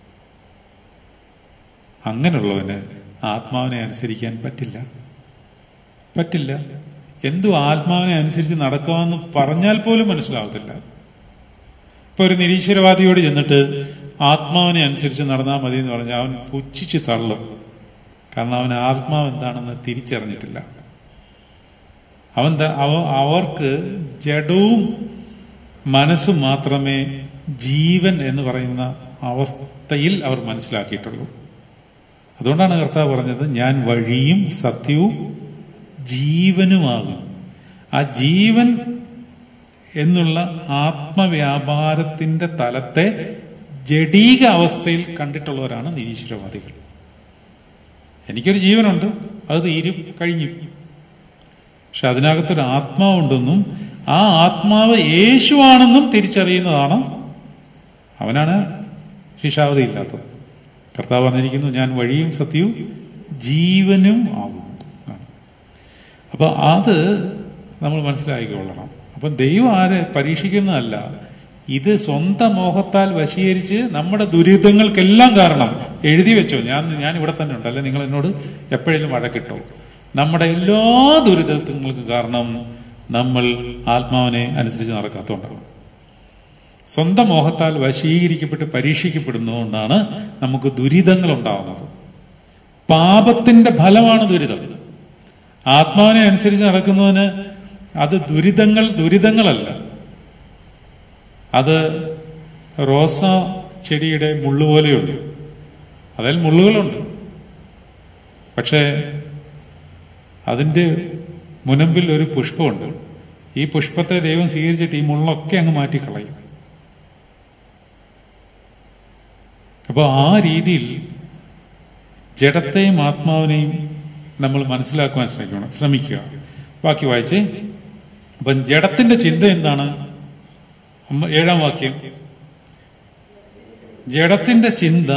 അങ്ങനെയുള്ളവന് ആത്മാവിനെ അനുസരിക്കാൻ പറ്റില്ല പറ്റില്ല എന്തു ആത്മാവിനെ അനുസരിച്ച് നടക്കാമെന്ന് പറഞ്ഞാൽ പോലും മനസ്സിലാവത്തില്ല ഇപ്പൊ ഒരു നിരീശ്വരവാദിയോട് ചെന്നിട്ട് ആത്മാവിനെ അനുസരിച്ച് നടന്നാൽ മതി എന്ന് പറഞ്ഞാൽ അവൻ പുച്ഛിച്ച് തള്ളും കാരണം അവൻ ആത്മാവ് എന്താണെന്ന് തിരിച്ചറിഞ്ഞിട്ടില്ല അവൻ ത- അവ- അവർക്ക് ജഡവും മനസ്സും മാത്രമേ ജീവൻ എന്ന് പറയുന്ന അവസ്ഥയിൽ അവർ മനസ്സിലാക്കിയിട്ടുള്ളൂ അതുകൊണ്ടാണ് കർത്താവ് പറഞ്ഞത് ഞാൻ വഴിയും സത്യവും ജീവനുമാകും ആ ജീവൻ എന്നുള്ള ആത്മവ്യാപാരത്തിന്റെ തലത്തെ ജഡീക അവസ്ഥയിൽ കണ്ടിട്ടുള്ളവരാണ് നിരീശ്വരവാദികൾ എനിക്കൊരു ജീവനുണ്ട് അത് തീരും കഴിഞ്ഞു പക്ഷെ അതിനകത്തൊരു ആത്മാവുണ്ടെന്നും ആ ആത്മാവ് യേശുവാണെന്നും തിരിച്ചറിയുന്നതാണ് അവനാണ് ശിക്ഷാവധി ഇല്ലാത്തത് കർത്താവ് പറഞ്ഞിരിക്കുന്നു ഞാൻ വഴിയും സത്യവും ജീവനും ആകുന്നു അപ്പൊ അത് നമ്മൾ മനസ്സിലാക്കിക്കൊള്ളണം അപ്പൊ ദൈവം ആരെ പരീക്ഷിക്കുന്നതല്ല ഇത് സ്വന്തം മോഹത്താൽ വശീകരിച്ച് നമ്മുടെ ദുരിതങ്ങൾക്കെല്ലാം കാരണം എഴുതി വെച്ചോ ഞാൻ ഞാൻ ഇവിടെ തന്നെ ഉണ്ട് അല്ലെ നിങ്ങൾ എന്നോട് എപ്പോഴേലും വഴക്കിട്ടോ നമ്മുടെ എല്ലാ ദുരിതങ്ങൾക്കും കാരണം നമ്മൾ ആത്മാവിനെ അനുസരിച്ച് നടക്കാത്തതുകൊണ്ടാണ് സ്വന്തം മോഹത്താൽ വശീകരിക്കപ്പെട്ട് പരീക്ഷിക്കപ്പെടുന്നതുകൊണ്ടാണ് നമുക്ക് ദുരിതങ്ങൾ ഉണ്ടാവുന്നത് പാപത്തിന്റെ ഫലമാണ് ദുരിതം ആത്മാവിനെ അനുസരിച്ച് നടക്കുന്നവന് അത് ദുരിതങ്ങൾ ദുരിതങ്ങളല്ല അത് റോസ ചെടിയുടെ മുള്ളു പോലെയുണ്ട് അതിൽ മുള്ളുകളുണ്ട് പക്ഷേ അതിൻ്റെ മുനമ്പിൽ ഒരു പുഷ്പമുണ്ട് ഈ പുഷ്പത്തെ ദൈവം സ്വീകരിച്ചിട്ട് ഈ മുള്ളൊക്കെ അങ്ങ് മാറ്റിക്കളയും അപ്പോൾ ആ രീതിയിൽ ജഡത്തെയും ആത്മാവിനെയും നമ്മൾ മനസ്സിലാക്കുവാൻ ശ്രമിക്കണം ശ്രമിക്കുക ബാക്കി വായിച്ച് അപ്പം ജഡത്തിന്റെ ചിന്ത എന്താണ് അമ്മ ഏഴാം വാക്യം ജഡത്തിന്റെ ചിന്ത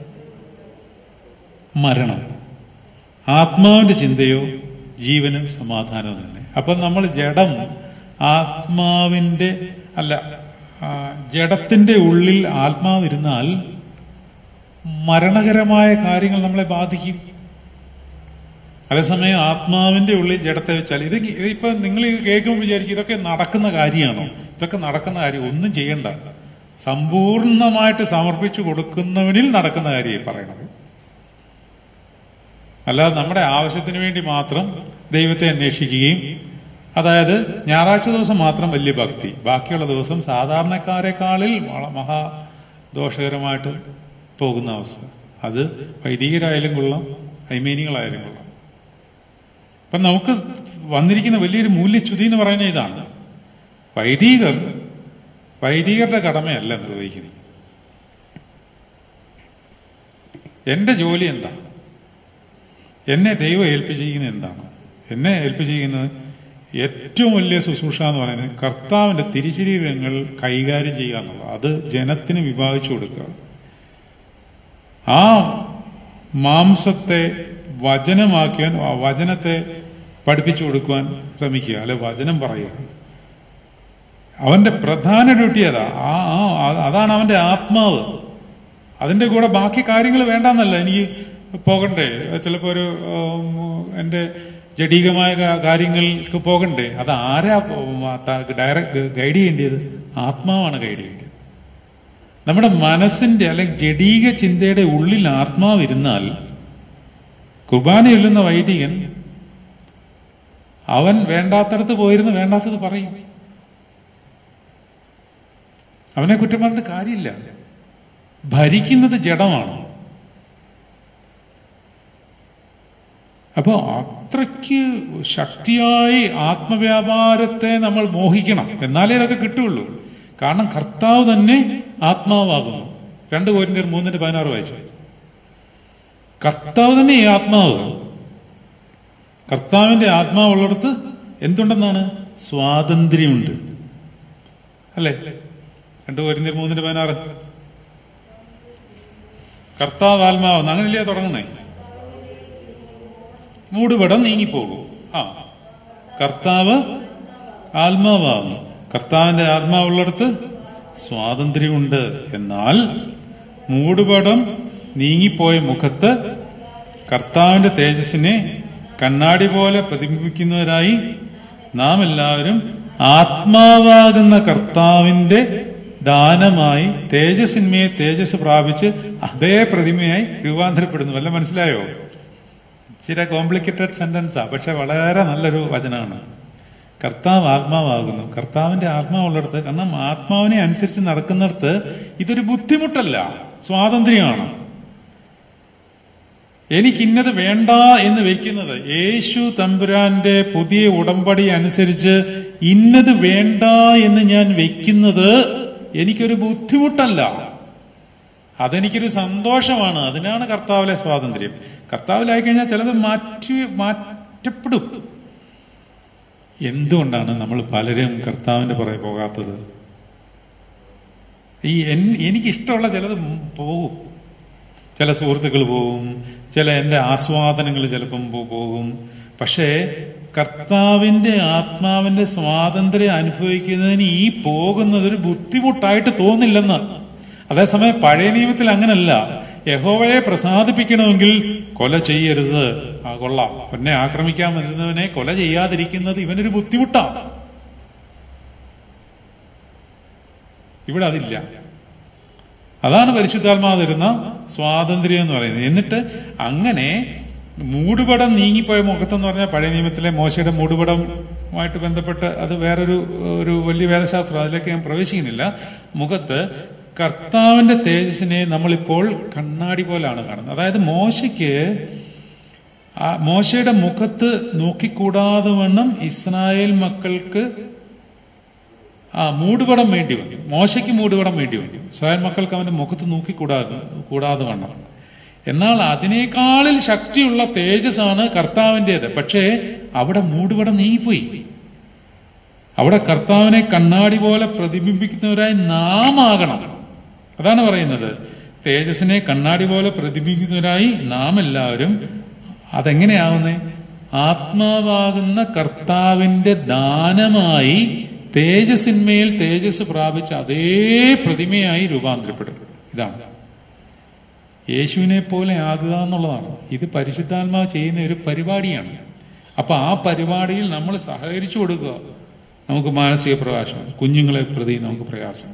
മരണം ആത്മാവിന്റെ ചിന്തയോ ജീവനും സമാധാനവും തന്നെ അപ്പം നമ്മൾ ജഡം ആത്മാവിന്റെ അല്ല ആ, ജഡത്തിന്റെ ഉള്ളിൽ ആത്മാവിരുന്നാൽ മരണകരമായ കാര്യങ്ങൾ നമ്മളെ ബാധിക്കും അതേസമയം ആത്മാവിന്റെ ഉള്ളിൽ ജഡത്തെ വെച്ചാൽ ഇത് ഇപ്പൊ നിങ്ങൾ ഇത് കേൾക്കുമ്പോൾ വിചാരിക്കും ഇതൊക്കെ നടക്കുന്ന കാര്യമാണോ ഇതൊക്കെ നടക്കുന്ന കാര്യം ഒന്നും ചെയ്യണ്ട സമ്പൂർണമായിട്ട് സമർപ്പിച്ചു കൊടുക്കുന്നവനിൽ നടക്കുന്ന കാര്യമായി പറയണത് അല്ലാതെ നമ്മുടെ ആവശ്യത്തിന് വേണ്ടി മാത്രം ദൈവത്തെ അന്വേഷിക്കുകയും അതായത് ഞായറാഴ്ച ദിവസം മാത്രം വലിയ ഭക്തി ബാക്കിയുള്ള ദിവസം സാധാരണക്കാരെക്കാളിൽ വള- മഹാ ദോഷകരമായിട്ട് പോകുന്ന അവസ്ഥ അത് വൈദികരായാലും കൊള്ളാം ഹൈമേനികളായാലും കൊള്ളാം അപ്പം നമുക്ക് വന്നിരിക്കുന്ന വലിയൊരു മൂല്യച്യുതി എന്ന് പറയുന്നത് ഇതാണ് വൈദികർ വൈദികരുടെ കടമയല്ല നിർവഹിക്കുന്നത് എന്റെ ജോലി എന്താ എന്നെ ദൈവം ഏൽപ്പിച്ചിരിക്കുന്നത് എന്താണ് എന്നെ ഏൽപ്പിച്ചിരിക്കുന്നത് ഏറ്റവും വലിയ ശുശ്രൂഷ എന്ന് പറയുന്നത് കർത്താവിന്റെ തിരിശരീരങ്ങൾ കൈകാര്യം ചെയ്യുക എന്നുള്ളത് അത് ജനത്തിന് വിഭാഗിച്ചു കൊടുക്കുക ആ മാംസത്തെ വചനമാക്കിയാൻ ആ വചനത്തെ പഠിപ്പിച്ചു കൊടുക്കുവാൻ ശ്രമിക്കുക അല്ലെ വചനം പറയുക അവന്റെ പ്രധാന ഡ്യൂട്ടി അതാ ആ ആ അതാണ് അവന്റെ ആത്മാവ് അതിന്റെ കൂടെ ബാക്കി കാര്യങ്ങൾ വേണ്ടെന്നല്ല എനിക്ക് പോകണ്ടേ ചിലപ്പോ ഒരു ഉം, എന്റെ ജഡീകമായ കാ- കാര്യങ്ങൾക്ക് പോകണ്ടേ അത് ആരാ ഡയറക്റ്റ് ഗൈഡ് ചെയ്യേണ്ടത് ആത്മാവാണ് ഗൈഡ് ചെയ്യേണ്ടത് നമ്മുടെ മനസ്സിന്റെ അല്ലെങ്കിൽ ജഡീക ചിന്തയുടെ ഉള്ളിൽ ആത്മാവിരുന്നാൽ കുർബാന ചൊല്ലുന്ന വൈദികൻ അവൻ വേണ്ടാത്തടത്ത് പോയിരുന്ന് വേണ്ടാത്തത് പറയും അവനെ കുറ്റം പറഞ്ഞിട്ട് കാര്യമില്ല ഭരിക്കുന്നത് ജഡമാണ് അപ്പോൾ അത്രയ്ക്ക് ശക്തിയായി ആത്മവ്യാപാരത്തെ നമ്മൾ മോഹിക്കണം എന്നാലേ ഇതൊക്കെ കിട്ടുള്ളൂ കാരണം കർത്താവ് തന്നെ ആത്മാവാകുന്നു രണ്ട് കോരിന്തിയർ മൂന്നിന്റെ പതിനാറ് വായിച്ചു കർത്താവ് തന്നെ ഈ ആത്മാവ് കർത്താവിന്റെ ആത്മാവുള്ളിടത്ത് എന്തുണ്ടെന്നാണ് സ്വാതന്ത്ര്യമുണ്ട് അല്ലേ രണ്ട് കോരിന്തിയർ മൂന്നിന്റെ പതിനാറ് കർത്താവ് ആത്മാവ് അങ്ങനെയല്ലേ തുടങ്ങുന്നേ മൂടുപടം നീങ്ങിപ്പോകും ആ കർത്താവ് ആത്മാവാകുന്നു കർത്താവിന്റെ ആത്മാവുള്ളിടത്ത് സ്വാതന്ത്ര്യമുണ്ട് എന്നാൽ മൂടുപടം നീങ്ങിപ്പോയ മുഖത്ത് കർത്താവിന്റെ തേജസ്സിനെ കണ്ണാടി പോലെ പ്രതിബിംബിക്കുന്നവരായി നാം എല്ലാവരും ആത്മാവാകുന്ന കർത്താവിന്റെ ദാനമായി തേജസ്സിന്മയെ തേജസ് പ്രാപിച്ച് അതേ പ്രതിമയായി രൂപാന്തരപ്പെടുന്നു വല്ല മനസ്സിലായോ ചില കോംപ്ലിക്കേറ്റഡ് സെന്റൻസാ പക്ഷെ വളരെ നല്ലൊരു വചനമാണ് കർത്താവ് ആത്മാവാകുന്നു കർത്താവിന്റെ ആത്മാവുള്ളിടത്ത് കാരണം ആത്മാവിനെ അനുസരിച്ച് നടക്കുന്നിടത്ത് ഇതൊരു ബുദ്ധിമുട്ടല്ല സ്വാതന്ത്ര്യമാണ് എനിക്ക് ഇന്നത് വേണ്ട എന്ന് വെക്കുന്നത് യേശു തമ്പുരാന്റെ പുതിയ ഉടമ്പടി അനുസരിച്ച് ഇന്നത് വേണ്ട എന്ന് ഞാൻ വെക്കുന്നത് എനിക്കൊരു ബുദ്ധിമുട്ടല്ല അതെനിക്കൊരു സന്തോഷമാണ് അതിനാണ് കർത്താവിലെ സ്വാതന്ത്ര്യം കർത്താവിലായി കഴിഞ്ഞാൽ ചിലത് മാറ്റി മാറ്റപ്പെടും എന്തുകൊണ്ടാണ് നമ്മൾ പലരും കർത്താവിന്റെ പുറകെ പോകാത്തത് ഈ എൻ- എനിക്കിഷ്ടമുള്ള ചിലത് പോകും ചില സുഹൃത്തുക്കൾ പോകും ചില എൻ്റെ ആസ്വാദനങ്ങൾ ചിലപ്പം പോ- പോകും പക്ഷേ കർത്താവിന്റെ ആത്മാവിന്റെ സ്വാതന്ത്ര്യം അനുഭവിക്കുന്നതിന് ഈ പോകുന്നത് ഒരു ബുദ്ധിമുട്ടായിട്ട് തോന്നില്ലെന്ന് അതേസമയം പഴയ നിയമത്തിൽ അങ്ങനല്ല യഹോവയെ പ്രസാദിപ്പിക്കണമെങ്കിൽ കൊല ചെയ്യരുത് ആ കൊള്ളാം എന്നെ ആക്രമിക്കാൻ വരുന്നവനെ കൊല ചെയ്യാതിരിക്കുന്നത് ഇവനൊരു ബുദ്ധിമുട്ടാണ് ഇവിടെ അതില്ല അതാണ് പരിശുദ്ധാത്മാവ് തരുന്ന സ്വാതന്ത്ര്യം എന്ന് പറയുന്നത് എന്നിട്ട് അങ്ങനെ മൂടുപടം നീങ്ങിപ്പോയ മുഖത്തെന്ന് പറഞ്ഞാൽ പഴയ നിയമത്തിലെ മോശയുടെ മൂടുപടമായിട്ട് ബന്ധപ്പെട്ട് അത് വേറൊരു ഒരു വലിയ വേദശാസ്ത്രം അതിലേക്ക് ഞാൻ പ്രവേശിക്കുന്നില്ല മുഖത്ത് കർത്താവിന്റെ തേജസ്സിനെ നമ്മളിപ്പോൾ കണ്ണാടി പോലാണ് കാണുന്നത് അതായത് മോശയ്ക്ക് ആ മോശയുടെ മുഖത്ത് നോക്കിക്കൂടാതെ വണ്ണം ഇസ്രായേൽ മക്കൾക്ക് ആ മൂടുപടം വേണ്ടി വന്നു മോശയ്ക്ക് മൂടുപടം വേണ്ടി വന്നു ഇസ്രായേൽ മക്കൾക്ക് അവന്റെ മുഖത്ത് നോക്കിക്കൂടാതെ കൂടാതെ വണ്ണം എന്നാൽ അതിനേക്കാളിൽ ശക്തിയുള്ള തേജസ്സാണ് കർത്താവിൻ്റെത് പക്ഷേ അവിടെ മൂടുപടം നീങ്ങിപ്പോയി അവിടെ കർത്താവിനെ കണ്ണാടി പോലെ പ്രതിബിംബിക്കുന്നവരായി നാം ആകണം അതാണ് പറയുന്നത് തേജസ്സിനെ കണ്ണാടി പോലെ പ്രതിബിംബിക്കുന്നവരായി നാം എല്ലാവരും അതെങ്ങനെയാവുന്നേ ആത്മാവാകുന്ന കർത്താവിന്റെ ദാനമായി തേജസ്സിന്മേൽ തേജസ് പ്രാപിച്ച അതേ പ്രതിമയായി രൂപാന്തരപ്പെടും ഇതാണ് യേശുവിനെ പോലെ ആകുക എന്നുള്ളതാണ് ഇത് പരിശുദ്ധാത്മാവ് ചെയ്യുന്ന ഒരു പരിപാടിയാണ് അപ്പൊ ആ പരിപാടിയിൽ നമ്മൾ സഹകരിച്ചു കൊടുക്കുക നമുക്ക് മാനസിക പ്രകാശം കുഞ്ഞുങ്ങളെ പ്രതി നമുക്ക് പ്രയാസം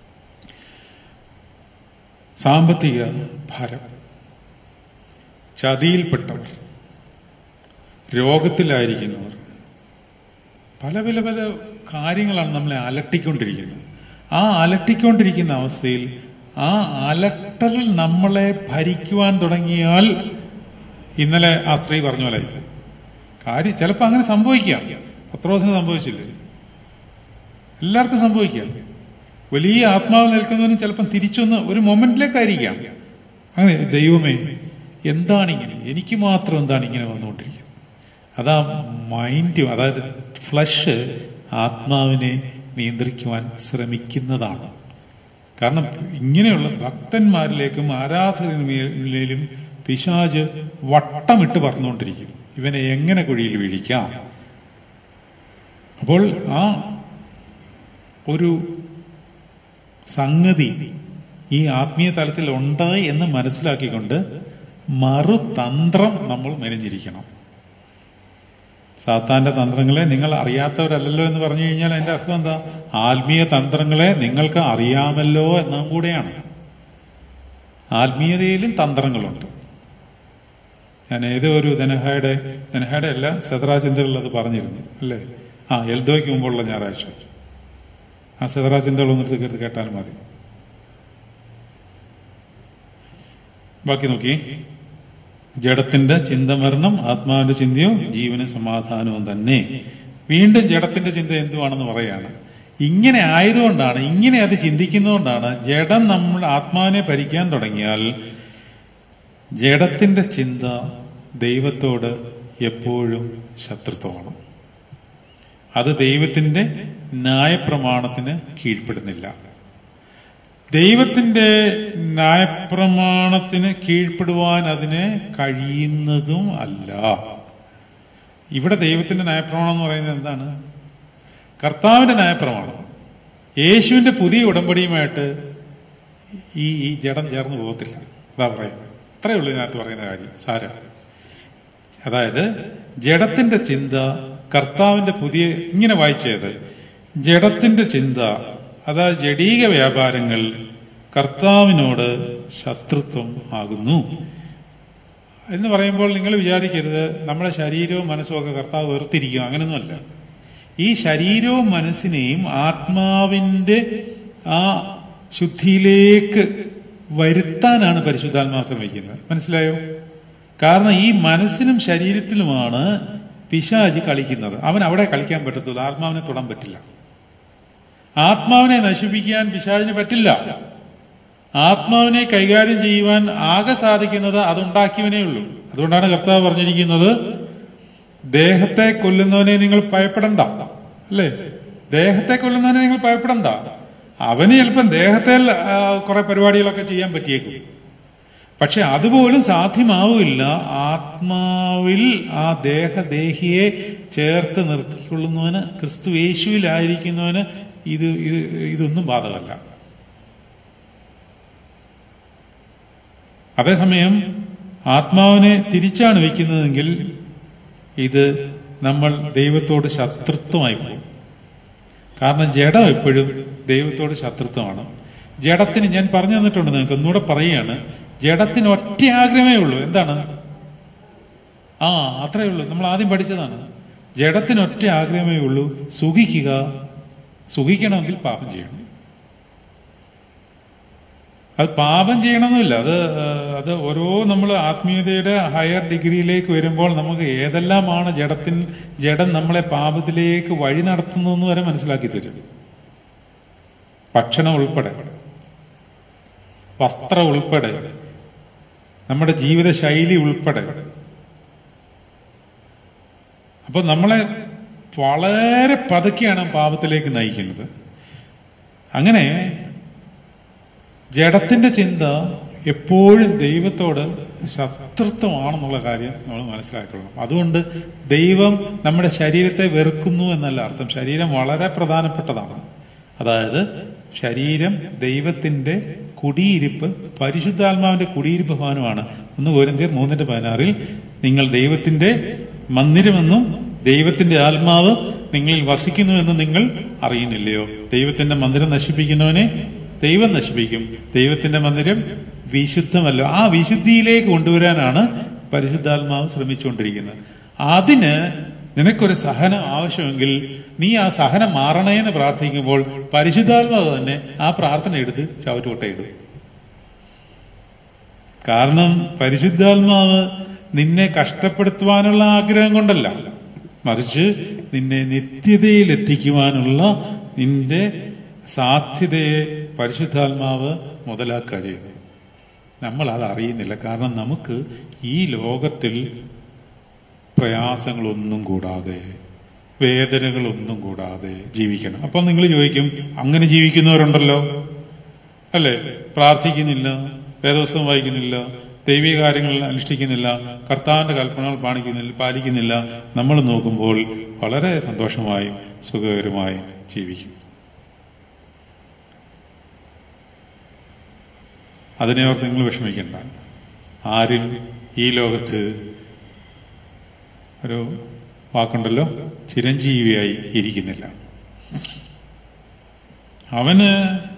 സാമ്പത്തിക ഭാരം ചതിയിൽപ്പെട്ടവർ രോഗത്തിലായിരിക്കുന്നവർ പല പല പല കാര്യങ്ങളാണ് നമ്മളെ അലട്ടിക്കൊണ്ടിരിക്കുന്നത് ആ അലട്ടിക്കൊണ്ടിരിക്കുന്ന അവസ്ഥയിൽ ആ അലട്ടൽ നമ്മളെ ഭരിക്കുവാൻ തുടങ്ങിയാൽ ഇന്നലെ ആ സ്ത്രീ പറഞ്ഞ പോലെ കാര്യം ചിലപ്പോൾ അങ്ങനെ സംഭവിക്കാം പത്രോസിന് സംഭവിച്ചില്ലേ എല്ലാവർക്കും സംഭവിക്കാം വലിയ ആത്മാവ് നിൽക്കുന്നവനും ചിലപ്പം തിരിച്ചൊന്ന് ഒരു മൊമെന്റിലേക്കായിരിക്കാം അങ്ങനെ ദൈവമേ എന്താണ് ഇങ്ങനെ എനിക്ക് മാത്രം എന്താണ് ഇങ്ങനെ വന്നുകൊണ്ടിരിക്കുന്നത് അതാ മൈൻഡ് അതായത് ഫ്ലഷ് ആത്മാവിനെ നിയന്ത്രിക്കുവാൻ ശ്രമിക്കുന്നതാണ് കാരണം ഇങ്ങനെയുള്ള ഭക്തന്മാരിലേക്കും ആരാധകരിലും പിശാജ് വട്ടമിട്ട് പറഞ്ഞുകൊണ്ടിരിക്കും ഇവനെ എങ്ങനെ കുഴിയിൽ വീഴിക്കാം അപ്പോൾ ആ ഒരു സംഗതി ഈ ആത്മീയ തലത്തിൽ ഉണ്ട് എന്ന് മനസ്സിലാക്കിക്കൊണ്ട് മറുതന്ത്രം നമ്മൾ മെനഞ്ഞിരിക്കണം സാത്താന്റെ തന്ത്രങ്ങളെ നിങ്ങൾ അറിയാത്തവരല്ലല്ലോ എന്ന് പറഞ്ഞു കഴിഞ്ഞാൽ അതിന്റെ അർത്ഥം എന്താ ആത്മീയ തന്ത്രങ്ങളെ നിങ്ങൾക്ക് അറിയാമല്ലോ എന്നും കൂടെയാണ് ആത്മീയതയിലും തന്ത്രങ്ങളുണ്ട് ഞാൻ ഏതോ ഒരു ധനഹായുടെ ധനഹായുടെ അല്ല സെതറാ ചിന്തകളിൽ അത് പറഞ്ഞിരുന്നു അല്ലേ ആ എൽദോയ്ക്ക് മുമ്പുള്ള ഞായറാഴ്ച ആ സെതറാ ചിന്തകളൊന്നും എടുത്ത് കേട്ട് കേട്ടാൽ മതി ബാക്കി നോക്കി ജഡത്തിന്റെ ചിന്ത മരണം ആത്മാവിന്റെ ചിന്തയോ ജീവന് സമാധാനവും തന്നെ വീണ്ടും ജഡത്തിന്റെ ചിന്ത എന്തുവാണെന്ന് പറയാണ് ഇങ്ങനെ ആയതുകൊണ്ടാണ് ഇങ്ങനെ അത് ചിന്തിക്കുന്നതുകൊണ്ടാണ് ജഡം നമ്മൾ ആത്മാവിനെ ഭരിക്കാൻ തുടങ്ങിയാൽ ജഡത്തിന്റെ ചിന്ത ദൈവത്തോട് എപ്പോഴും ശത്രുത്വമാണ് അത് ദൈവത്തിന്റെ ന്യായപ്രമാണത്തിന് കീഴ്പ്പെടുന്നില്ല ദൈവത്തിന്റെ ന്യായപ്രമാണത്തിന് കീഴ്പ്പെടുവാൻ അതിന് കഴിയുന്നതും അല്ല ഇവിടെ ദൈവത്തിന്റെ ന്യായപ്രമാണം എന്ന് പറയുന്നത് എന്താണ് കർത്താവിന്റെ ന്യായപ്രമാണം യേശുവിന്റെ പുതിയ ഉടമ്പടിയുമായിട്ട് ഈ ഈ ജഡം ചേർന്ന് പോകത്തില്ല അതാ പറയുന്നത് അത്രയേ ഉള്ളൂ ഇതിനകത്ത് പറയുന്ന കാര്യം സാരം അതായത് ജഡത്തിന്റെ ചിന്ത കർത്താവിന്റെ പുതിയ ഇങ്ങനെ വായിച്ചത് ജഡത്തിന്റെ ചിന്ത അതായത് ജഡീക വ്യാപാരങ്ങൾ കർത്താവിനോട് ശത്രുത്വം ആകുന്നു എന്ന് പറയുമ്പോൾ നിങ്ങൾ വിചാരിക്കരുത് നമ്മുടെ ശരീരവും മനസ്സും ഒക്കെ കർത്താവ് വേർതിരിക്കും അങ്ങനെയൊന്നുമല്ല ഈ ശരീരവും മനസ്സിനെയും ആത്മാവിന്റെ ആ ശുദ്ധിയിലേക്ക് വരുത്താനാണ് പരിശുദ്ധാത്മാവ് ശ്രമിക്കുന്നത് മനസ്സിലായോ കാരണം ഈ മനസ്സിനും ശരീരത്തിലുമാണ് പിശാജി കളിക്കുന്നത് അവൻ അവിടെ കളിക്കാൻ പറ്റത്തുള്ളൂ ആത്മാവിനെ തൊടാൻ പറ്റില്ല ആത്മാവിനെ നശിപ്പിക്കാൻ പിശാചിന് പറ്റില്ല ആത്മാവിനെ കൈകാര്യം ചെയ്യുവാൻ ആകെ സാധിക്കുന്നത് അതുണ്ടാക്കിയവനേ ഉള്ളൂ അതുകൊണ്ടാണ് കർത്താവ് പറഞ്ഞിരിക്കുന്നത് ദേഹത്തെ കൊല്ലുന്നവനെ നിങ്ങൾ ഭയപ്പെടണ്ട അല്ലേ ദേഹത്തെ കൊല്ലുന്നവനെ നിങ്ങൾ ഭയപ്പെടണ്ട അവന് ചിലപ്പം ദേഹത്തെ കുറെ പരിപാടികളൊക്കെ ചെയ്യാൻ പറ്റിയേക്കും പക്ഷെ അതുപോലും സാധ്യമാവില്ല ആത്മാവിൽ ആ ദേഹദേഹിയെ ചേർത്ത് നിർത്തിക്കൊള്ളുന്നവന് ക്രിസ്തു യേശുവിലായിരിക്കുന്നവന് ഇത് ഇത് ഇതൊന്നും ബാധകമല്ല അതേസമയം ആത്മാവിനെ തിരിച്ചാണ് വയ്ക്കുന്നതെങ്കിൽ ഇത് നമ്മൾ ദൈവത്തോട് ശത്രുത്വമായി പോകും കാരണം ജഡം എപ്പോഴും ദൈവത്തോട് ശത്രുത്വമാണ് ജഡത്തിന് ഞാൻ പറഞ്ഞു തന്നിട്ടുണ്ട് നിങ്ങൾക്ക് ഒന്നുകൂടെ പറയുകയാണ് ജഡത്തിന് ഒറ്റ ആഗ്രഹമേ ഉള്ളൂ എന്താണ് ആ അത്രേ ഉള്ളൂ നമ്മൾ ആദ്യം പഠിച്ചതാണ് ജഡത്തിന് ഒറ്റ ആഗ്രഹമേ ഉള്ളൂ സുഖിക്കുക സുഖിക്കണമെങ്കിൽ പാപം ചെയ്യണം അത് പാപം ചെയ്യണമെന്നില്ല അത് ആ, അത് ഓരോ നമ്മൾ ആത്മീയതയുടെ ഹയർ ഡിഗ്രിയിലേക്ക് വരുമ്പോൾ നമുക്ക് ഏതെല്ലാമാണ് ജഡത്തിൻ ജഡം നമ്മളെ പാപത്തിലേക്ക് വഴി നടത്തുന്നതെന്ന് വരെ മനസ്സിലാക്കി തരും ഭക്ഷണം ഉൾപ്പെടെ വസ്ത്രം ഉൾപ്പെടെ നമ്മുടെ ജീവിത ശൈലി ഉൾപ്പെടെ അപ്പൊ നമ്മളെ വളരെ പതുക്കെയാണ് പാപത്തിലേക്ക് നയിക്കുന്നത് അങ്ങനെ ജഡത്തിന്റെ ചിന്ത എപ്പോഴും ദൈവത്തോട് ശത്രുത്വമാണെന്നുള്ള കാര്യം നമ്മൾ മനസ്സിലാക്കണം അതുകൊണ്ട് ദൈവം നമ്മുടെ ശരീരത്തെ വെറുക്കുന്നു എന്നല്ല അർത്ഥം ശരീരം വളരെ പ്രധാനപ്പെട്ടതാണ് അതായത് ശരീരം ദൈവത്തിന്റെ കുടിയിരിപ്പ് പരിശുദ്ധാത്മാവിന്റെ കുടിയിരിപ്പ് ഭവനമാണ് ഒന്ന് കോരിന്തിയർ മൂന്നിന്റെ പതിനാറിൽ നിങ്ങൾ ദൈവത്തിന്റെ മന്ദിരമെന്നും ദൈവത്തിന്റെ ആത്മാവ് നിങ്ങളിൽ വസിക്കുന്നുവെന്ന് നിങ്ങൾ അറിയുന്നില്ലയോ ദൈവത്തിന്റെ മന്ദിരം നശിപ്പിക്കുന്നവനെ ദൈവം നശിപ്പിക്കും ദൈവത്തിന്റെ മന്ദിരം വിശുദ്ധമല്ല ആ വിശുദ്ധിയിലേക്ക് കൊണ്ടുവരാനാണ് പരിശുദ്ധാത്മാവ് ശ്രമിച്ചുകൊണ്ടിരിക്കുന്നത് അതിന് നിനക്കൊരു സഹനം ആവശ്യമെങ്കിൽ നീ ആ സഹനം മാറണേന്ന് പ്രാർത്ഥിക്കുമ്പോൾ പരിശുദ്ധാത്മാവ് തന്നെ ആ പ്രാർത്ഥന എടുത്ത് ചവറ്റുകൊട്ടയിടും കാരണം പരിശുദ്ധാത്മാവ് നിന്നെ കഷ്ടപ്പെടുത്തുവാനുള്ള ആഗ്രഹം കൊണ്ടല്ല മറിച്ച് നിന്നെ നിത്യതയിൽ എത്തിക്കുവാനുള്ള നിന്റെ സാധ്യതയെ പരിശുദ്ധാത്മാവ് മുതലാക്കുക ചെയ്തു നമ്മൾ അത് അറിയുന്നില്ല കാരണം നമുക്ക് ഈ ലോകത്തിൽ പ്രയാസങ്ങളൊന്നും കൂടാതെ വേദനകളൊന്നും കൂടാതെ ജീവിക്കണം അപ്പോൾ നിങ്ങൾ ചോദിക്കും അങ്ങനെ ജീവിക്കുന്നവരുണ്ടല്ലോ അല്ലേ പ്രാർത്ഥിക്കുന്നില്ല വേദവസ്തം വായിക്കുന്നില്ല ദൈവിക കാര്യങ്ങൾ അനുഷ്ഠിക്കുന്നില്ല കർത്താവിന്റെ കൽപ്പനകൾ പാലിക്കുന്നില്ല പാലിക്കുന്നില്ല നമ്മൾ നോക്കുമ്പോൾ വളരെ സന്തോഷമായും സുഖകരമായും ജീവിക്കും അതിനെ ഓർത്ത് നിങ്ങൾ വിഷമിക്കണ്ട ആരും ഈ ലോകത്ത് ഒരു വാക്കുണ്ടല്ലോ ചിരഞ്ജീവിയായി ഇരിക്കുന്നില്ല അവന്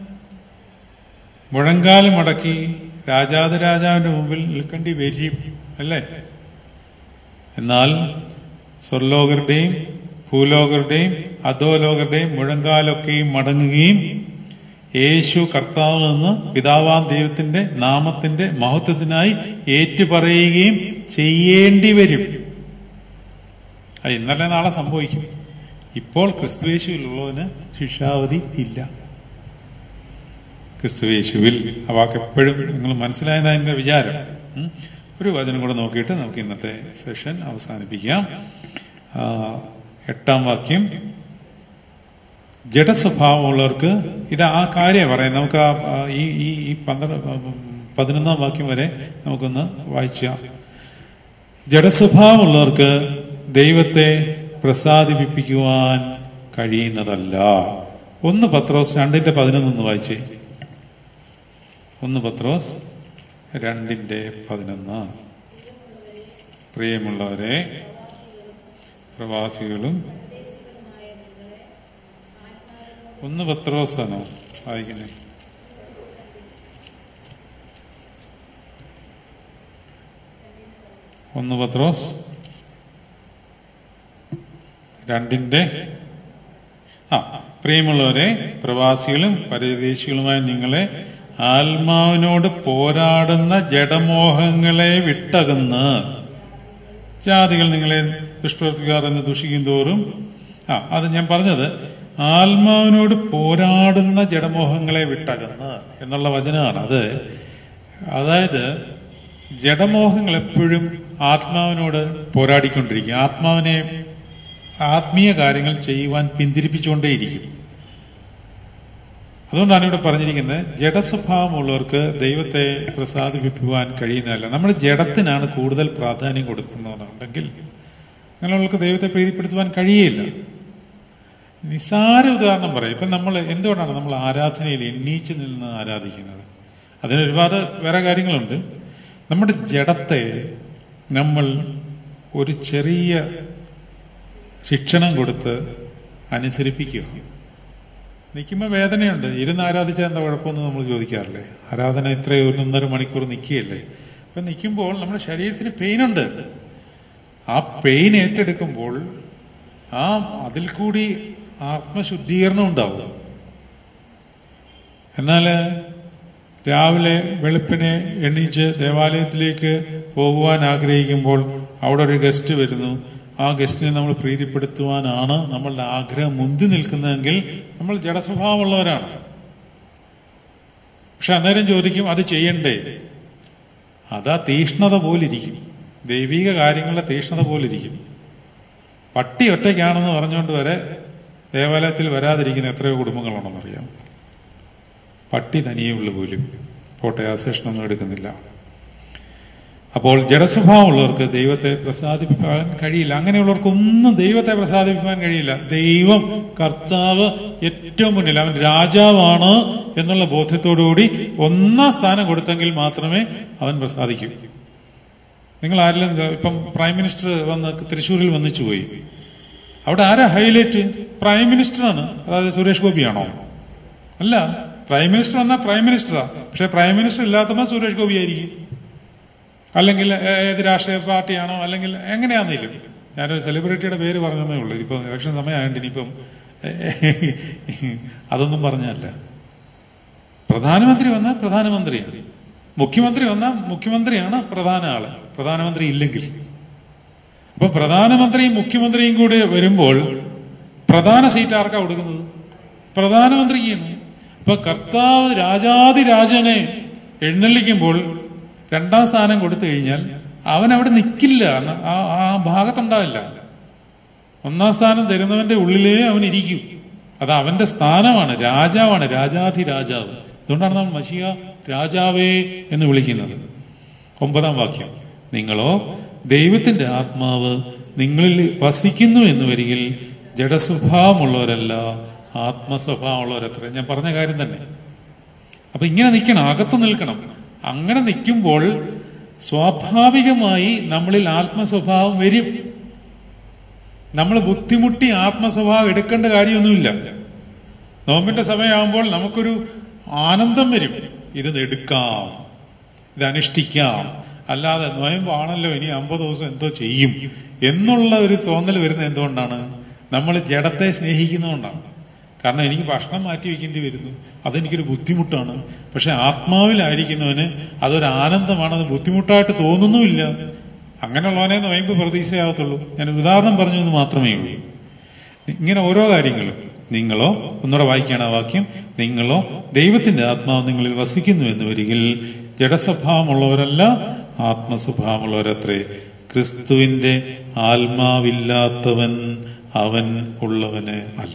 മുഴങ്കാലം മടക്കി രാജാതിരാജാവിന്റെ മുമ്പിൽ നിൽക്കേണ്ടി വരും അല്ലേ എന്നാൽ സ്വർലോകരുടെയും ഭൂലോകരുടെയും അധോലോകരുടെയും മുഴങ്കാലൊക്കെയും മടങ്ങുകയും യേശു കർത്താവ് എന്ന് പിതാവാം ദൈവത്തിന്റെ നാമത്തിന്റെ മഹത്വത്തിനായി ഏറ്റുപറയുകയും ചെയ്യേണ്ടി വരും അത് ഇന്നലെ നാളെ സംഭവിക്കും ഇപ്പോൾ ക്രിസ്തുവേശുവിലുള്ളവന് ശിക്ഷാവധി ഇല്ല ക്രിസ്തുവേശുവിൽ ആ വാക്ക് എപ്പോഴും നിങ്ങൾ മനസ്സിലായെന്ന എന്റെ വിചാരം ഉം. ഒരു വചനം കൂടെ നോക്കിയിട്ട് നമുക്ക് ഇന്നത്തെ സെഷൻ അവസാനിപ്പിക്കാം ആ, എട്ടാം വാക്യം ജഡസ്വഭാവമുള്ളവർക്ക് ഇത് ആ കാര്യം പറയാം നമുക്ക് ആ ആ, ഈ ഈ ഈ പന്ത്രണ്ട് പതിനൊന്നാം വാക്യം വരെ നമുക്കൊന്ന് വായിച്ചാം ജഡസ്വഭാവമുള്ളവർക്ക് ദൈവത്തെ പ്രസാദിപ്പിക്കുവാൻ കഴിയുന്നതല്ല ഒന്ന് പത്രോസ് രണ്ടിന്റെ പതിനൊന്നൊന്ന് വായിച്ചേ ഒന്ന് പത്രോസ് രണ്ടിന്റെ പതിനൊന്ന് പ്രിയമുള്ളവരെ പ്രവാസികളും ഒന്ന് പത്രോസാണോ വായിക്കുന്നത് ഒന്ന് പത്രോസ് രണ്ടിന്റെ ആ പ്രിയമുള്ളവരെ പ്രവാസികളും പരദേശികളുമായ നിങ്ങളെ ആത്മാവിനോട് പോരാടുന്ന ജഡമോഹങ്ങളെ വിട്ടകന്ന് ജാതികൾ നിങ്ങളെ ദുഷ്പ്രവർത്തിക്കാർ എന്ന് ദുഷിക്കും തോറും ആ അത് ഞാൻ പറഞ്ഞത് ആത്മാവിനോട് പോരാടുന്ന ജഡമോഹങ്ങളെ വിട്ടകന്ന് എന്നുള്ള വചനമാണ് അത് അതായത് ജഡമോഹങ്ങൾ എപ്പോഴും ആത്മാവിനോട് പോരാടിക്കൊണ്ടിരിക്കും ആത്മാവിനെ ആത്മീയ കാര്യങ്ങൾ ചെയ്യുവാൻ പിന്തിരിപ്പിച്ചുകൊണ്ടേയിരിക്കും അതുകൊണ്ടാണ് ഇവിടെ പറഞ്ഞിരിക്കുന്നത് ജഡസ്വഭാവമുള്ളവർക്ക് ദൈവത്തെ പ്രസാദിപ്പിക്കുവാൻ കഴിയുന്നതല്ല നമ്മൾ ജഡത്തിനാണ് കൂടുതൽ പ്രാധാന്യം കൊടുക്കുന്നതെന്നുണ്ടെങ്കിൽ അങ്ങനെയുള്ളവർക്ക് ദൈവത്തെ പ്രീതിപ്പെടുത്തുവാൻ കഴിയില്ല നിസാര ഉദാഹരണം പറയും ഇപ്പം നമ്മൾ എന്തുകൊണ്ടാണ് നമ്മൾ ആരാധനയിൽ എണ്ണീച്ച് നിന്ന് ആരാധിക്കുന്നത് അതിന് ഒരുപാട് വേറെ കാര്യങ്ങളുണ്ട് നമ്മുടെ ജഡത്തെ നമ്മൾ ഒരു ചെറിയ ശിക്ഷണം കൊടുത്ത് അനുസരിപ്പിക്കുക നിൽക്കുമ്പോൾ വേദനയുണ്ട് ഇരുന്ന് ആരാധിച്ചാൽ എന്താ കുഴപ്പമെന്ന് നമ്മൾ ചോദിക്കാറില്ലേ ആരാധന ഇത്രയും ഒരു ഒന്നര മണിക്കൂർ നിൽക്കുകയല്ലേ അപ്പം നിൽക്കുമ്പോൾ നമ്മുടെ ശരീരത്തിന് പെയിനുണ്ട് ആ പെയിൻ ഏറ്റെടുക്കുമ്പോൾ ആ അതിൽ കൂടി ആത്മശുദ്ധീകരണം ഉണ്ടാവും എന്നാൽ രാവിലെ വെളുപ്പിനെ എണീച്ച് ദേവാലയത്തിലേക്ക് പോകുവാൻ ആഗ്രഹിക്കുമ്പോൾ അവിടെ ഒരു ഗസ്റ്റ് വരുന്നു ആ ഗസ്റ്റിനെ നമ്മൾ പ്രീതിപ്പെടുത്തുവാനാണ് നമ്മളുടെ ആഗ്രഹം മുന്തി നിൽക്കുന്നതെങ്കിൽ നമ്മൾ ജഡസ്വഭാവമുള്ളവരാണ് പക്ഷെ അന്നേരം ചോദിക്കും അത് ചെയ്യണ്ടേ അതാ തീഷ്ണത പോലിരിക്കും ദൈവിക കാര്യങ്ങളുടെ തീഷ്ണത പോലിരിക്കും പട്ടി ഒറ്റയ്ക്കാണെന്ന് പറഞ്ഞുകൊണ്ട് വരെ ദേവാലയത്തിൽ വരാതിരിക്കുന്ന എത്രയോ കുടുംബങ്ങളുണ്ടെന്നറിയാം പട്ടി തനിയേ പോലും പോട്ടെ ആ സെഷനൊന്നും എടുക്കുന്നില്ല അപ്പോൾ ജഡസ്വഭാവമുള്ളവർക്ക് ദൈവത്തെ പ്രസാദിപ്പിക്കാൻ കഴിയില്ല അങ്ങനെയുള്ളവർക്കൊന്നും ദൈവത്തെ പ്രസാദിപ്പിക്കാൻ കഴിയില്ല ദൈവം കർത്താവ് ഏറ്റവും മുന്നിൽ അവൻ രാജാവാണ് എന്നുള്ള ബോധ്യത്തോടുകൂടി ഒന്നാം സ്ഥാനം കൊടുത്തെങ്കിൽ മാത്രമേ അവൻ പ്രസാദിക്കൂ നിങ്ങൾ ആരെങ്കിലും ഇപ്പം പ്രൈം മിനിസ്റ്റർ വന്ന് തൃശ്ശൂരിൽ വന്നിച്ചു പോയി അവിടെ ആരാ ഹൈലൈറ്റ് പ്രൈം മിനിസ്റ്ററാണ് അതായത് സുരേഷ് ഗോപിയാണോ അല്ല പ്രൈം മിനിസ്റ്റർ വന്നാൽ പ്രൈം മിനിസ്റ്ററാ പക്ഷെ പ്രൈം മിനിസ്റ്റർ ഇല്ലാത്തപ്പോൾ സുരേഷ് ഗോപി ആയിരിക്കും അല്ലെങ്കിൽ ഏത് രാഷ്ട്രീയ പാർട്ടിയാണോ അല്ലെങ്കിൽ എങ്ങനെയാണെങ്കിലും ഞാനൊരു സെലിബ്രിറ്റിയുടെ പേര് പറഞ്ഞതേ ഉള്ളൂ ഇപ്പം ഇലക്ഷൻ സമയമായതുകൊണ്ട് ഇനിയിപ്പം അതൊന്നും പറഞ്ഞല്ല പ്രധാനമന്ത്രി വന്നാൽ പ്രധാനമന്ത്രിയാണ് മുഖ്യമന്ത്രി വന്നാൽ മുഖ്യമന്ത്രിയാണ് പ്രധാന ആള് പ്രധാനമന്ത്രി ഇല്ലെങ്കിൽ അപ്പൊ പ്രധാനമന്ത്രിയും മുഖ്യമന്ത്രിയും കൂടി വരുമ്പോൾ പ്രധാന സീറ്റ് ആർക്കാ കൊടുക്കുന്നത് പ്രധാനമന്ത്രിക്കാണ് അപ്പൊ കർത്താവ് രാജാതിരാജനെ എഴുന്നള്ളിക്കുമ്പോൾ രണ്ടാം സ്ഥാനം കൊടുത്തു കഴിഞ്ഞാൽ അവൻ അവിടെ നിൽക്കില്ല ആ ആ ഭാഗത്തുണ്ടാവില്ല ഒന്നാം സ്ഥാനം തരുന്നവന്റെ ഉള്ളിലേ അവൻ ഇരിക്കും അത് അവന്റെ സ്ഥാനമാണ് രാജാവാണ് രാജാധി രാജാവ് അതുകൊണ്ടാണ് നാം മഷിയ രാജാവേ എന്ന് വിളിക്കുന്നത് ഒമ്പതാം വാക്യം നിങ്ങളോ ദൈവത്തിന്റെ ആത്മാവ് നിങ്ങളിൽ വസിക്കുന്നു എന്ന് വരികിൽ ജഡസ്വഭാവമുള്ളവരല്ല ആത്മസ്വഭാവമുള്ളവരത്ര ഞാൻ പറഞ്ഞ കാര്യം തന്നെ അപ്പൊ ഇങ്ങനെ നിൽക്കണം അകത്ത് നിൽക്കണം അങ്ങനെ നിൽക്കുമ്പോൾ സ്വാഭാവികമായി നമ്മളിൽ ആത്മസ്വഭാവം വരും നമ്മൾ ബുദ്ധിമുട്ടി ആത്മസ്വഭാവം എടുക്കേണ്ട കാര്യമൊന്നുമില്ല നോമ്പിന്റെ സമയമാകുമ്പോൾ നമുക്കൊരു ആനന്ദം വരും ഇത് എടുക്കാം ഇത് അനുഷ്ഠിക്കാം അല്ലാതെ നോയമ്പാണല്ലോ ഇനി അമ്പത് ദിവസം എന്തോ ചെയ്യും എന്നുള്ള ഒരു തോന്നൽ വരുന്നത് എന്തുകൊണ്ടാണ് നമ്മൾ ജഡത്തെ സ്നേഹിക്കുന്നതുകൊണ്ടാണ് കാരണം എനിക്ക് ഭക്ഷണം മാറ്റി വെക്കേണ്ടി വരുന്നു അതെനിക്കൊരു ബുദ്ധിമുട്ടാണ് പക്ഷെ ആത്മാവിലായിരിക്കുന്നവന് അതൊരു ആനന്ദമാണ് അത് ബുദ്ധിമുട്ടായിട്ട് തോന്നുന്നുമില്ല അങ്ങനെയുള്ളവനെ നോയമ്പ് പ്രതീക്ഷയാകത്തുള്ളൂ ഞാൻ ഉദാഹരണം പറഞ്ഞു എന്ന് മാത്രമേ ഉള്ളൂ ഇങ്ങനെ ഓരോ കാര്യങ്ങളും നിങ്ങളോ ഒന്നുകൂടെ വായിക്കുകയാണ് ആ വാക്യം നിങ്ങളോ ദൈവത്തിന്റെ ആത്മാവ് നിങ്ങളിൽ വസിക്കുന്നു എന്ന് വരികിൽ ജഡസ്വഭാവമുള്ളവരല്ല ആത്മസ്വഭാവമുള്ളവരത്രേ ക്രിസ്തുവിന്റെ ആത്മാവില്ലാത്തവൻ അവൻ ഉള്ളവന് അല്ല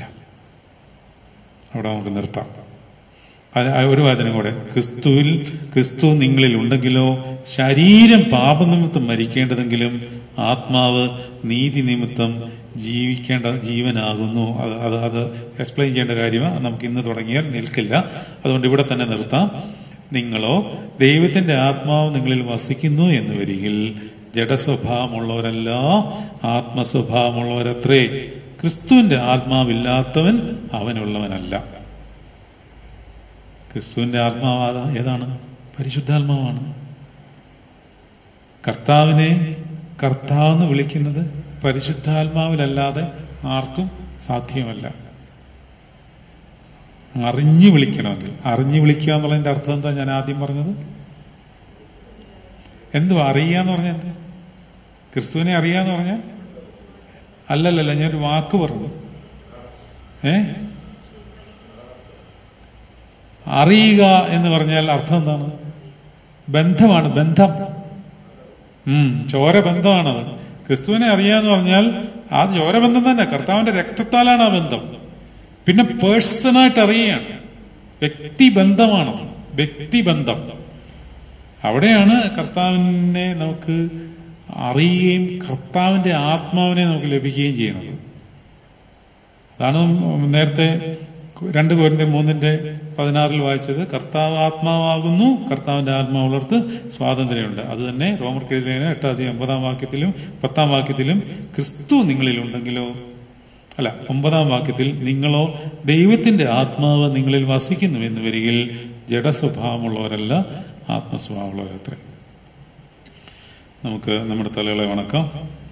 അവിടെ നമുക്ക് നിർത്താം ഒരു വചനം കൂടെ ക്രിസ്തുവിൽ ക്രിസ്തു നിങ്ങളിൽ ഉണ്ടെങ്കിലോ ശരീരം പാപനിമിത്തം മരിക്കേണ്ടതെങ്കിലും ആത്മാവ് നീതി നിമിത്തം ജീവിക്കേണ്ട ജീവനാകുന്നു അത് അത് അത് എക്സ്പ്ലെയിൻ ചെയ്യേണ്ട കാര്യമാണ് നമുക്ക് ഇന്ന് തുടങ്ങിയാൽ നിൽക്കില്ല അതുകൊണ്ട് ഇവിടെ തന്നെ നിർത്താം നിങ്ങളോ ദൈവത്തിന്റെ ആത്മാവ് നിങ്ങളിൽ വസിക്കുന്നു എന്ന് വരികിൽ ജഡസ്വഭാവമുള്ളവരല്ല ആത്മസ്വഭാവമുള്ളവരത്രേ ക്രിസ്തുവിന്റെ ആത്മാവില്ലാത്തവൻ അവനുള്ളവനല്ല ക്രിസ്തുവിന്റെ ആത്മാവ് ഏതാണ് പരിശുദ്ധാത്മാവാണ് കർത്താവിനെ കർത്താവെന്ന് വിളിക്കുന്നത് പരിശുദ്ധാത്മാവിലല്ലാതെ ആർക്കും സാധ്യമല്ല അറിഞ്ഞു വിളിക്കണമെങ്കിൽ അറിഞ്ഞു വിളിക്കുക എന്നുള്ളതിന്റെ അർത്ഥം എന്താ ഞാൻ ആദ്യം പറഞ്ഞത് എന്തു അറിയുക എന്ന് പറഞ്ഞാൽ എന്താ ക്രിസ്തുവിനെ അറിയാന്ന് പറഞ്ഞാൽ അല്ലല്ലല്ല ഞാനൊരു വാക്ക് പറഞ്ഞു ഏ അറിയുക എന്ന് പറഞ്ഞാൽ അർത്ഥം എന്താണ് ബന്ധമാണ് ബന്ധം ഉം ചോര ബന്ധമാണത് ക്രിസ്തുവിനെ അറിയാന്ന് പറഞ്ഞാൽ ആ ചോരബന്ധം തന്നെ കർത്താവിന്റെ രക്തത്താലാണ് ആ ബന്ധം പിന്നെ പേഴ്സണായിട്ട് അറിയുകയാണ് വ്യക്തിബന്ധമാണ് വ്യക്തിബന്ധം അവിടെയാണ് കർത്താവിനെ നമുക്ക് അറിയുകയും കർത്താവിന്റെ ആത്മാവിനെ നമുക്ക് ലഭിക്കുകയും ചെയ്യുന്നത് അതാണ് നേരത്തെ രണ്ട് കോരിന്റെ മൂന്നിന്റെ പതിനാറിൽ വായിച്ചത് കർത്താവ് ആത്മാവാകുന്നു കർത്താവിന്റെ ആത്മാവുള്ളവർക്ക് സ്വാതന്ത്ര്യമുണ്ട് അത് തന്നെ റോമർക്കെതിരെ എട്ടാം ഒമ്പതാം വാക്യത്തിലും പത്താം വാക്യത്തിലും ക്രിസ്തു നിങ്ങളിലുണ്ടെങ്കിലോ അല്ല ഒമ്പതാം വാക്യത്തിൽ നിങ്ങളോ ദൈവത്തിന്റെ ആത്മാവ് നിങ്ങളിൽ വസിക്കുന്നു എന്ന് വരികിൽ ജഡസ്വഭാവമുള്ളവരല്ല ആത്മസ്വഭാവമുള്ളവരത്രേ നമുക്ക് നമ്മുടെ തലകളെ വണക്കാം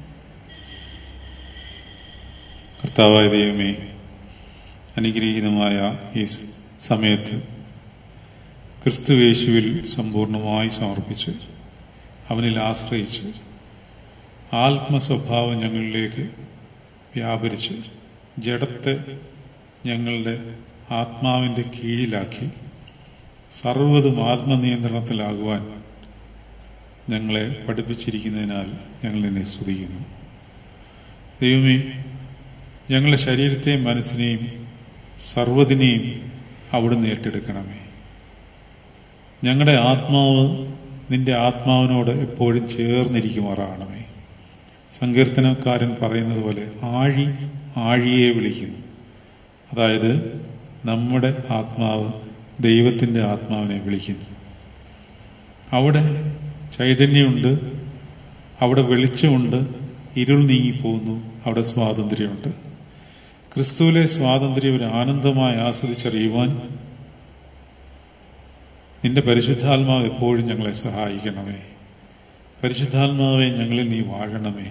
കർത്താവായ ദൈവമേ അനുഗ്രഹീതമായ ഈ സമയത്ത് ക്രിസ്തുവേശുവിൽ സമ്പൂർണമായി സമർപ്പിച്ച് അവനിൽ ആശ്രയിച്ച് ആത്മസ്വഭാവം ഞങ്ങളിലേക്ക് വ്യാപരിച്ച് ജഡത്തെ ഞങ്ങളുടെ ആത്മാവിൻ്റെ കീഴിലാക്കി സർവ്വതും ആത്മനിയന്ത്രണത്തിലാകുവാൻ ഞങ്ങളെ പഠിപ്പിച്ചിരിക്കുന്നതിനാൽ ഞങ്ങൾ നിന്നെ സ്തുതിക്കുന്നു ദൈവമേ ഞങ്ങളുടെ ശരീരത്തെയും മനസ്സിനെയും സർവ്വതിനെയും അവിടുന്ന് ഏറ്റെടുക്കണമേ ഞങ്ങളുടെ ആത്മാവ് നിന്റെ ആത്മാവിനോട് എപ്പോഴും ചേർന്നിരിക്കുമാറാകണമേ സങ്കീർത്തനക്കാരൻ പറയുന്നത് പോലെ ആഴി ആഴിയെ വിളിക്കുന്നു അതായത് നമ്മുടെ ആത്മാവ് ദൈവത്തിൻ്റെ ആത്മാവിനെ വിളിക്കുന്നു അവിടെ ചൈതന്യമുണ്ട് അവിടെ വെളിച്ചമുണ്ട് ഇരുൾ നീങ്ങിപ്പോകുന്നു അവിടെ സ്വാതന്ത്ര്യമുണ്ട് ക്രിസ്തുവിലെ സ്വാതന്ത്ര്യം ഒരു ആനന്ദമായി ആസ്വദിച്ചറിയുവാൻ നിന്റെ പരിശുദ്ധാത്മാവ് എപ്പോഴും ഞങ്ങളെ സഹായിക്കണമേ പരിശുദ്ധാത്മാവെ ഞങ്ങളിൽ നീ വാഴണമേ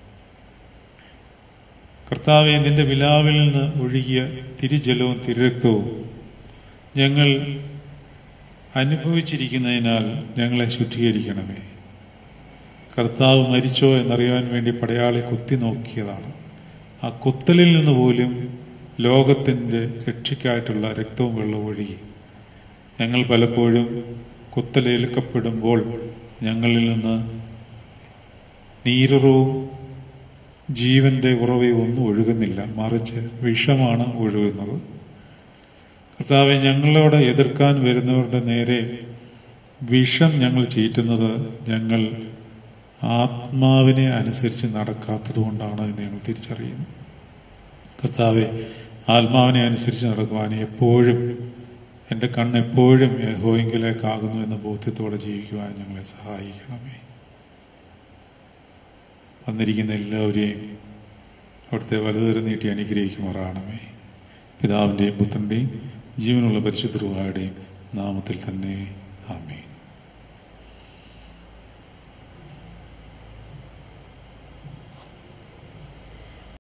കർത്താവെ നിന്റെ വിലാവിൽ നിന്ന് ഒഴുകിയ തിരുജലവും തിരുരക്തവും ഞങ്ങൾ അനുഭവിച്ചിരിക്കുന്നതിനാൽ ഞങ്ങളെ ശുദ്ധീകരിക്കണമേ കർത്താവ് മരിച്ചോ എന്നറിയാൻ വേണ്ടി പടയാളി കുത്തി നോക്കിയതാണ് ആ കുത്തലിൽ നിന്ന് പോലും ലോകത്തിൻ്റെ രക്ഷയ്ക്കായിട്ടുള്ള രക്തവും വെള്ളവും ഒഴുകി ഞങ്ങൾ പലപ്പോഴും കുത്തലേൽക്കപ്പെടുമ്പോൾ ഞങ്ങളിൽ നിന്ന് നീരറവും ജീവന്റെ ഉറവയും ഒന്നും ഒഴുകുന്നില്ല മറിച്ച് വിഷമാണ് ഒഴുകുന്നത് കർത്താവെ ഞങ്ങളോട് എതിർക്കാൻ വരുന്നവരുടെ നേരെ വിഷം ഞങ്ങൾ ചീറ്റുന്നത് ഞങ്ങൾ ആത്മാവിനെ അനുസരിച്ച് നടക്കാത്തത് കൊണ്ടാണ് എന്ന് ഞങ്ങൾ തിരിച്ചറിയുന്നു കർത്താവെ ആത്മാവിനെ അനുസരിച്ച് നടക്കുവാൻ എപ്പോഴും എൻ്റെ കണ്ണ് എപ്പോഴും യഹോയെങ്കിലേക്കാകുന്നു എന്ന ബോധ്യത്തോടെ ജീവിക്കുവാൻ ഞങ്ങളെ സഹായിക്കണമേ വന്നിരിക്കുന്ന എല്ലാവരെയും അവിടുത്തെ വലുതേറി നീട്ടി അനുഗ്രഹിക്കുമാറാണമേ പിതാവിൻ്റെയും പുത്രൻ്റെയും ജീവനുള്ള പരിശുദ്ധ നാമത്തിൽ തന്നെ ആമേ